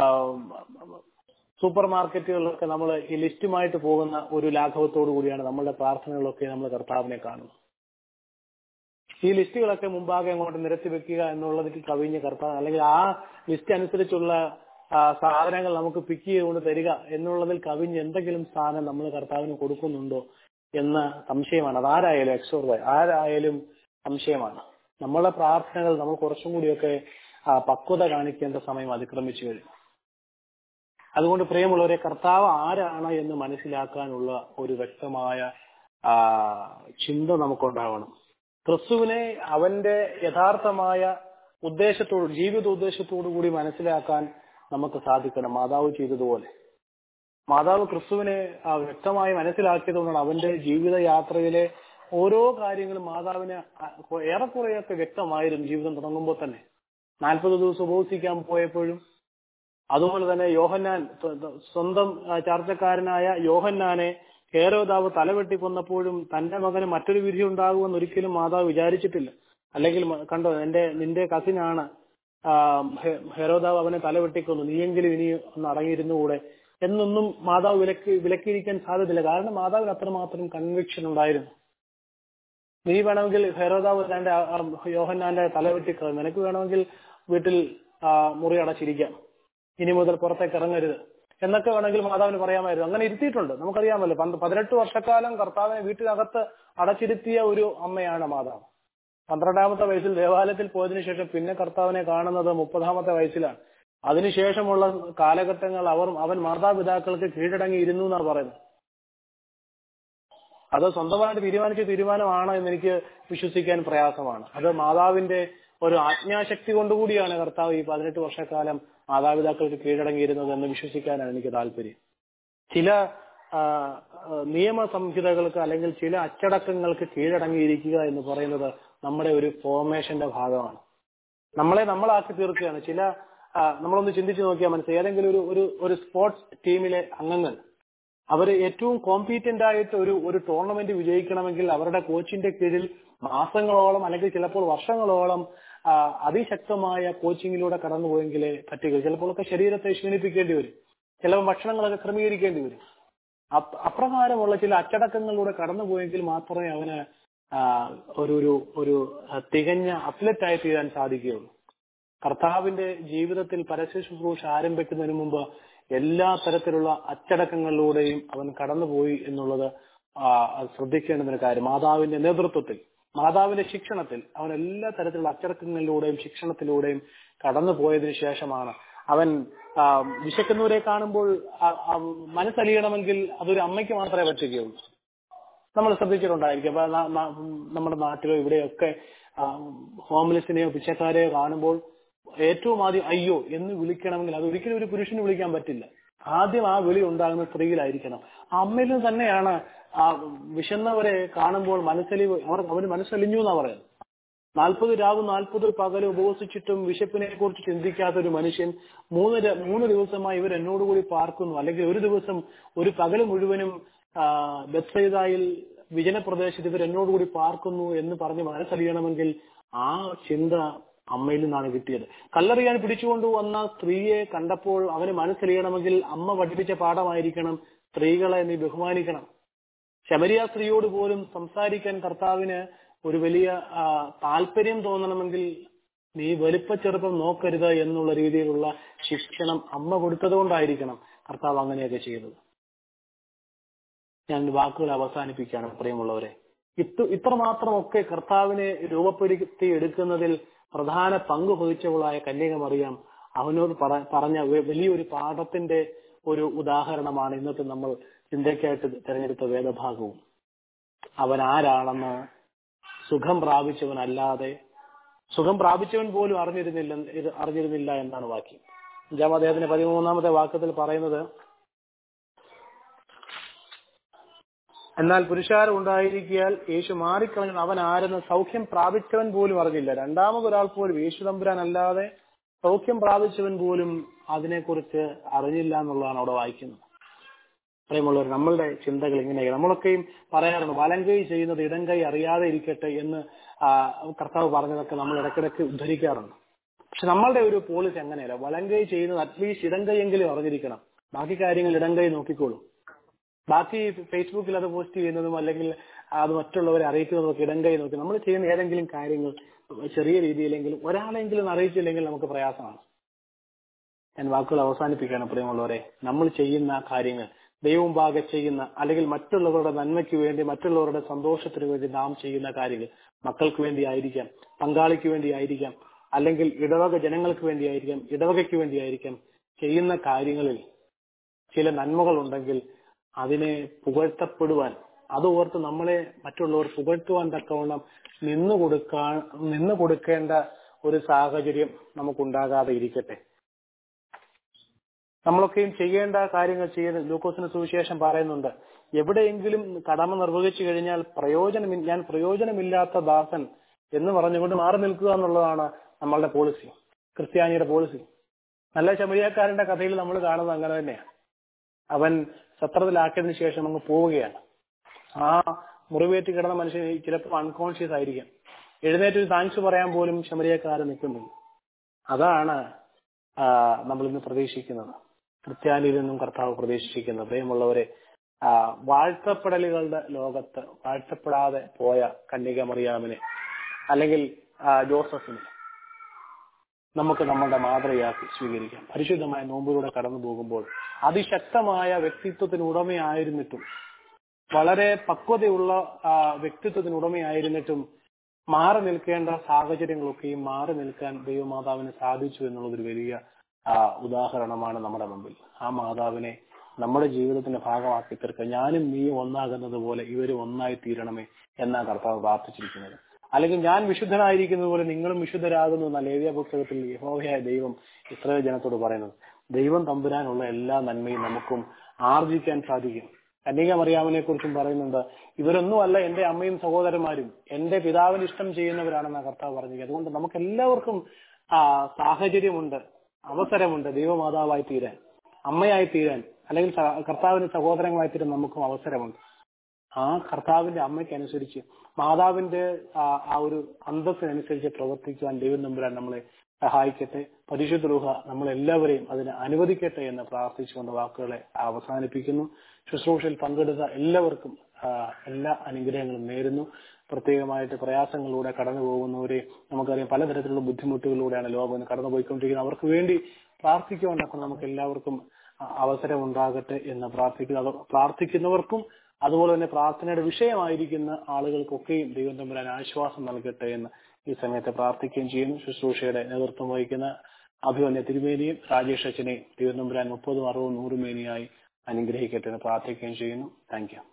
S4: സൂപ്പർ മാർക്കറ്റുകളിലൊക്കെ നമ്മൾ ഈ ലിസ്റ്റുമായിട്ട് പോകുന്ന ഒരു ലാഘവത്തോടു കൂടിയാണ് നമ്മളുടെ പ്രാർത്ഥനകളൊക്കെ നമ്മൾ കർത്താവിനെ കാണുന്നത് ഈ ലിസ്റ്റുകളൊക്കെ മുമ്പാകെ അങ്ങോട്ട് നിരത്തി വെക്കുക എന്നുള്ളതിൽ കവിഞ്ഞ കർത്താവ് അല്ലെങ്കിൽ ആ ലിസ്റ്റ് അനുസരിച്ചുള്ള ആ, സാധനങ്ങൾ നമുക്ക് പിക്ക് ചെയ്തുകൊണ്ട് തരിക എന്നുള്ളതിൽ കവിഞ്ഞ് എന്തെങ്കിലും സാധനം നമ്മൾ കർത്താവിന് കൊടുക്കുന്നുണ്ടോ എന്ന സംശയമാണ് അത് ആരായാലും എക്സോർവ് ആരായാലും സംശയമാണ് നമ്മളെ പ്രാർത്ഥനകൾ നമ്മൾ കുറച്ചും കൂടിയൊക്കെ ആ, പക്വത കാണിക്കേണ്ട സമയം അതിക്രമിച്ചു കഴിഞ്ഞു അതുകൊണ്ട് പ്രിയമുള്ളവരെ കർത്താവ് ആരാണ് എന്ന് മനസ്സിലാക്കാനുള്ള ഒരു വ്യക്തമായ ആ, ചിന്ത നമുക്കുണ്ടാവണം ക്രിസ്തുവിനെ അവന്റെ യഥാർത്ഥമായ ഉദ്ദേശത്തോട് ജീവിത ഉദ്ദേശത്തോടു കൂടി മനസ്സിലാക്കാൻ നമുക്ക് സാധിക്കണം മാതാവ് ചെയ്തതുപോലെ മാതാവ് ക്രിസ്തുവിനെ ആ, വ്യക്തമായി മനസ്സിലാക്കിയതുകൊണ്ടാണ് അവന്റെ ജീവിത യാത്രയിലെ ഓരോ കാര്യങ്ങളും മാതാവിന് ആ, ഏറെക്കുറെയൊക്കെ വ്യക്തമായിരുന്നു ജീവിതം തുടങ്ങുമ്പോൾ തന്നെ നാൽപ്പത് ദിവസം ഉപവസിക്കാൻ പോയപ്പോഴും അതുപോലെ തന്നെ യോഹന്നാൻ സ്വ- സ്വന്തം ആ, ചാർച്ചക്കാരനായ യോഹന്നാനെ ഹേരോദാവ് തലവെട്ടി കൊന്നപ്പോഴും തന്റെ മകന് മറ്റൊരു വിധി ഉണ്ടാകുമെന്ന് ഒരിക്കലും മാതാവ് വിചാരിച്ചിട്ടില്ല അല്ലെങ്കിൽ മ- കണ്ടോ എന്റെ നിന്റെ കസിനാണ് ആ, ഹെ- ഹെരോദാവ് അവനെ തലവെട്ടിക്കൊന്നു നീയെങ്കിലും ഇനി ഒന്ന് അടങ്ങിയിരുന്നുകൂടെ എന്നൊന്നും മാതാവ് വിലക്ക് വിലക്കിയിരിക്കാൻ സാധ്യതയില്ല കാരണം മാതാവിന് അത്രമാത്രം കൺവിക്ഷൻ ഉണ്ടായിരുന്നു നീ വേണമെങ്കിൽ ഹെരോദാവ് തന്റെ ആ- ആ യോഹന്നാന്റെ തലവെട്ടിക്കള നിനക്ക് വേണമെങ്കിൽ വീട്ടിൽ ആ, മുറി അടച്ചിരിക്കാം ഇനി മുതൽ പുറത്തേക്ക് ഇറങ്ങരുത് എന്നൊക്കെ വേണമെങ്കിൽ മാതാവിന് പറയാമായിരുന്നു അങ്ങനെ ഇരുത്തിയിട്ടുണ്ട് നമുക്കറിയാമല്ലോ പന്ത് പതിനെട്ട് വർഷക്കാലം കർത്താവിനെ വീട്ടിനകത്ത് അടച്ചിരുത്തിയ ഒരു അമ്മയാണ് മാതാവ് പന്ത്രണ്ടാമത്തെ വയസ്സിൽ ദേവാലയത്തിൽ പോയതിനു ശേഷം പിന്നെ കർത്താവിനെ കാണുന്നത് മുപ്പതാമത്തെ വയസ്സിലാണ് അതിനുശേഷമുള്ള കാലഘട്ടങ്ങൾ അവർ അവൻ മാതാപിതാക്കൾക്ക് കീഴടങ്ങിയിരുന്നു എന്നാണ് പറയുന്നത് അത് സ്വന്തമായിട്ട് തീരുമാനിച്ച തീരുമാനമാണ് എന്ന് എനിക്ക് വിശ്വസിക്കാൻ പ്രയാസമാണ് അത് മാതാവിന്റെ ഒരു ആജ്ഞാശക്തി കൊണ്ടുകൂടിയാണ് കർത്താവ് ഈ പതിനെട്ട് വർഷക്കാലം മാതാപിതാക്കൾക്ക് കീഴടങ്ങിയിരുന്നത് എന്ന് വിശ്വസിക്കാനാണ് എനിക്ക് താല്പര്യം ചില ആ, ആ, നിയമ സംഹിതകൾക്ക് അല്ലെങ്കിൽ ചില അച്ചടക്കങ്ങൾക്ക് കീഴടങ്ങിയിരിക്കുക എന്ന് പറയുന്നത് നമ്മുടെ ഒരു ഫോർമേഷന്റെ ഭാഗമാണ് നമ്മളെ നമ്മളാക്കി തീർക്കുകയാണ് ചില ആ, നമ്മളൊന്ന് ചിന്തിച്ചു നോക്കിയാൽ മനസ്സിലായി ഏതെങ്കിലും ഒരു ഒരു ഒരു സ്പോർട്സ് ടീമിലെ അംഗങ്ങൾ അവർ ഏറ്റവും കോമ്പീറ്റന്റ് ആയിട്ട് ഒരു ഒരു ടൂർണമെന്റ് വിജയിക്കണമെങ്കിൽ അവരുടെ കോച്ചിന്റെ കീഴിൽ മാസങ്ങളോളം അല്ലെങ്കിൽ ചിലപ്പോൾ വർഷങ്ങളോളം ആ, അതിശക്തമായ കോച്ചിങ്ങിലൂടെ കടന്നുപോയെങ്കിലേ പറ്റുക ചിലപ്പോഴൊക്കെ ശരീരത്തെ ക്ഷീണിപ്പിക്കേണ്ടി വരും ചിലപ്പോൾ ഭക്ഷണങ്ങളൊക്കെ ക്രമീകരിക്കേണ്ടി വരും അപ്- അപ്രകാരമുള്ള ചില അച്ചടക്കങ്ങളിലൂടെ കടന്നുപോയെങ്കിൽ മാത്രമേ അവന് ആ, ഒരു ഒരു ഒരു ആ, തികഞ്ഞ അത്ലറ്റായി തീരാൻ സാധിക്കുകയുള്ളൂ കർത്താവിന്റെ ജീവിതത്തിൽ പരസ്യ ശുശ്രൂഷ ആരംഭിക്കുന്നതിന് മുമ്പ് എല്ലാ തരത്തിലുള്ള അച്ചടക്കങ്ങളിലൂടെയും അവൻ കടന്നുപോയി എന്നുള്ളത് ആ, അത് ശ്രദ്ധിക്കേണ്ടുന്ന ഒരു കാര്യം മാതാവിന്റെ നേതൃത്വത്തിൽ മാതാവിന്റെ ശിക്ഷണത്തിൽ അവൻ എല്ലാ തരത്തിലുള്ള അച്ചടക്കങ്ങളിലൂടെയും ശിക്ഷണത്തിലൂടെയും കടന്നു പോയതിനു ശേഷമാണ് അവൻ ആ, വിശക്കുന്നവരെ കാണുമ്പോൾ ആ, ആ, മനസ്സലിയണമെങ്കിൽ അതൊരു അമ്മയ്ക്ക് മാത്രമേ പറ്റുകയുള്ളൂ നമ്മൾ ശ്രദ്ധിച്ചിട്ടുണ്ടായിരിക്കും അപ്പൊ ന- ന- നമ്മുടെ നാട്ടിലോ ഇവിടെയൊക്കെ ഹോംലെസിനെയോ പിച്ചക്കാരെയോ കാണുമ്പോൾ ഏറ്റവും ആദ്യം അയ്യോ എന്ന് വിളിക്കണമെങ്കിൽ അത് ഒരിക്കലും ഒരു പുരുഷന് വിളിക്കാൻ പറ്റില്ല ആദ്യം ആ വിളി ഉണ്ടാകുന്ന സ്ത്രീയിലായിരിക്കണം ആ അമ്മയിൽ നിന്ന് തന്നെയാണ് ആ വിശന്നവരെ കാണുമ്പോൾ മനസ്സലിവ് അവർ അവന് മനസ്സലിഞ്ഞു എന്നാ പറയുന്നത് നാൽപ്പത് രാവും നാൽപ്പത് പകലും ഉപവസിച്ചിട്ടും വിശപ്പിനെ കുറിച്ച് ചിന്തിക്കാത്ത ഒരു മനുഷ്യൻ മൂന്ന് ര- മൂന്ന് ദിവസമായി ഇവർ എന്നോടുകൂടി പാർക്കുന്നു അല്ലെങ്കിൽ ഒരു ദിവസം ഒരു പകൽ മുഴുവനും ആ, ബത്സയിദായിൽ വിജനപ്രദേശത്ത് ഇവർ എന്നോടുകൂടി പാർക്കുന്നു എന്ന് പറഞ്ഞ് മനസ്സറിയണമെങ്കിൽ ആ ചിന്ത അമ്മയിൽ നിന്നാണ് കിട്ടിയത് കല്ലെറിയാൻ പിടിച്ചുകൊണ്ടു വന്ന സ്ത്രീയെ കണ്ടപ്പോൾ അവന് മനസ്സറിയണമെങ്കിൽ അമ്മ പഠിപ്പിച്ച പാഠമായിരിക്കണം സ്ത്രീകളെ നീ ബഹുമാനിക്കണം ശബരിയ സ്ത്രീയോട് പോലും സംസാരിക്കാൻ കർത്താവിന് ഒരു വലിയ ആ, താല്പര്യം തോന്നണമെങ്കിൽ നീ വലിപ്പ ചെറുപ്പം നോക്കരുത് എന്നുള്ള രീതിയിലുള്ള ശിക്ഷണം അമ്മ കൊടുത്തതുകൊണ്ടായിരിക്കണം കർത്താവ് അങ്ങനെയൊക്കെ ചെയ്തത് ഞാൻ വാക്കുകൾ അവസാനിപ്പിക്കുകയാണ് പ്രിയമുള്ളവരെ ഇത്ര ഇത്രമാത്രമൊക്കെ കർത്താവിനെ രൂപപ്പെടുത്തി എടുക്കുന്നതിൽ പ്രധാന പങ്ക് വഹിച്ചവളായ കന്യകമറിയാം അവനോട് പറ- പറഞ്ഞ വ- വലിയൊരു പാഠത്തിന്റെ ഒരു ഉദാഹരണമാണ് ഇന്നത്തെ നമ്മൾ ചിന്തയ്ക്കായിട്ട് തിരഞ്ഞെടുത്ത വേദഭാഗവും അവൻ ആരാണെന്ന് സുഖം പ്രാപിച്ചവനല്ലാതെ സുഖം പ്രാപിച്ചവൻ പോലും അറിഞ്ഞിരുന്നില്ല ഇത് അറിഞ്ഞിരുന്നില്ല എന്നാണ് വാക്യം അഞ്ചാം അദ്ദേഹത്തിന്റെ പതിമൂന്നാമത്തെ വാക്യത്തിൽ പറയുന്നത് എന്നാൽ പുരുഷാരം ഉണ്ടായിരിക്കിയാൽ യേശു മാറിക്കളഞ്ഞു അവൻ ആരെന്ന് സൗഖ്യം പ്രാപിച്ചവൻ പോലും അറിഞ്ഞില്ല രണ്ടാമതൊരാൾ പോലും യേശു തമ്പുരാൻ അല്ലാതെ സൗഖ്യം പ്രാപിച്ചവൻ പോലും അതിനെക്കുറിച്ച് അറിഞ്ഞില്ല എന്നുള്ളതാണ് അവിടെ വായിക്കുന്നത് പ്രിയമുള്ളവർ നമ്മളുടെ ചിന്തകൾ ഇങ്ങനെയാണ് നമ്മളൊക്കെയും പറയാറുണ്ട് വലം കൈ ചെയ്യുന്നത് ഇടം കൈ അറിയാതെ ഇരിക്കട്ടെ എന്ന് ആ, കർത്താവ് പറഞ്ഞതൊക്കെ നമ്മൾ ഇടയ്ക്കിടയ്ക്ക് ഉദ്ധരിക്കാറുണ്ട് പക്ഷെ നമ്മളുടെ ഒരു പോളിസി അങ്ങനെയല്ല വലം കൈ ചെയ്യുന്നത് അറ്റ്ലീസ്റ്റ് ഇടം കൈയെങ്കിലും അറിഞ്ഞിരിക്കണം ബാക്കി കാര്യങ്ങൾ ഇടം കൈ നോക്കിക്കോളും ബാക്കി ഫേസ്ബുക്കിൽ അത് പോസ്റ്റ് ചെയ്യുന്നതും അല്ലെങ്കിൽ അത് മറ്റുള്ളവരെ അറിയിക്കുന്നതും ഒക്കെ ഇടം കൈ നോക്കി നമ്മൾ ചെയ്യുന്ന ഏതെങ്കിലും കാര്യങ്ങൾ ചെറിയ രീതിയിലെങ്കിലും ഒരാളെങ്കിലും അറിയിച്ചില്ലെങ്കിൽ നമുക്ക് പ്രയാസമാണ് ഞാൻ വാക്കുകൾ അവസാനിപ്പിക്കുകയാണ് പ്രിയമുള്ളവരെ നമ്മൾ ചെയ്യുന്ന കാര്യങ്ങൾ ദൈവം ഭാഗെ ചെയ്യുന്ന അല്ലെങ്കിൽ മറ്റുള്ളവരുടെ നന്മയ്ക്ക് വേണ്ടി മറ്റുള്ളവരുടെ സന്തോഷത്തിന് വേണ്ടി നാം ചെയ്യുന്ന കാര്യങ്ങൾ മക്കൾക്ക് വേണ്ടി ആയിരിക്കാം പങ്കാളിക്ക് വേണ്ടി ആയിരിക്കാം അല്ലെങ്കിൽ ഇടവക ജനങ്ങൾക്ക് വേണ്ടി ആയിരിക്കാം ഇടവകയ്ക്ക് വേണ്ടി ആയിരിക്കാം ചെയ്യുന്ന കാര്യങ്ങളിൽ ചില നന്മകൾ ഉണ്ടെങ്കിൽ അതിനെ പുകഴ്ത്തപ്പെടുവാൻ അത് ഓർത്ത് നമ്മളെ മറ്റുള്ളവർ പുകഴ്ത്തുവാൻ തക്കവണ്ണം നിന്നു കൊടുക്കാൻ നിന്നു കൊടുക്കേണ്ട ഒരു സാഹചര്യം നമുക്കുണ്ടാകാതെ ഇരിക്കട്ടെ നമ്മളൊക്കെയും ചെയ്യേണ്ട കാര്യങ്ങൾ ചെയ്യുന്ന ലൂക്കോസിന് സുവിശേഷം പറയുന്നുണ്ട് എവിടെയെങ്കിലും കടമ നിർവഹിച്ചു കഴിഞ്ഞാൽ പ്രയോജനം ഞാൻ പ്രയോജനമില്ലാത്ത ദാസൻ എന്ന് പറഞ്ഞുകൊണ്ട് മാറി നിൽക്കുക എന്നുള്ളതാണ് നമ്മളുടെ പോളിസി ക്രിസ്ത്യാനിയുടെ പോളിസി നല്ല ശമരിയാക്കാരന്റെ കഥയിൽ നമ്മൾ കാണുന്നത് അങ്ങനെ തന്നെയാണ് അവൻ സത്രത്തിലാക്കിയതിനു ശേഷം അങ്ങ് പോവുകയാണ് ആ മുറിവേറ്റ് കിടന്ന മനുഷ്യൻ ചിലപ്പോൾ അൺകോൺഷ്യസ് ആയിരിക്കാം എഴുന്നേറ്റ് ഒരു താങ്ക്സ് പറയാൻ പോലും ശമരിയക്കാരൻ നിൽക്കുന്നില്ല അതാണ് ആ, നമ്മൾ ഇന്ന് പ്രതീക്ഷിക്കുന്നത് ക്രിസ്ത്യാനിയിൽ നിന്നും കർത്താവ് പ്രതീക്ഷിക്കുന്നത് പ്രിയമുള്ളവരെ ആ, വാഴ്ത്തപ്പെടലുകളുടെ ലോകത്ത് വാഴ്ത്തപ്പെടാതെ പോയ കന്യക മറിയാമിനെ അല്ലെങ്കിൽ ആ, ജോസഫിനെ നമുക്ക് നമ്മുടെ മാതൃകയാക്കി സ്വീകരിക്കാം പരിശുദ്ധമായ നോമ്പിലൂടെ കടന്നു പോകുമ്പോൾ അതിശക്തമായ വ്യക്തിത്വത്തിന് ഉടമയായിരുന്നിട്ടും വളരെ പക്വതയുള്ള ആ, വ്യക്തിത്വത്തിന് ഉടമയായിരുന്നിട്ടും മാറി നിൽക്കേണ്ട സാഹചര്യങ്ങളൊക്കെയും മാറി നിൽക്കാൻ ദൈവമാതാവിന് സാധിച്ചു എന്നുള്ളതൊരു വലിയ ആ, ഉദാഹരണമാണ് നമ്മുടെ മുമ്പിൽ ആ മാതാവിനെ നമ്മുടെ ജീവിതത്തിന്റെ ഭാഗമാക്കി തീർക്കുക ഞാനും നീയും ഒന്നാകുന്നത് പോലെ ഇവരും ഒന്നായി തീരണമേ എന്നാ കർത്താവ് പ്രാർത്ഥിച്ചിരിക്കുന്നത് അല്ലെങ്കിൽ ഞാൻ വിശുദ്ധനായിരിക്കുന്നത് പോലെ നിങ്ങളും വിശുദ്ധരാകുന്നു എന്ന ലേവ്യ പുസ്തകത്തിൽ യഹോവയായ ദൈവം ഇസ്രായേൽ ജനത്തോട് പറയുന്നത് ദൈവം തമ്പുരാനുള്ള എല്ലാ നന്മയും നമുക്കും ആർജിക്കാൻ സാധിക്കും കന്യക മറിയാമിനെ കുറിച്ചും പറയുന്നുണ്ട് ഇവരൊന്നുമല്ല എന്റെ അമ്മയും സഹോദരന്മാരും എന്റെ പിതാവിന് ഇഷ്ടം ചെയ്യുന്നവരാണെന്ന കർത്താവ് പറഞ്ഞു അതുകൊണ്ട് നമുക്ക് എല്ലാവർക്കും ആ സാഹചര്യമുണ്ട് അവസരമുണ്ട് ദൈവമാതാവായി തീരാൻ അമ്മയായി തീരാൻ അല്ലെങ്കിൽ സ- കർത്താവിന് സഹോദരങ്ങളായി തീരാൻ നമുക്കും അവസരമുണ്ട് ആ കർത്താവിന്റെ അമ്മയ്ക്ക് അനുസരിച്ച് മാതാവിന്റെ ആ ആ ഒരു അന്തസ്സിനനുസരിച്ച് പ്രവർത്തിക്കുവാൻ ദൈവം നമ്പുരാൻ നമ്മളെ സഹായിക്കട്ടെ പരിശുദ്ധ രൂഹ നമ്മളെല്ലാവരെയും അതിന് അനുവദിക്കട്ടെ എന്ന് പ്രാർത്ഥിച്ചുകൊണ്ട് വാക്കുകളെ അവസാനിപ്പിക്കുന്നു ശുശ്രൂഷയിൽ പങ്കെടുത്ത എല്ലാവർക്കും ആ, എല്ലാ അനുഗ്രഹങ്ങളും നേരുന്നു പ്രത്യേകമായിട്ട് പ്രയാസങ്ങളിലൂടെ കടന്നു പോകുന്നവരെ നമുക്കറിയാം പലതരത്തിലുള്ള ബുദ്ധിമുട്ടുകളിലൂടെയാണ് ലോകം ഇന്ന് കടന്നു പോയിക്കൊണ്ടിരിക്കുന്നത് അവർക്ക് വേണ്ടി പ്രാർത്ഥിക്കുവാനൊക്കെ നമുക്ക് എല്ലാവർക്കും അ- അവസരം ഉണ്ടാകട്ടെ എന്ന് പ്രാർത്ഥിക്കുന്നു അത് പ്രാർത്ഥിക്കുന്നവർക്കും അതുപോലെ തന്നെ പ്രാർത്ഥനയുടെ വിഷയമായിരിക്കുന്ന ആളുകൾക്കൊക്കെയും ദൈവം തമ്പുരാൻ ആശ്വാസം നൽകട്ടെ എന്ന് ഈ സമയത്ത് പ്രാർത്ഥിക്കുകയും ചെയ്യുന്നു ശുശ്രൂഷയുടെ നേതൃത്വം വഹിക്കുന്ന അഭിമന്യ തിരുമേനിയും രാജേഷ് അച്ഛനെയും ദൈവം തമ്പുരാൻ മുപ്പതും അറുപതും നൂറ് മേനിയായി അനുഗ്രഹിക്കട്ടെ എന്ന് പ്രാർത്ഥിക്കുകയും ചെയ്യുന്നു താങ്ക് യു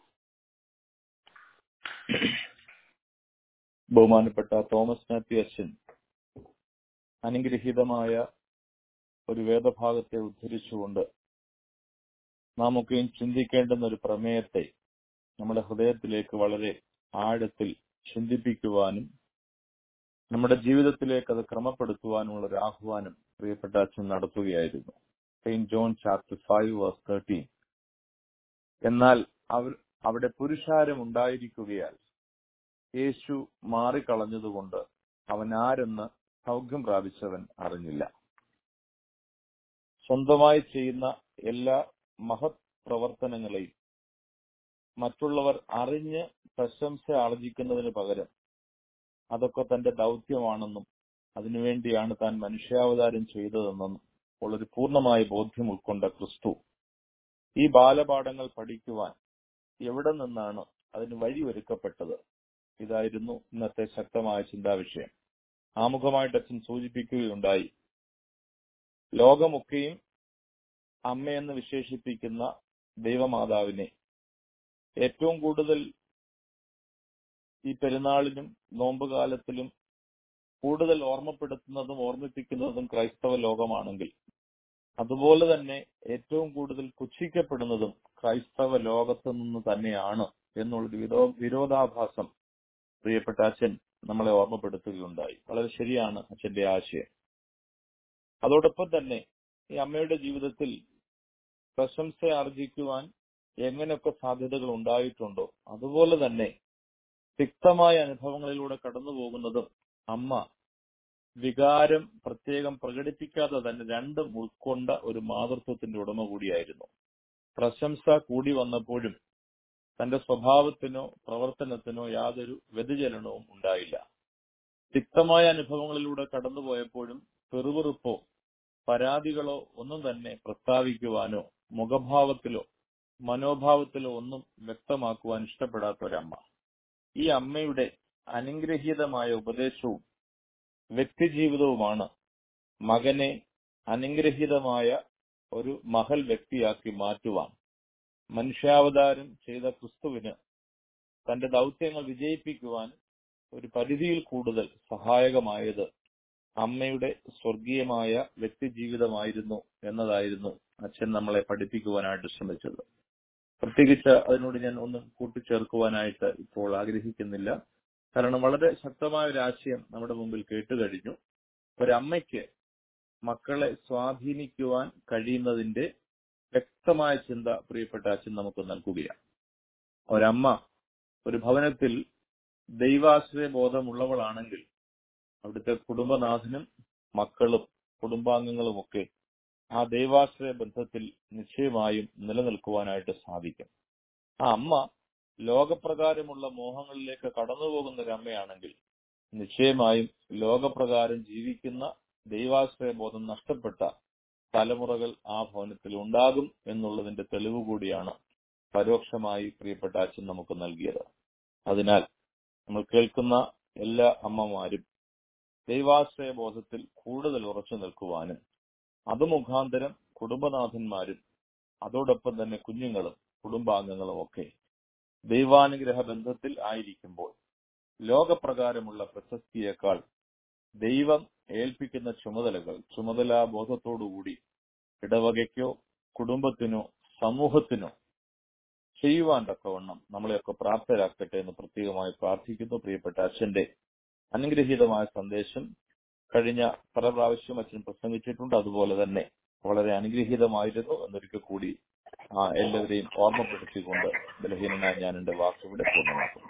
S2: ബഹുമാനപ്പെട്ട തോമസ് മാത്യു അച്ഛൻ അനുഗ്രഹീതമായ ഒരു വേദഭാഗത്തെ ഉദ്ധരിച്ചുകൊണ്ട് നാം ഒക്കെയും ചിന്തിക്കേണ്ടുന്ന ഒരു പ്രമേയത്തെ നമ്മുടെ ഹൃദയത്തിലേക്ക് വളരെ ആഴത്തിൽ ചിന്തിപ്പിക്കുവാനും നമ്മുടെ ജീവിതത്തിലേക്ക് അത് ക്രമപ്പെടുത്തുവാനുമുള്ള ഒരു ആഹ്വാനം പ്രിയപ്പെട്ട അച്ഛൻ നടത്തുകയായിരുന്നു saint John chapter five verse thirteen എന്നാൽ അവർ അവിടെ പുരുഷാരം ഉണ്ടായിരിക്കുകയാൽ യേശു മാറിക്കളഞ്ഞതുകൊണ്ട് അവൻ ആരെന്ന് സൗഖ്യം പ്രാപിച്ചവൻ അറിഞ്ഞില്ല സ്വന്തമായി ചെയ്യുന്ന എല്ലാ മഹത് പ്രവർത്തനങ്ങളെയും മറ്റുള്ളവർ അറിഞ്ഞ് പ്രശംസ ആർജിക്കുന്നതിന് പകരം അതൊക്കെ തന്റെ ദൗത്യമാണെന്നും അതിനുവേണ്ടിയാണ് താൻ മനുഷ്യാവതാരം ചെയ്തതെന്നും ഉള്ളൊരു പൂർണ്ണമായ ബോധ്യം ഉൾക്കൊണ്ട ക്രിസ്തു ഈ ബാലപാഠങ്ങൾ പഠിക്കുവാൻ എവിടെ നിന്നാണ് അതിന് വഴിയൊരുക്കപ്പെട്ടത് ഇതായിരുന്നു ഇന്നത്തെ ശക്തമായ ചിന്താവിഷയം ആമുഖമായിട്ട് അച്ഛൻ സൂചിപ്പിക്കുകയുണ്ടായി ലോകമൊക്കെയും അമ്മയെന്ന് വിശേഷിപ്പിക്കുന്ന ദൈവമാതാവിനെ ഏറ്റവും കൂടുതൽ ഈ പെരുന്നാളിനും നോമ്പുകാലത്തിലും കൂടുതൽ ഓർമ്മപ്പെടുത്തുന്നതും ഓർമ്മിപ്പിക്കുന്നതും ക്രൈസ്തവ ലോകമാണെങ്കിൽ അതുപോലെ തന്നെ ഏറ്റവും കൂടുതൽ പുച്ഛിക്കപ്പെടുന്നതും ക്രൈസ്തവ ലോകത്തു നിന്ന് തന്നെയാണ് എന്നുള്ളൊരു വിരോ വിരോധാഭാസം പ്രിയപ്പെട്ട അച്ഛൻ നമ്മളെ ഓർമ്മപ്പെടുത്തുകയുണ്ടായി വളരെ ശരിയാണ് അച്ഛന്റെ ആശയം അതോടൊപ്പം തന്നെ ഈ അമ്മയുടെ ജീവിതത്തിൽ പ്രശംസ ആർജിക്കുവാൻ എങ്ങനെയൊക്കെ സാധ്യതകൾ ഉണ്ടായിട്ടുണ്ടോ അതുപോലെ തന്നെ തിക്തമായ അനുഭവങ്ങളിലൂടെ കടന്നു പോകുന്നതും അമ്മ വികാരം പ്രത്യേകം പ്രകടിപ്പിക്കാതെ തന്നെ രണ്ടും ഉൾക്കൊണ്ട ഒരു മാതൃത്വത്തിന്റെ ഉടമ കൂടിയായിരുന്നു പ്രശംസ കൂടി വന്നപ്പോഴും തന്റെ സ്വഭാവത്തിനോ പ്രവർത്തനത്തിനോ യാതൊരു വ്യതിചലനവും ഉണ്ടായില്ല തിക്തമായ അനുഭവങ്ങളിലൂടെ കടന്നുപോയപ്പോഴും പെറുപെറുപ്പോ പരാതികളോ ഒന്നും തന്നെ പ്രസ്താവിക്കുവാനോ മുഖഭാവത്തിലോ മനോഭാവത്തിലോ ഒന്നും വ്യക്തമാക്കുവാൻ ഇഷ്ടപ്പെടാത്ത ഒരമ്മ ഈ അമ്മയുടെ അനുഗ്രഹീതമായ ഉപദേശവും വ്യക്തിജീവിതവുമാണ് മകനെ അനുഗ്രഹീതമായ ഒരു മഹൽ വ്യക്തിയാക്കി മാറ്റുവാൻ മനുഷ്യാവതാരം ചെയ്ത ക്രിസ്തുവിന് തന്റെ ദൗത്യങ്ങൾ വിജയിപ്പിക്കുവാൻ ഒരു പരിധിയിൽ കൂടുതൽ സഹായകമായത് അമ്മയുടെ സ്വർഗീയമായ വ്യക്തിജീവിതമായിരുന്നു എന്നതായിരുന്നു അച്ഛൻ നമ്മളെ പഠിപ്പിക്കുവാനായിട്ട് ശ്രമിച്ചത് പ്രത്യേകിച്ച് അതിനോട് ഞാൻ ഒന്നും കൂട്ടിച്ചേർക്കുവാനായിട്ട് ഇപ്പോൾ ആഗ്രഹിക്കുന്നില്ല കാരണം വളരെ ശക്തമായ ഒരു ആശയം നമ്മുടെ മുമ്പിൽ കേട്ടുകഴിഞ്ഞു ഒരമ്മയ്ക്ക് മക്കളെ സ്വാധീനിക്കുവാൻ കഴിയുന്നതിന്റെ വ്യക്തമായ ചിന്ത പ്രിയപ്പെട്ട അച്ഛൻ നമുക്ക് നൽകുകയാണ് ഒരമ്മ ഒരു ഭവനത്തിൽ ദൈവാശ്രയ ബോധമുള്ളവളാണെങ്കിൽ അവിടുത്തെ കുടുംബനാഥനും മക്കളും കുടുംബാംഗങ്ങളും ഒക്കെ ആ ദൈവാശ്രയ ബന്ധത്തിൽ നിശ്ചയമായും നിലനിൽക്കുവാനായിട്ട് സാധിക്കും ആ അമ്മ ലോകപ്രകാരമുള്ള മോഹങ്ങളിലേക്ക് കടന്നുപോകുന്ന ഒരു അമ്മയാണെങ്കിൽ നിശ്ചയമായും ലോകപ്രകാരം ജീവിക്കുന്ന ദൈവാശ്രയ ബോധം നഷ്ടപ്പെട്ട തലമുറകൾ ആ ഭവനത്തിൽ ഉണ്ടാകും എന്നുള്ളതിന്റെ തെളിവ് കൂടിയാണ് പരോക്ഷമായി പ്രിയപ്പെട്ട അച്ഛൻ നമുക്ക് നൽകിയത് അതിനാൽ നമ്മൾ കേൾക്കുന്ന എല്ലാ അമ്മമാരും ദൈവാശ്രയ ബോധത്തിൽ കൂടുതൽ ഉറച്ചു നിൽക്കുവാനും അത് മുഖാന്തരം കുടുംബനാഥന്മാരും അതോടൊപ്പം തന്നെ കുഞ്ഞുങ്ങളും കുടുംബാംഗങ്ങളും ഒക്കെ ദൈവാനുഗ്രഹ ബന്ധത്തിൽ ആയിരിക്കുമ്പോൾ ലോകപ്രകാരമുള്ള പ്രശസ്തിയേക്കാൾ ദൈവം ഏൽപ്പിക്കുന്ന ചുമതലകൾ ചുമതലാ ബോധത്തോടുകൂടി ഇടവകയ്ക്കോ കുടുംബത്തിനോ സമൂഹത്തിനോ ചെയ്യുവാൻ തക്കവണ്ണം നമ്മളെയൊക്കെ പ്രാപ്തരാക്കട്ടെ എന്ന് പ്രത്യേകമായി പ്രാർത്ഥിക്കുന്നു പ്രിയപ്പെട്ട അച്ഛന്റെ അനുഗ്രഹീതമായ സന്ദേശം കഴിഞ്ഞ പല പ്രാവശ്യം അച്ഛൻ പ്രസംഗിച്ചിട്ടുണ്ട് അതുപോലെ തന്നെ വളരെ അനുഗ്രഹീതമായിരുന്നു എന്നൊരിക്കൽ കൂടി ആ എല്ലാവരെയും ഓർമ്മപ്പെടുത്തിക്കൊണ്ട് ബലഹീനനായ ഞാൻ എന്റെ വാക്കുകൂടെ പൂർണ്ണമാക്കുന്നു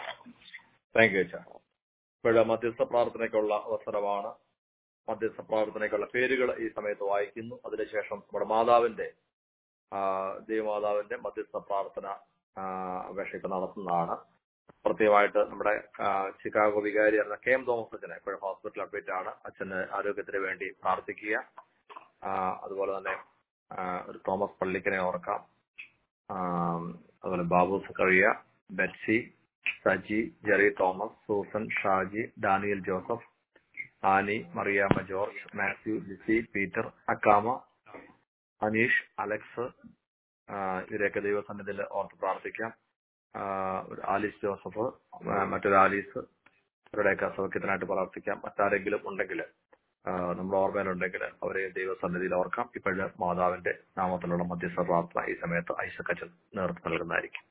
S3: താങ്ക് യു അച്ഛാ ഇപ്പോഴ് മധ്യസ്ഥ പ്രാർത്ഥനയ്ക്കുള്ള അവസരമാണ് മധ്യസ്ഥ പ്രാർത്ഥനയ്ക്കുള്ള പേരുകൾ ഈ സമയത്ത് വായിക്കുന്നു അതിനുശേഷം നമ്മുടെ മാതാവിന്റെ ആ, ദൈവമാതാവിന്റെ മധ്യസ്ഥ പ്രാർത്ഥന ആ, അപേക്ഷയ്ക്ക് നടത്തുന്നതാണ് പ്രത്യേകമായിട്ട് നമ്മുടെ ആ, ചിക്കാഗോ വികാരിയായിരുന്ന കെ എം തോമസ് അച്ഛനെ ഇപ്പോഴും ഹോസ്പിറ്റൽ അഡ്മിറ്റ് ആണ് അച്ഛന് ആരോഗ്യത്തിന് വേണ്ടി പ്രാർത്ഥിക്കുക ആ, അതുപോലെ തന്നെ ആ, ഒരു തോമസ് പള്ളിക്കനെ ഓർക്കാം ആ, അതുപോലെ ബാബു സക്കറിയ ബെറ്റ്സി സജി ജെറി തോമസ് സൂസൻ ഷാജി ഡാനിയൽ ജോസഫ് ആനി മറിയാമ്മ ജോർജ് മാത്യു ലിസി പീറ്റർ അക്കാമ അനീഷ് അലക്സ് ആ, ഇവരെയൊക്കെ ദൈവസന്നിധിയിൽ ഓർത്ത് പ്രാർത്ഥിക്കാം ആ, ഒരു ആലീസ് ജോസഫ് ആ, മറ്റൊരു ആലീസ് അവരുടെയൊക്കെ സൗഖ്യത്തിനായിട്ട് പ്രാർത്ഥിക്കാം മറ്റാരെങ്കിലും ഉണ്ടെങ്കിൽ നമ്മുടെ ഓർമ്മയിലുണ്ടെങ്കിൽ അവരെ ദൈവസന്നിധിയിൽ ഓർക്കാം ഇപ്പോഴ് മാതാവിന്റെ നാമത്തിലുള്ള മധ്യസ്ഥ പ്രാർത്ഥന ഈ സമയത്ത് ഐസക്കച്ചൻ നേതൃത്വം നൽകുന്നതായിരിക്കും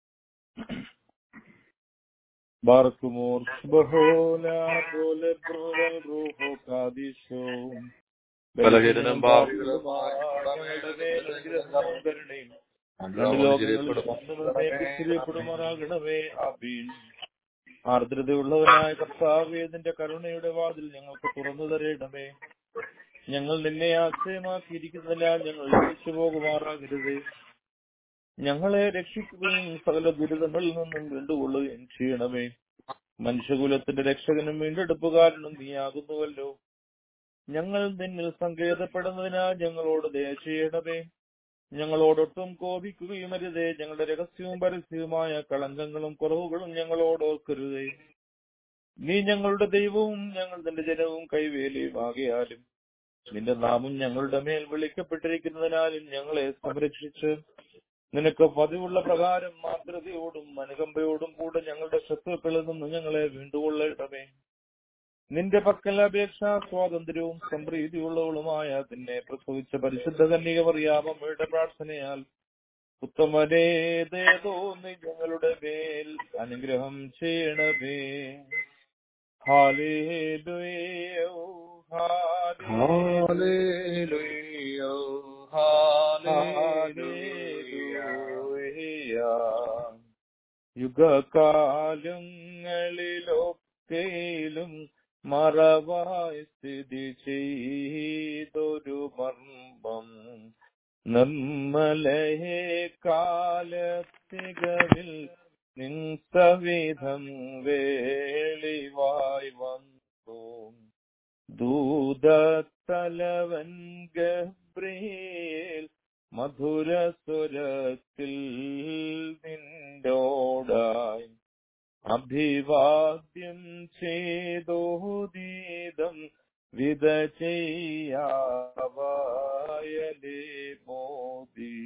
S2: ബാർക്കുമോർ സുബഹോല പോലെ ബ്രുവൽ റൂഹോ കാദിശോ
S3: ബലഹീനനും
S2: പാപികളുമായ ഞങ്ങളുടെ മേൽ അനുഗ്രഹവും കരുണയും രണ്ട് ലോകങ്ങളിലും വന്നവരെ പിച്ചിരിപ്പെടുമാറാകണമേ ആമീൻ ആർദ്രതയുള്ളവനായ കർത്താവേ നിന്റെ കരുണയുടെ വാതിൽ ഞങ്ങൾക്ക് തുറന്നു തരേണമേ ഞങ്ങൾ നിന്നെ ആശ്രയമാക്കിയിരിക്കുന്നതിനാൽ ഞങ്ങൾ ലഭിച്ചു പോകുമാറാകരുതേ ഞങ്ങളെ രക്ഷിക്കുകയും സകല ദുരിതങ്ങളിൽ നിന്നും വീണ്ടുകൊള്ളുകയും ചെയ്യണമേ മനുഷ്യകുലത്തിന്റെ രക്ഷകനും വീണ്ടെടുപ്പുകാരനും നീയാകുന്നുവല്ലോ ഞങ്ങൾ നിന്നിൽ സങ്കേതപ്പെടുന്നതിനാൽ ഞങ്ങളോട് ദയ ചെയ്യണമേ ഞങ്ങളോടൊട്ടും കോപിക്കുകയും അരുതേ ഞങ്ങളുടെ രഹസ്യവും പരസ്യവുമായ കളങ്കങ്ങളും കുറവുകളും ഞങ്ങളോട് ഓർക്കരുതേ നീ ഞങ്ങളുടെ ദൈവവും ഞങ്ങൾ നിന്റെ ജനവും കൈവേലിയും ആകയാലും നിന്റെ നാമം ഞങ്ങളുടെ മേൽ വിളിക്കപ്പെട്ടിരിക്കുന്നതിനാലും ഞങ്ങളെ സംരക്ഷിച്ച് നിനക്ക് പതിവുള്ള പ്രകാരം മാതൃതയോടും അനുകമ്പയോടും കൂടെ ഞങ്ങളുടെ ശത്രുക്കളിൽ നിന്ന് ഞങ്ങളെ വീണ്ടുകൊള്ളണമേ നിന്റെ പക്കൽ അപേക്ഷ സ്വാതന്ത്ര്യവും സംപ്രീതിയുള്ളവളുമായ നിന്നെ പ്രസവിച്ച പരിശുദ്ധ കന്യക പറയാമമ്മയുടെ പ്രാർത്ഥനയാൽ
S5: ഉത്തമനേ തോന്നി ഞങ്ങളുടെ മേൽ അനുഗ്രഹം ചെയ്യണമേ ഹാലേലുയോ
S3: ഹാലേലുയ്യോ, ഹാലേലുയ്യ.
S5: യുഗകാലങ്ങളിലൊക്കെയിലും മറവായി സ്ഥിതി ചെയ്തൊരു മർമ്മം നിർമ്മലയെ കാലത്തികളിൽ നിൻ സവിധം വേളിവായി വന്നു ദൂതത്തലവൻ ഗബ്രിയേൽ മധുരസ്വരത്തിൽ നിന്നോടായി അഭിവാദ്യം ചെയ്തോദീതം വിത ചെയ്യാവയലേ മോദി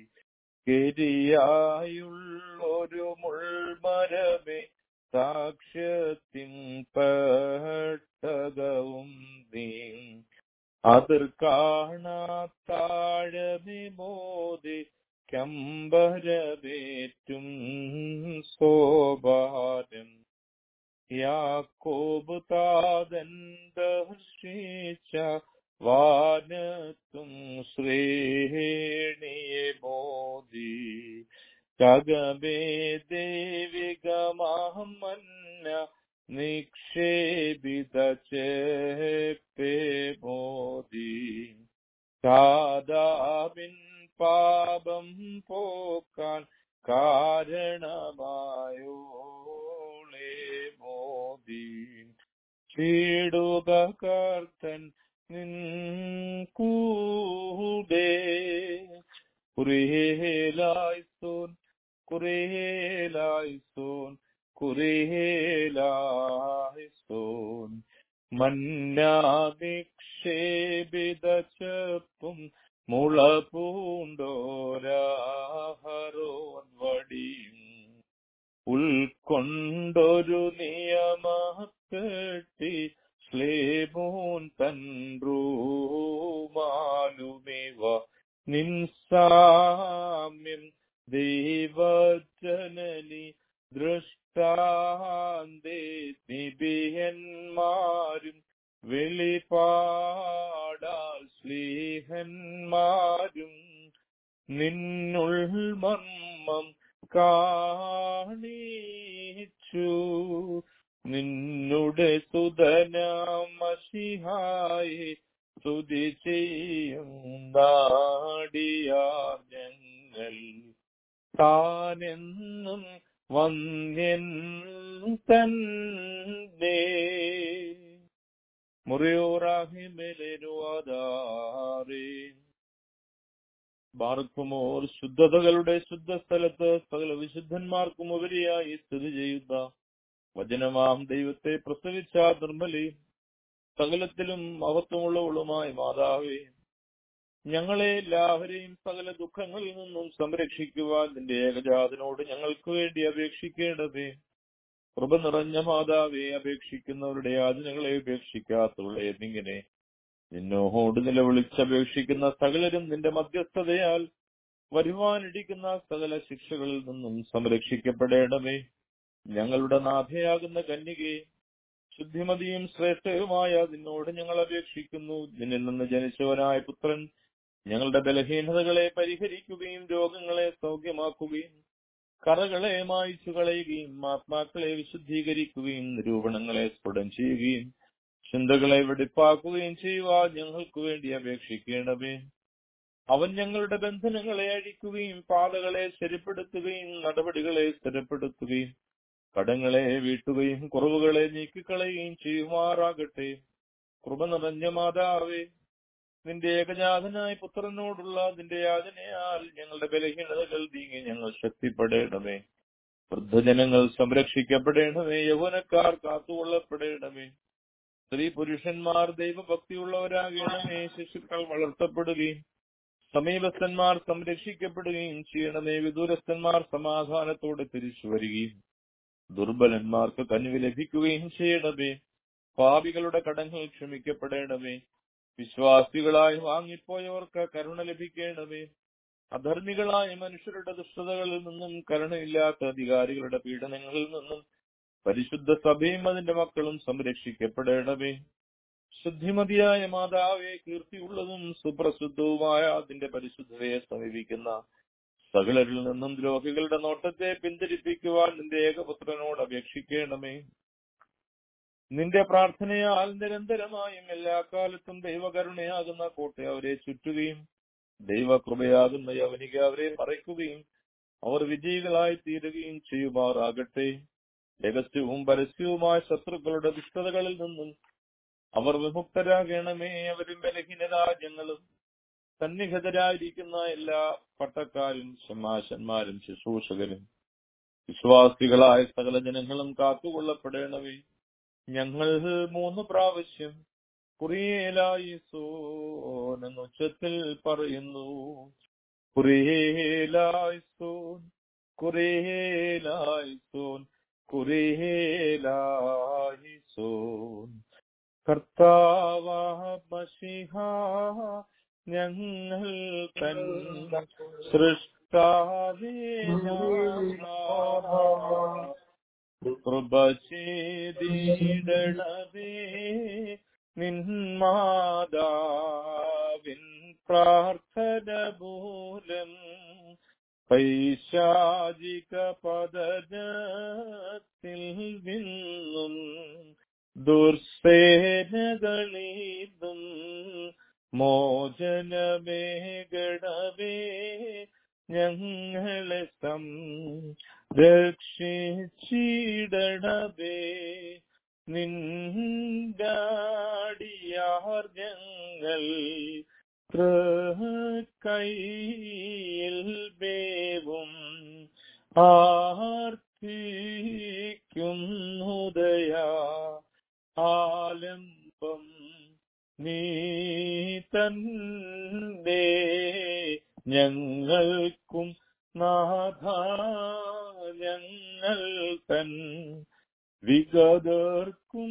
S5: കെരിയായുള്ളൊരു മുൾമരമേ സാക്ഷ്യത്തിൻ പെട്ടകവും നീ അതിർ കാണാത്താഴമി മോദി കമ്പരവേറ്റും സോപാനം യാക്കോബ് താതൻ ദർശിച്ച വാനത്തും ശ്രേണിയെ മോദി കഗമേ ദേവികമാമന്ന നിക്ഷേപിത ചേപ്പേ മോദി കാദാമിൻ പാപം പോക്കാൻ കാരണമായോളെ മോദി ചീടുക കർത്തൻ നിൻ കൂടെ കുറേലായിസോൻ കുറേലായിസോൻ കുറേലായിസോൻ മന്നാനിക്ഷേപിത ചെപ്പും മുള പൂണ്ടോരാഹരോൻ വടിയും ഉൾക്കൊണ്ടൊരു നിയമക്കെട്ടി ശ്ലേമോൻ തൻറൂമാലുമിവ നിൻസാമ്യം ദൈവജനനി ദൃഷ്ടാന്തേ നിബിയന്മാരും വെളിപാടാൽ സ്ലീഹന്മാരും നിന്നുൾ മർമ്മം കാണിച്ചു നിന്നുടെ സുതനാമഷിഹായി സ്തുതി ചെയ്യും നാടിയാർ ഞങ്ങൾ താനെന്നും വന്യൻ തന്നെ മുറിയോറാഹിമെലുവാദാറേ ബാർക്കുമോർ ശുദ്ധതകളുടെ ശുദ്ധ സ്ഥലത്ത് സകല വിശുദ്ധന്മാർക്കും ഉപരിയായി സ്ഥിതി ചെയ്യുന്ന വചനമാം ദൈവത്തെ പ്രസവിച്ച നിർമ്മലി സകലത്തിലും മഹത്വമുള്ളവളുമായ മാതാവേ ഞങ്ങളെ എല്ലാവരെയും സകല ദുഃഖങ്ങളിൽ നിന്നും സംരക്ഷിക്കുവാൻ നിന്റെ ഏകജാതനോട് ഞങ്ങൾക്ക് വേണ്ടി അപേക്ഷിക്കേണ്ടതേ കൃപ നിറഞ്ഞ മാതാവെ അപേക്ഷിക്കുന്നവരുടെ യാചനകളെ ഉപേക്ഷിക്കാത്തുള്ളേ എന്നിങ്ങനെ നിന്നോട് നിലവിളിച്ചപേക്ഷിക്കുന്ന സകലരും നിന്റെ മധ്യസ്ഥതയാൽ വരുവാനിരിക്കുന്ന സകല ശിക്ഷകളിൽ നിന്നും സംരക്ഷിക്കപ്പെടേണമേ ഞങ്ങളുടെ നാഥയാകുന്ന കന്യകെ ശുദ്ധിമതിയും ശ്രേഷ്ഠയുമായ നിന്നോട് ഞങ്ങൾ അപേക്ഷിക്കുന്നു നിന്നിൽ നിന്ന് ജനിച്ചവനായ പുത്രൻ ഞങ്ങളുടെ ബലഹീനതകളെ പരിഹരിക്കുകയും രോഗങ്ങളെ സൗഖ്യമാക്കുകയും കറകളെ മായ്ച്ചു കളയുകയും ആത്മാക്കളെ വിശുദ്ധീകരിക്കുകയും നിരൂപണങ്ങളെ സ്ഫുടം ചെയ്യുകയും ചിന്തകളെ വെടിപ്പാക്കുകയും ചെയ്യുവാൻ ഞങ്ങൾക്ക് വേണ്ടി അപേക്ഷിക്കണമേ അവൻ ഞങ്ങളുടെ ബന്ധനങ്ങളെ അഴിക്കുകയും പാതകളെ ശരിപ്പെടുത്തുകയും നടപടികളെ സ്ഥിരപ്പെടുത്തുകയും കടങ്ങളെ വീട്ടുകയും കുറവുകളെ നീക്കിക്കളയുകയും ചെയ്യുമാറാകട്ടെ കൃപ നിറഞ്ഞ മാതാവേ നിന്റെ ഏകജാതനായ പുത്രനോടുള്ള നിന്റെ യാതനയാൽ ഞങ്ങളുടെ ബലഹീനതകൾ നീങ്ങി ഞങ്ങൾ ശക്തിപ്പെടേണമേ വൃദ്ധജനങ്ങൾ സംരക്ഷിക്കപ്പെടേണമേ യൗവനക്കാർ കാത്തുകൊള്ളപ്പെടേണമേ സ്ത്രീ പുരുഷന്മാർ ദൈവഭക്തിയുള്ളവരാകണമേ ശിശുക്കൾ വളർത്തപ്പെടുകയും സമീപസ്ഥന്മാർ സംരക്ഷിക്കപ്പെടുകയും ചെയ്യണമേ വിദൂരസ്ഥന്മാർ സമാധാനത്തോടെ തിരിച്ചു വരികയും ദുർബലന്മാർക്ക് കനിവ് ലഭിക്കുകയും ചെയ്യണമേ പാപികളുടെ കടങ്ങൾ ക്ഷമിക്കപ്പെടേണമേ വിശ്വാസികളായി വാങ്ങിപ്പോയവർക്ക് കരുണ ലഭിക്കണമേ അധർമ്മികളായ മനുഷ്യരുടെ ദുഷ്ടതകളിൽ നിന്നും കരുണയില്ലാത്ത അധികാരികളുടെ പീഡനങ്ങളിൽ നിന്നും പരിശുദ്ധ സഭയും അതിന്റെ മക്കളും സംരക്ഷിക്കപ്പെടണമേ ശുദ്ധിമതിയായ മാതാവെ കീർത്തിയുള്ളതും സുപ്രസിദ്ധവുമായ അതിന്റെ പരിശുദ്ധതയെ സമീപിക്കുന്ന സകലരിൽ നിന്നും ദ്രോഹികളുടെ നോട്ടത്തെ പിന്തിരിപ്പിക്കുവാൻ നിന്റെ ഏകപുത്രനോട് അപേക്ഷിക്കണമേ നിന്റെ പ്രാർത്ഥനയാൽ നിരന്തരമായും എല്ലാ കാലത്തും ദൈവകരുണയാകുന്ന കോട്ട അവരെ ചുറ്റുകയും ദൈവകൃപയാകുന്ന യവനിക അവരെ മറയ്ക്കുകയും അവർ വിജയികളായി തീരുകയും ചെയ്യുമാറാകട്ടെ രഹസ്യവും പരസ്യവുമായ ശത്രുക്കളുടെ ദുഷ്ടതകളിൽ നിന്നും അവർ വിമുക്തരാകണമേ അവരും ബലഹീന രാജ്യങ്ങളും സന്നിഹിതരായിരിക്കുന്ന എല്ലാ പട്ടക്കാരും ശമാശന്മാരും ശുശ്രൂഷകരും വിശ്വാസികളായ സകല ജനങ്ങളും കാത്തുകൊള്ളപ്പെടണമേ ഞങ്ങൾ മൂന്ന് പ്രാവശ്യം കുറിയേലായി സോൻ എന്ന് ഉച്ചത്തിൽ പറയുന്നു കുറിയേലായി സോൻ കുറിയേലായി സോൻ കുറിയേലായി സോൻ കർത്താവ മഷിഹ ഞങ്ങൾ തൻ സൃഷ്ടാവേ കൃപ ചെയ്തിടണമേ നിന്മാതാവിൻ പ്രാർത്ഥന മൂലം പൈശാചിക പതനത്തിൽ നിന്നും ദുർസേനകളീതും മോചനമേകടവേ ഞങ്ങളെ സംരക്ഷിച്ചിടണവേ നിന്റാടിയാർ ഞങ്ങൾ കൈയിൽ ബേവും ആർത്തിക്കുന്നുദയാ ആലംബം നീ തന്റെ ഞങ്ങൾക്കും നാഥ ഞങ്ങൾ തൻ വിഗതർക്കും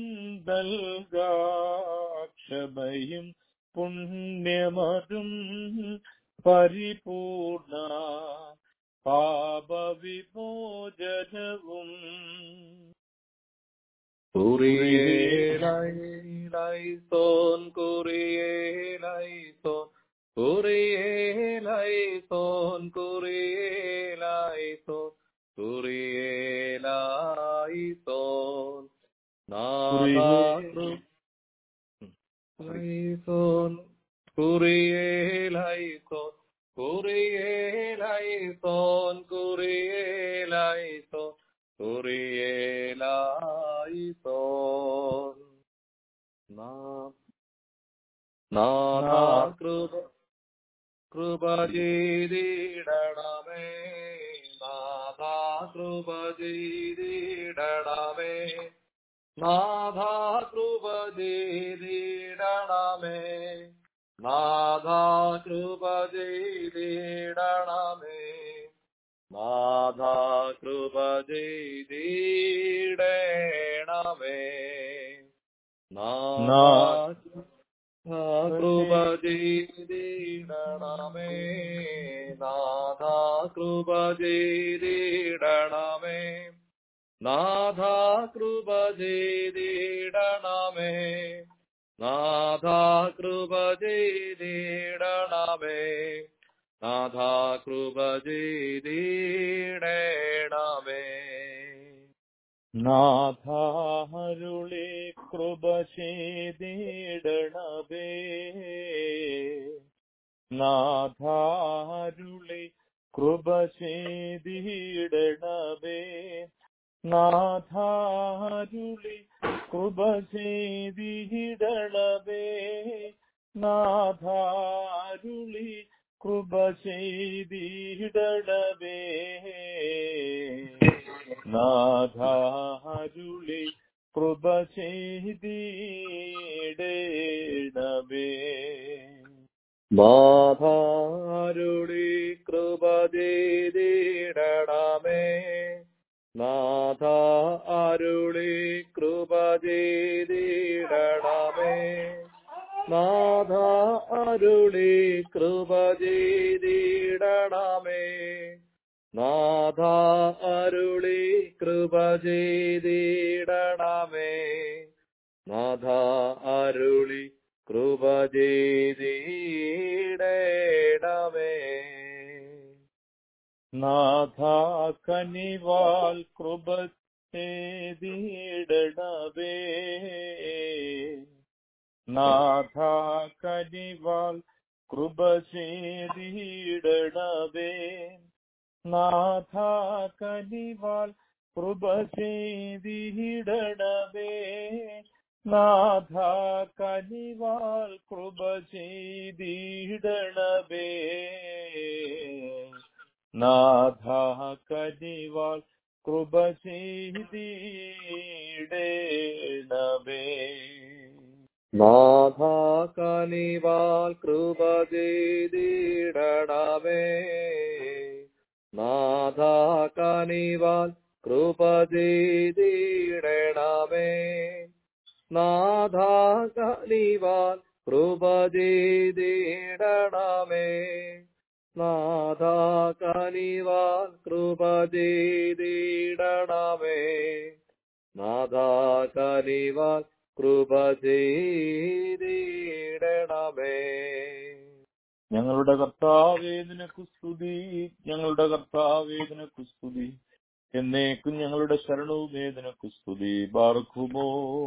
S5: നൽകാക്ഷമയും പുണ്യമതും പരിപൂർണ പാപവിമോചനവും
S2: Kurielailaison, Kurielaison, Kurielaison, Kurielaison, Kurielaison. Namakru- Laison, Kurielaison, Kurielaison, Kurielaison, Kurielaison. നാം നാഥാ കൃപ കൃപ ചെയ്തിടണമേ നാഥാ കൃപ ചെയ്തിടണമേ നാഥാ കൃപ ചെയ്തിടണമേ നാഥാ കൃപ ചെയ്തിടണമേ നാഥാ കൃപ ചെയ്തിടണമേ നാഥാ കൃപ ചെയ്തിടണമേ നാഥാ കൃപ ചെയ്തിടണമേ നാഥാ കൃപ ചെയ്തിടണമേ നാഥാ കൃപ ചെയ്തിടണമേ നാഥാ കൃപ ചെയ്തിടണമേ
S5: നാഥാരുളി കൃപ ചെയ്തിടണവേ നാഥാരുളി കൃപ ചെയ്തിടണവേ നാഥാരുളി കൃപ ചെയ്തിടണവേ നാഥാരുളി കൃപ ചെയ്തിടണവേ നാഥാരുളി കൃപ ചെയ്തിടണവേ
S2: നാഥാരുളി കൃപ ചെയ്തിടണമേ നാഥ അരുളി കൃപ ചെയ്തിടണമേ
S3: നാഥ അരുളി കൃപ ചെയ്തിടണമേ നാഥ അരുളി കൃപ ചെയ്തിടണമേ നാഥ അരുളി കൃപ ചെയ്തിടണമേ
S5: നാഥ കനിവാൽ കൃപ ചെയ്തിടണവേ നാഥ കനിവാൽ കൃപ ചെയ്തിടണവേ നാഥ കനിവാൽ കൃപ ചെയ്തിടണവേ നാഥ കനിവാൽ കൃപ ചെയ്തിടണവേ നാഥ കനിവാൽ കൃപ ചെയ്തിടണവേ
S3: നാഥ കനിവാൽ കൃപ ചെയ്തിടണമേ നാഥ കനിവാൽ കൃപ ചെയ്തിടണമേ നാഥ കനിവാൽ കൃപ ചെയ്തിടണമേ നാഥ കനിവാൽ കൃപ ചെയ്തിടണമേ നാഥ കനിവാൽ കൃപ ചെയ്തിടണമേ
S5: ഞങ്ങളുടെ കർത്താവേ നിനക്ക് സ്തുതി ഞങ്ങളുടെ കർത്താവേ നിനക്ക് സ്തുതി എന്നേക്കും ഞങ്ങളുടെ ശരണവും നിനക്ക് സ്തുതി ബാർക്കുമോ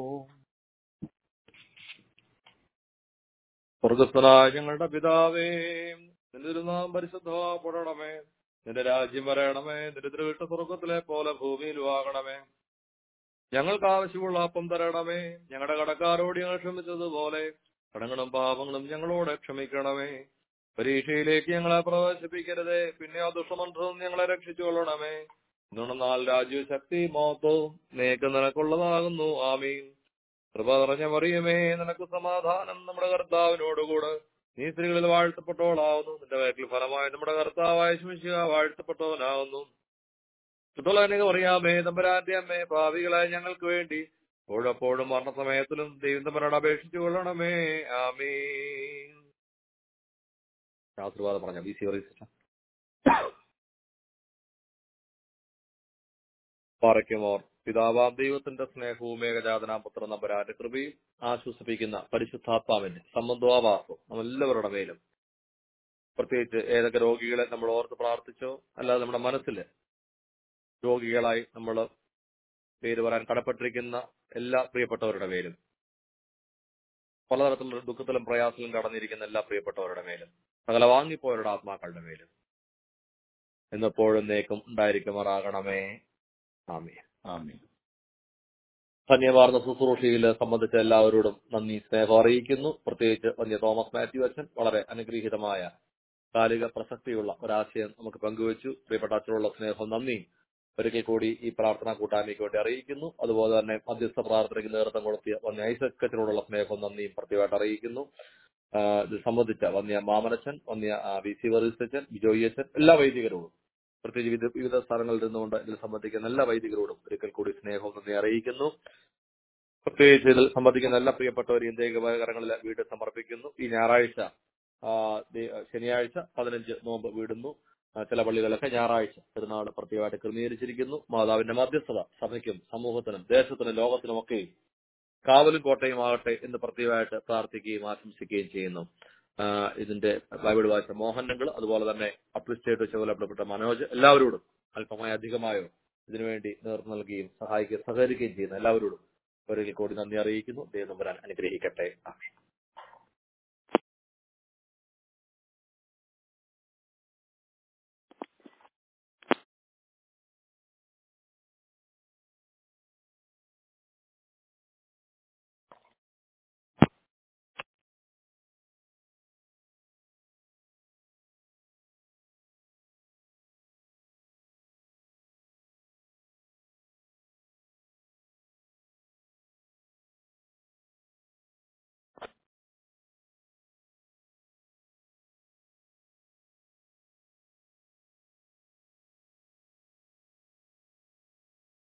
S3: സ്വർഗസ്ഥനായ ഞങ്ങളുടെ പിതാവേ നിന്റെ തിരുനാം പരിശുദ്ധപ്പെടണമേ നിന്റെ രാജ്യം വരണമേ നിന്റെ തിരുവിട്ട സ്വർഗത്തിലെ പോലെ ഭൂമിയിലും ആകണമേ ഞങ്ങൾക്ക് ആവശ്യമുള്ള അപ്പം തരണമേ ഞങ്ങളുടെ കടക്കാരോട് ഞങ്ങൾ ക്ഷമിച്ചതുപോലെ കടങ്ങളും പാപങ്ങളും ഞങ്ങളോട് ക്ഷമിക്കണമേ പരീക്ഷയിലേക്ക് ഞങ്ങളെ പ്രവേശിപ്പിക്കരുതേ പിന്നെ ആ ദുഷ്ടമന്ത്രവും ഞങ്ങളെ രക്ഷിച്ചുകൊള്ളണമേ എന്നാൽ രാജ്യ ശക്തി മോത്തവും നേക്ക് നിനക്കുള്ളതാകുന്നു ആമീൻ കൃപ നിറഞ്ഞ മറിയമേ നിനക്ക് സമാധാനം നമ്മുടെ കർത്താവിനോടുകൂടെ നീ സ്ത്രീകളിൽ വാഴ്ത്തപ്പെട്ടവളാവുന്നു നിന്റെ വയറ്റിൽ ഫലമായി നമ്മുടെ കർത്താവായ ശുമിശിക വാഴ്ത്തപ്പെട്ടവനാകുന്നു ചുറ്റുള്ളവനൊക്കെ അറിയാമേ തമ്പരാന്റെ അമ്മേ ഭാവികളായ ഞങ്ങൾക്ക് വേണ്ടി എപ്പോഴെപ്പോഴും മരണസമയത്തിലും ദൈവം തമ്പരോട് അപേക്ഷിച്ചു കൊള്ളണമേ ആമീൻ ആശീർവാദം പറഞ്ഞ ബി സി പറയ്ക്കുമോർ പിതാവാം ദൈവത്തിന്റെ സ്നേഹവും ഏകജാതനാം പുത്ര നമ്പരാന്റെ കൃപയും ആശ്വസിപ്പിക്കുന്ന പരിശുദ്ധാത്മാവിന്റെ സംബന്ധവാസവും നമ്മളെല്ലാവരുടെ മേലും പ്രത്യേകിച്ച് ഏതൊക്കെ രോഗികളെ നമ്മൾ ഓർത്ത് പ്രാർത്ഥിച്ചോ അല്ലാതെ നമ്മുടെ മനസ്സിൽ രോഗികളായി നമ്മൾ പേര് പറയാൻ കടപ്പെട്ടിരിക്കുന്ന എല്ലാ പ്രിയപ്പെട്ടവരുടെ മേലും പലതരത്തിലുള്ള ദുഃഖത്തിലും പ്രയാസത്തിലും കടന്നിരിക്കുന്ന എല്ലാ പ്രിയപ്പെട്ടവരുടെ മേലും സകല വാങ്ങിപ്പോയവരുടെ ആത്മാക്കളുടെ മേലും എന്നെപ്പോഴും നേക്കും ഉണ്ടായിരിക്കുമാറാകണമേ ആമേ
S5: ആമീൻ
S3: ധന്യവാർന്ന ശുശ്രൂഷയിൽ സംബന്ധിച്ച എല്ലാവരോടും നന്ദി സ്നേഹം അറിയിക്കുന്നു പ്രത്യേകിച്ച് വന്യ തോമസ് മാത്യു അച്ഛൻ വളരെ അനുഗ്രഹീതമായ കാലിക പ്രസക്തിയുള്ള ഒരാശയം നമുക്ക് പങ്കുവച്ചു പ്രിയപ്പെട്ട അച്ഛനുള്ള സ്നേഹം നന്ദി ഒരിക്കൽ കൂടി ഈ പ്രാർത്ഥനാ കൂട്ടായ്മയ്ക്ക് വേണ്ടി അറിയിക്കുന്നു അതുപോലെ തന്നെ മധ്യസ്ഥ പ്രാർത്ഥനയ്ക്ക് നേതൃത്വം കൊടുത്തിയ വന്യ ഐസക്കച്ചനോടുള്ള സ്നേഹവും നന്ദിയും പ്രത്യേകമായിട്ട് അറിയിക്കുന്നു ആ, ഇത് സംബന്ധിച്ച വന്യ മാമനച്ചൻ വന്യ ആ, വി സി വറിസച്ചൻ ബിജോയി അച്ഛൻ എല്ലാ വൈദികരോടും പ്രത്യേകിച്ച് വിവിധ വിവിധ സ്ഥലങ്ങളിൽ നിന്നുകൊണ്ട് ഇതിൽ സംബന്ധിക്കുന്ന എല്ലാ വൈദികരോടും ഒരിക്കൽ കൂടി സ്നേഹവും നന്ദി അറിയിക്കുന്നു പ്രത്യേകിച്ച് ഇതിൽ സംബന്ധിക്കുന്ന എല്ലാ പ്രിയപ്പെട്ടവരെയും ദൈവകരങ്ങളിൽ വീട് സമർപ്പിക്കുന്നു ഈ ഞായറാഴ്ച ആ, ദേ- ശനിയാഴ്ച പതിനഞ്ച് നോമ്പ് വീടുന്നു ആ, ചില പള്ളികളൊക്കെ ഞായറാഴ്ച പെരുന്നാൾ പ്രത്യേകമായിട്ട് ക്രമീകരിച്ചിരിക്കുന്നു മാതാവിന്റെ മധ്യസ്ഥത സഭയ്ക്കും സമൂഹത്തിനും ദേശത്തിനും ലോകത്തിനുമൊക്കെ കാവലും കോട്ടയും ആകട്ടെ എന്ന് പ്രത്യേകമായിട്ട് പ്രാർത്ഥിക്കുകയും ആശംസിക്കുകയും ചെയ്യുന്നു ആ, ഇതിന്റെ ബൈബിൾ വായിച്ച മോഹനങ്ങൾ അതുപോലെ തന്നെ അപ്രിസ്റ്റേറ്റ് ചുമതലപ്പെട്ട മനോജ് എല്ലാവരോടും അല്പമായോ അധികമായോ ഇതിനുവേണ്ടി നേതൃത്വം നൽകുകയും സഹായിക്കുകയും സഹകരിക്കുകയും ചെയ്യുന്ന എല്ലാവരോടും ഒരിക്കൽ കൂടി നന്ദി അറിയിക്കുന്നു ദൈവം നമ്പരാൻ അനുഗ്രഹിക്കട്ടെ ആമേൻ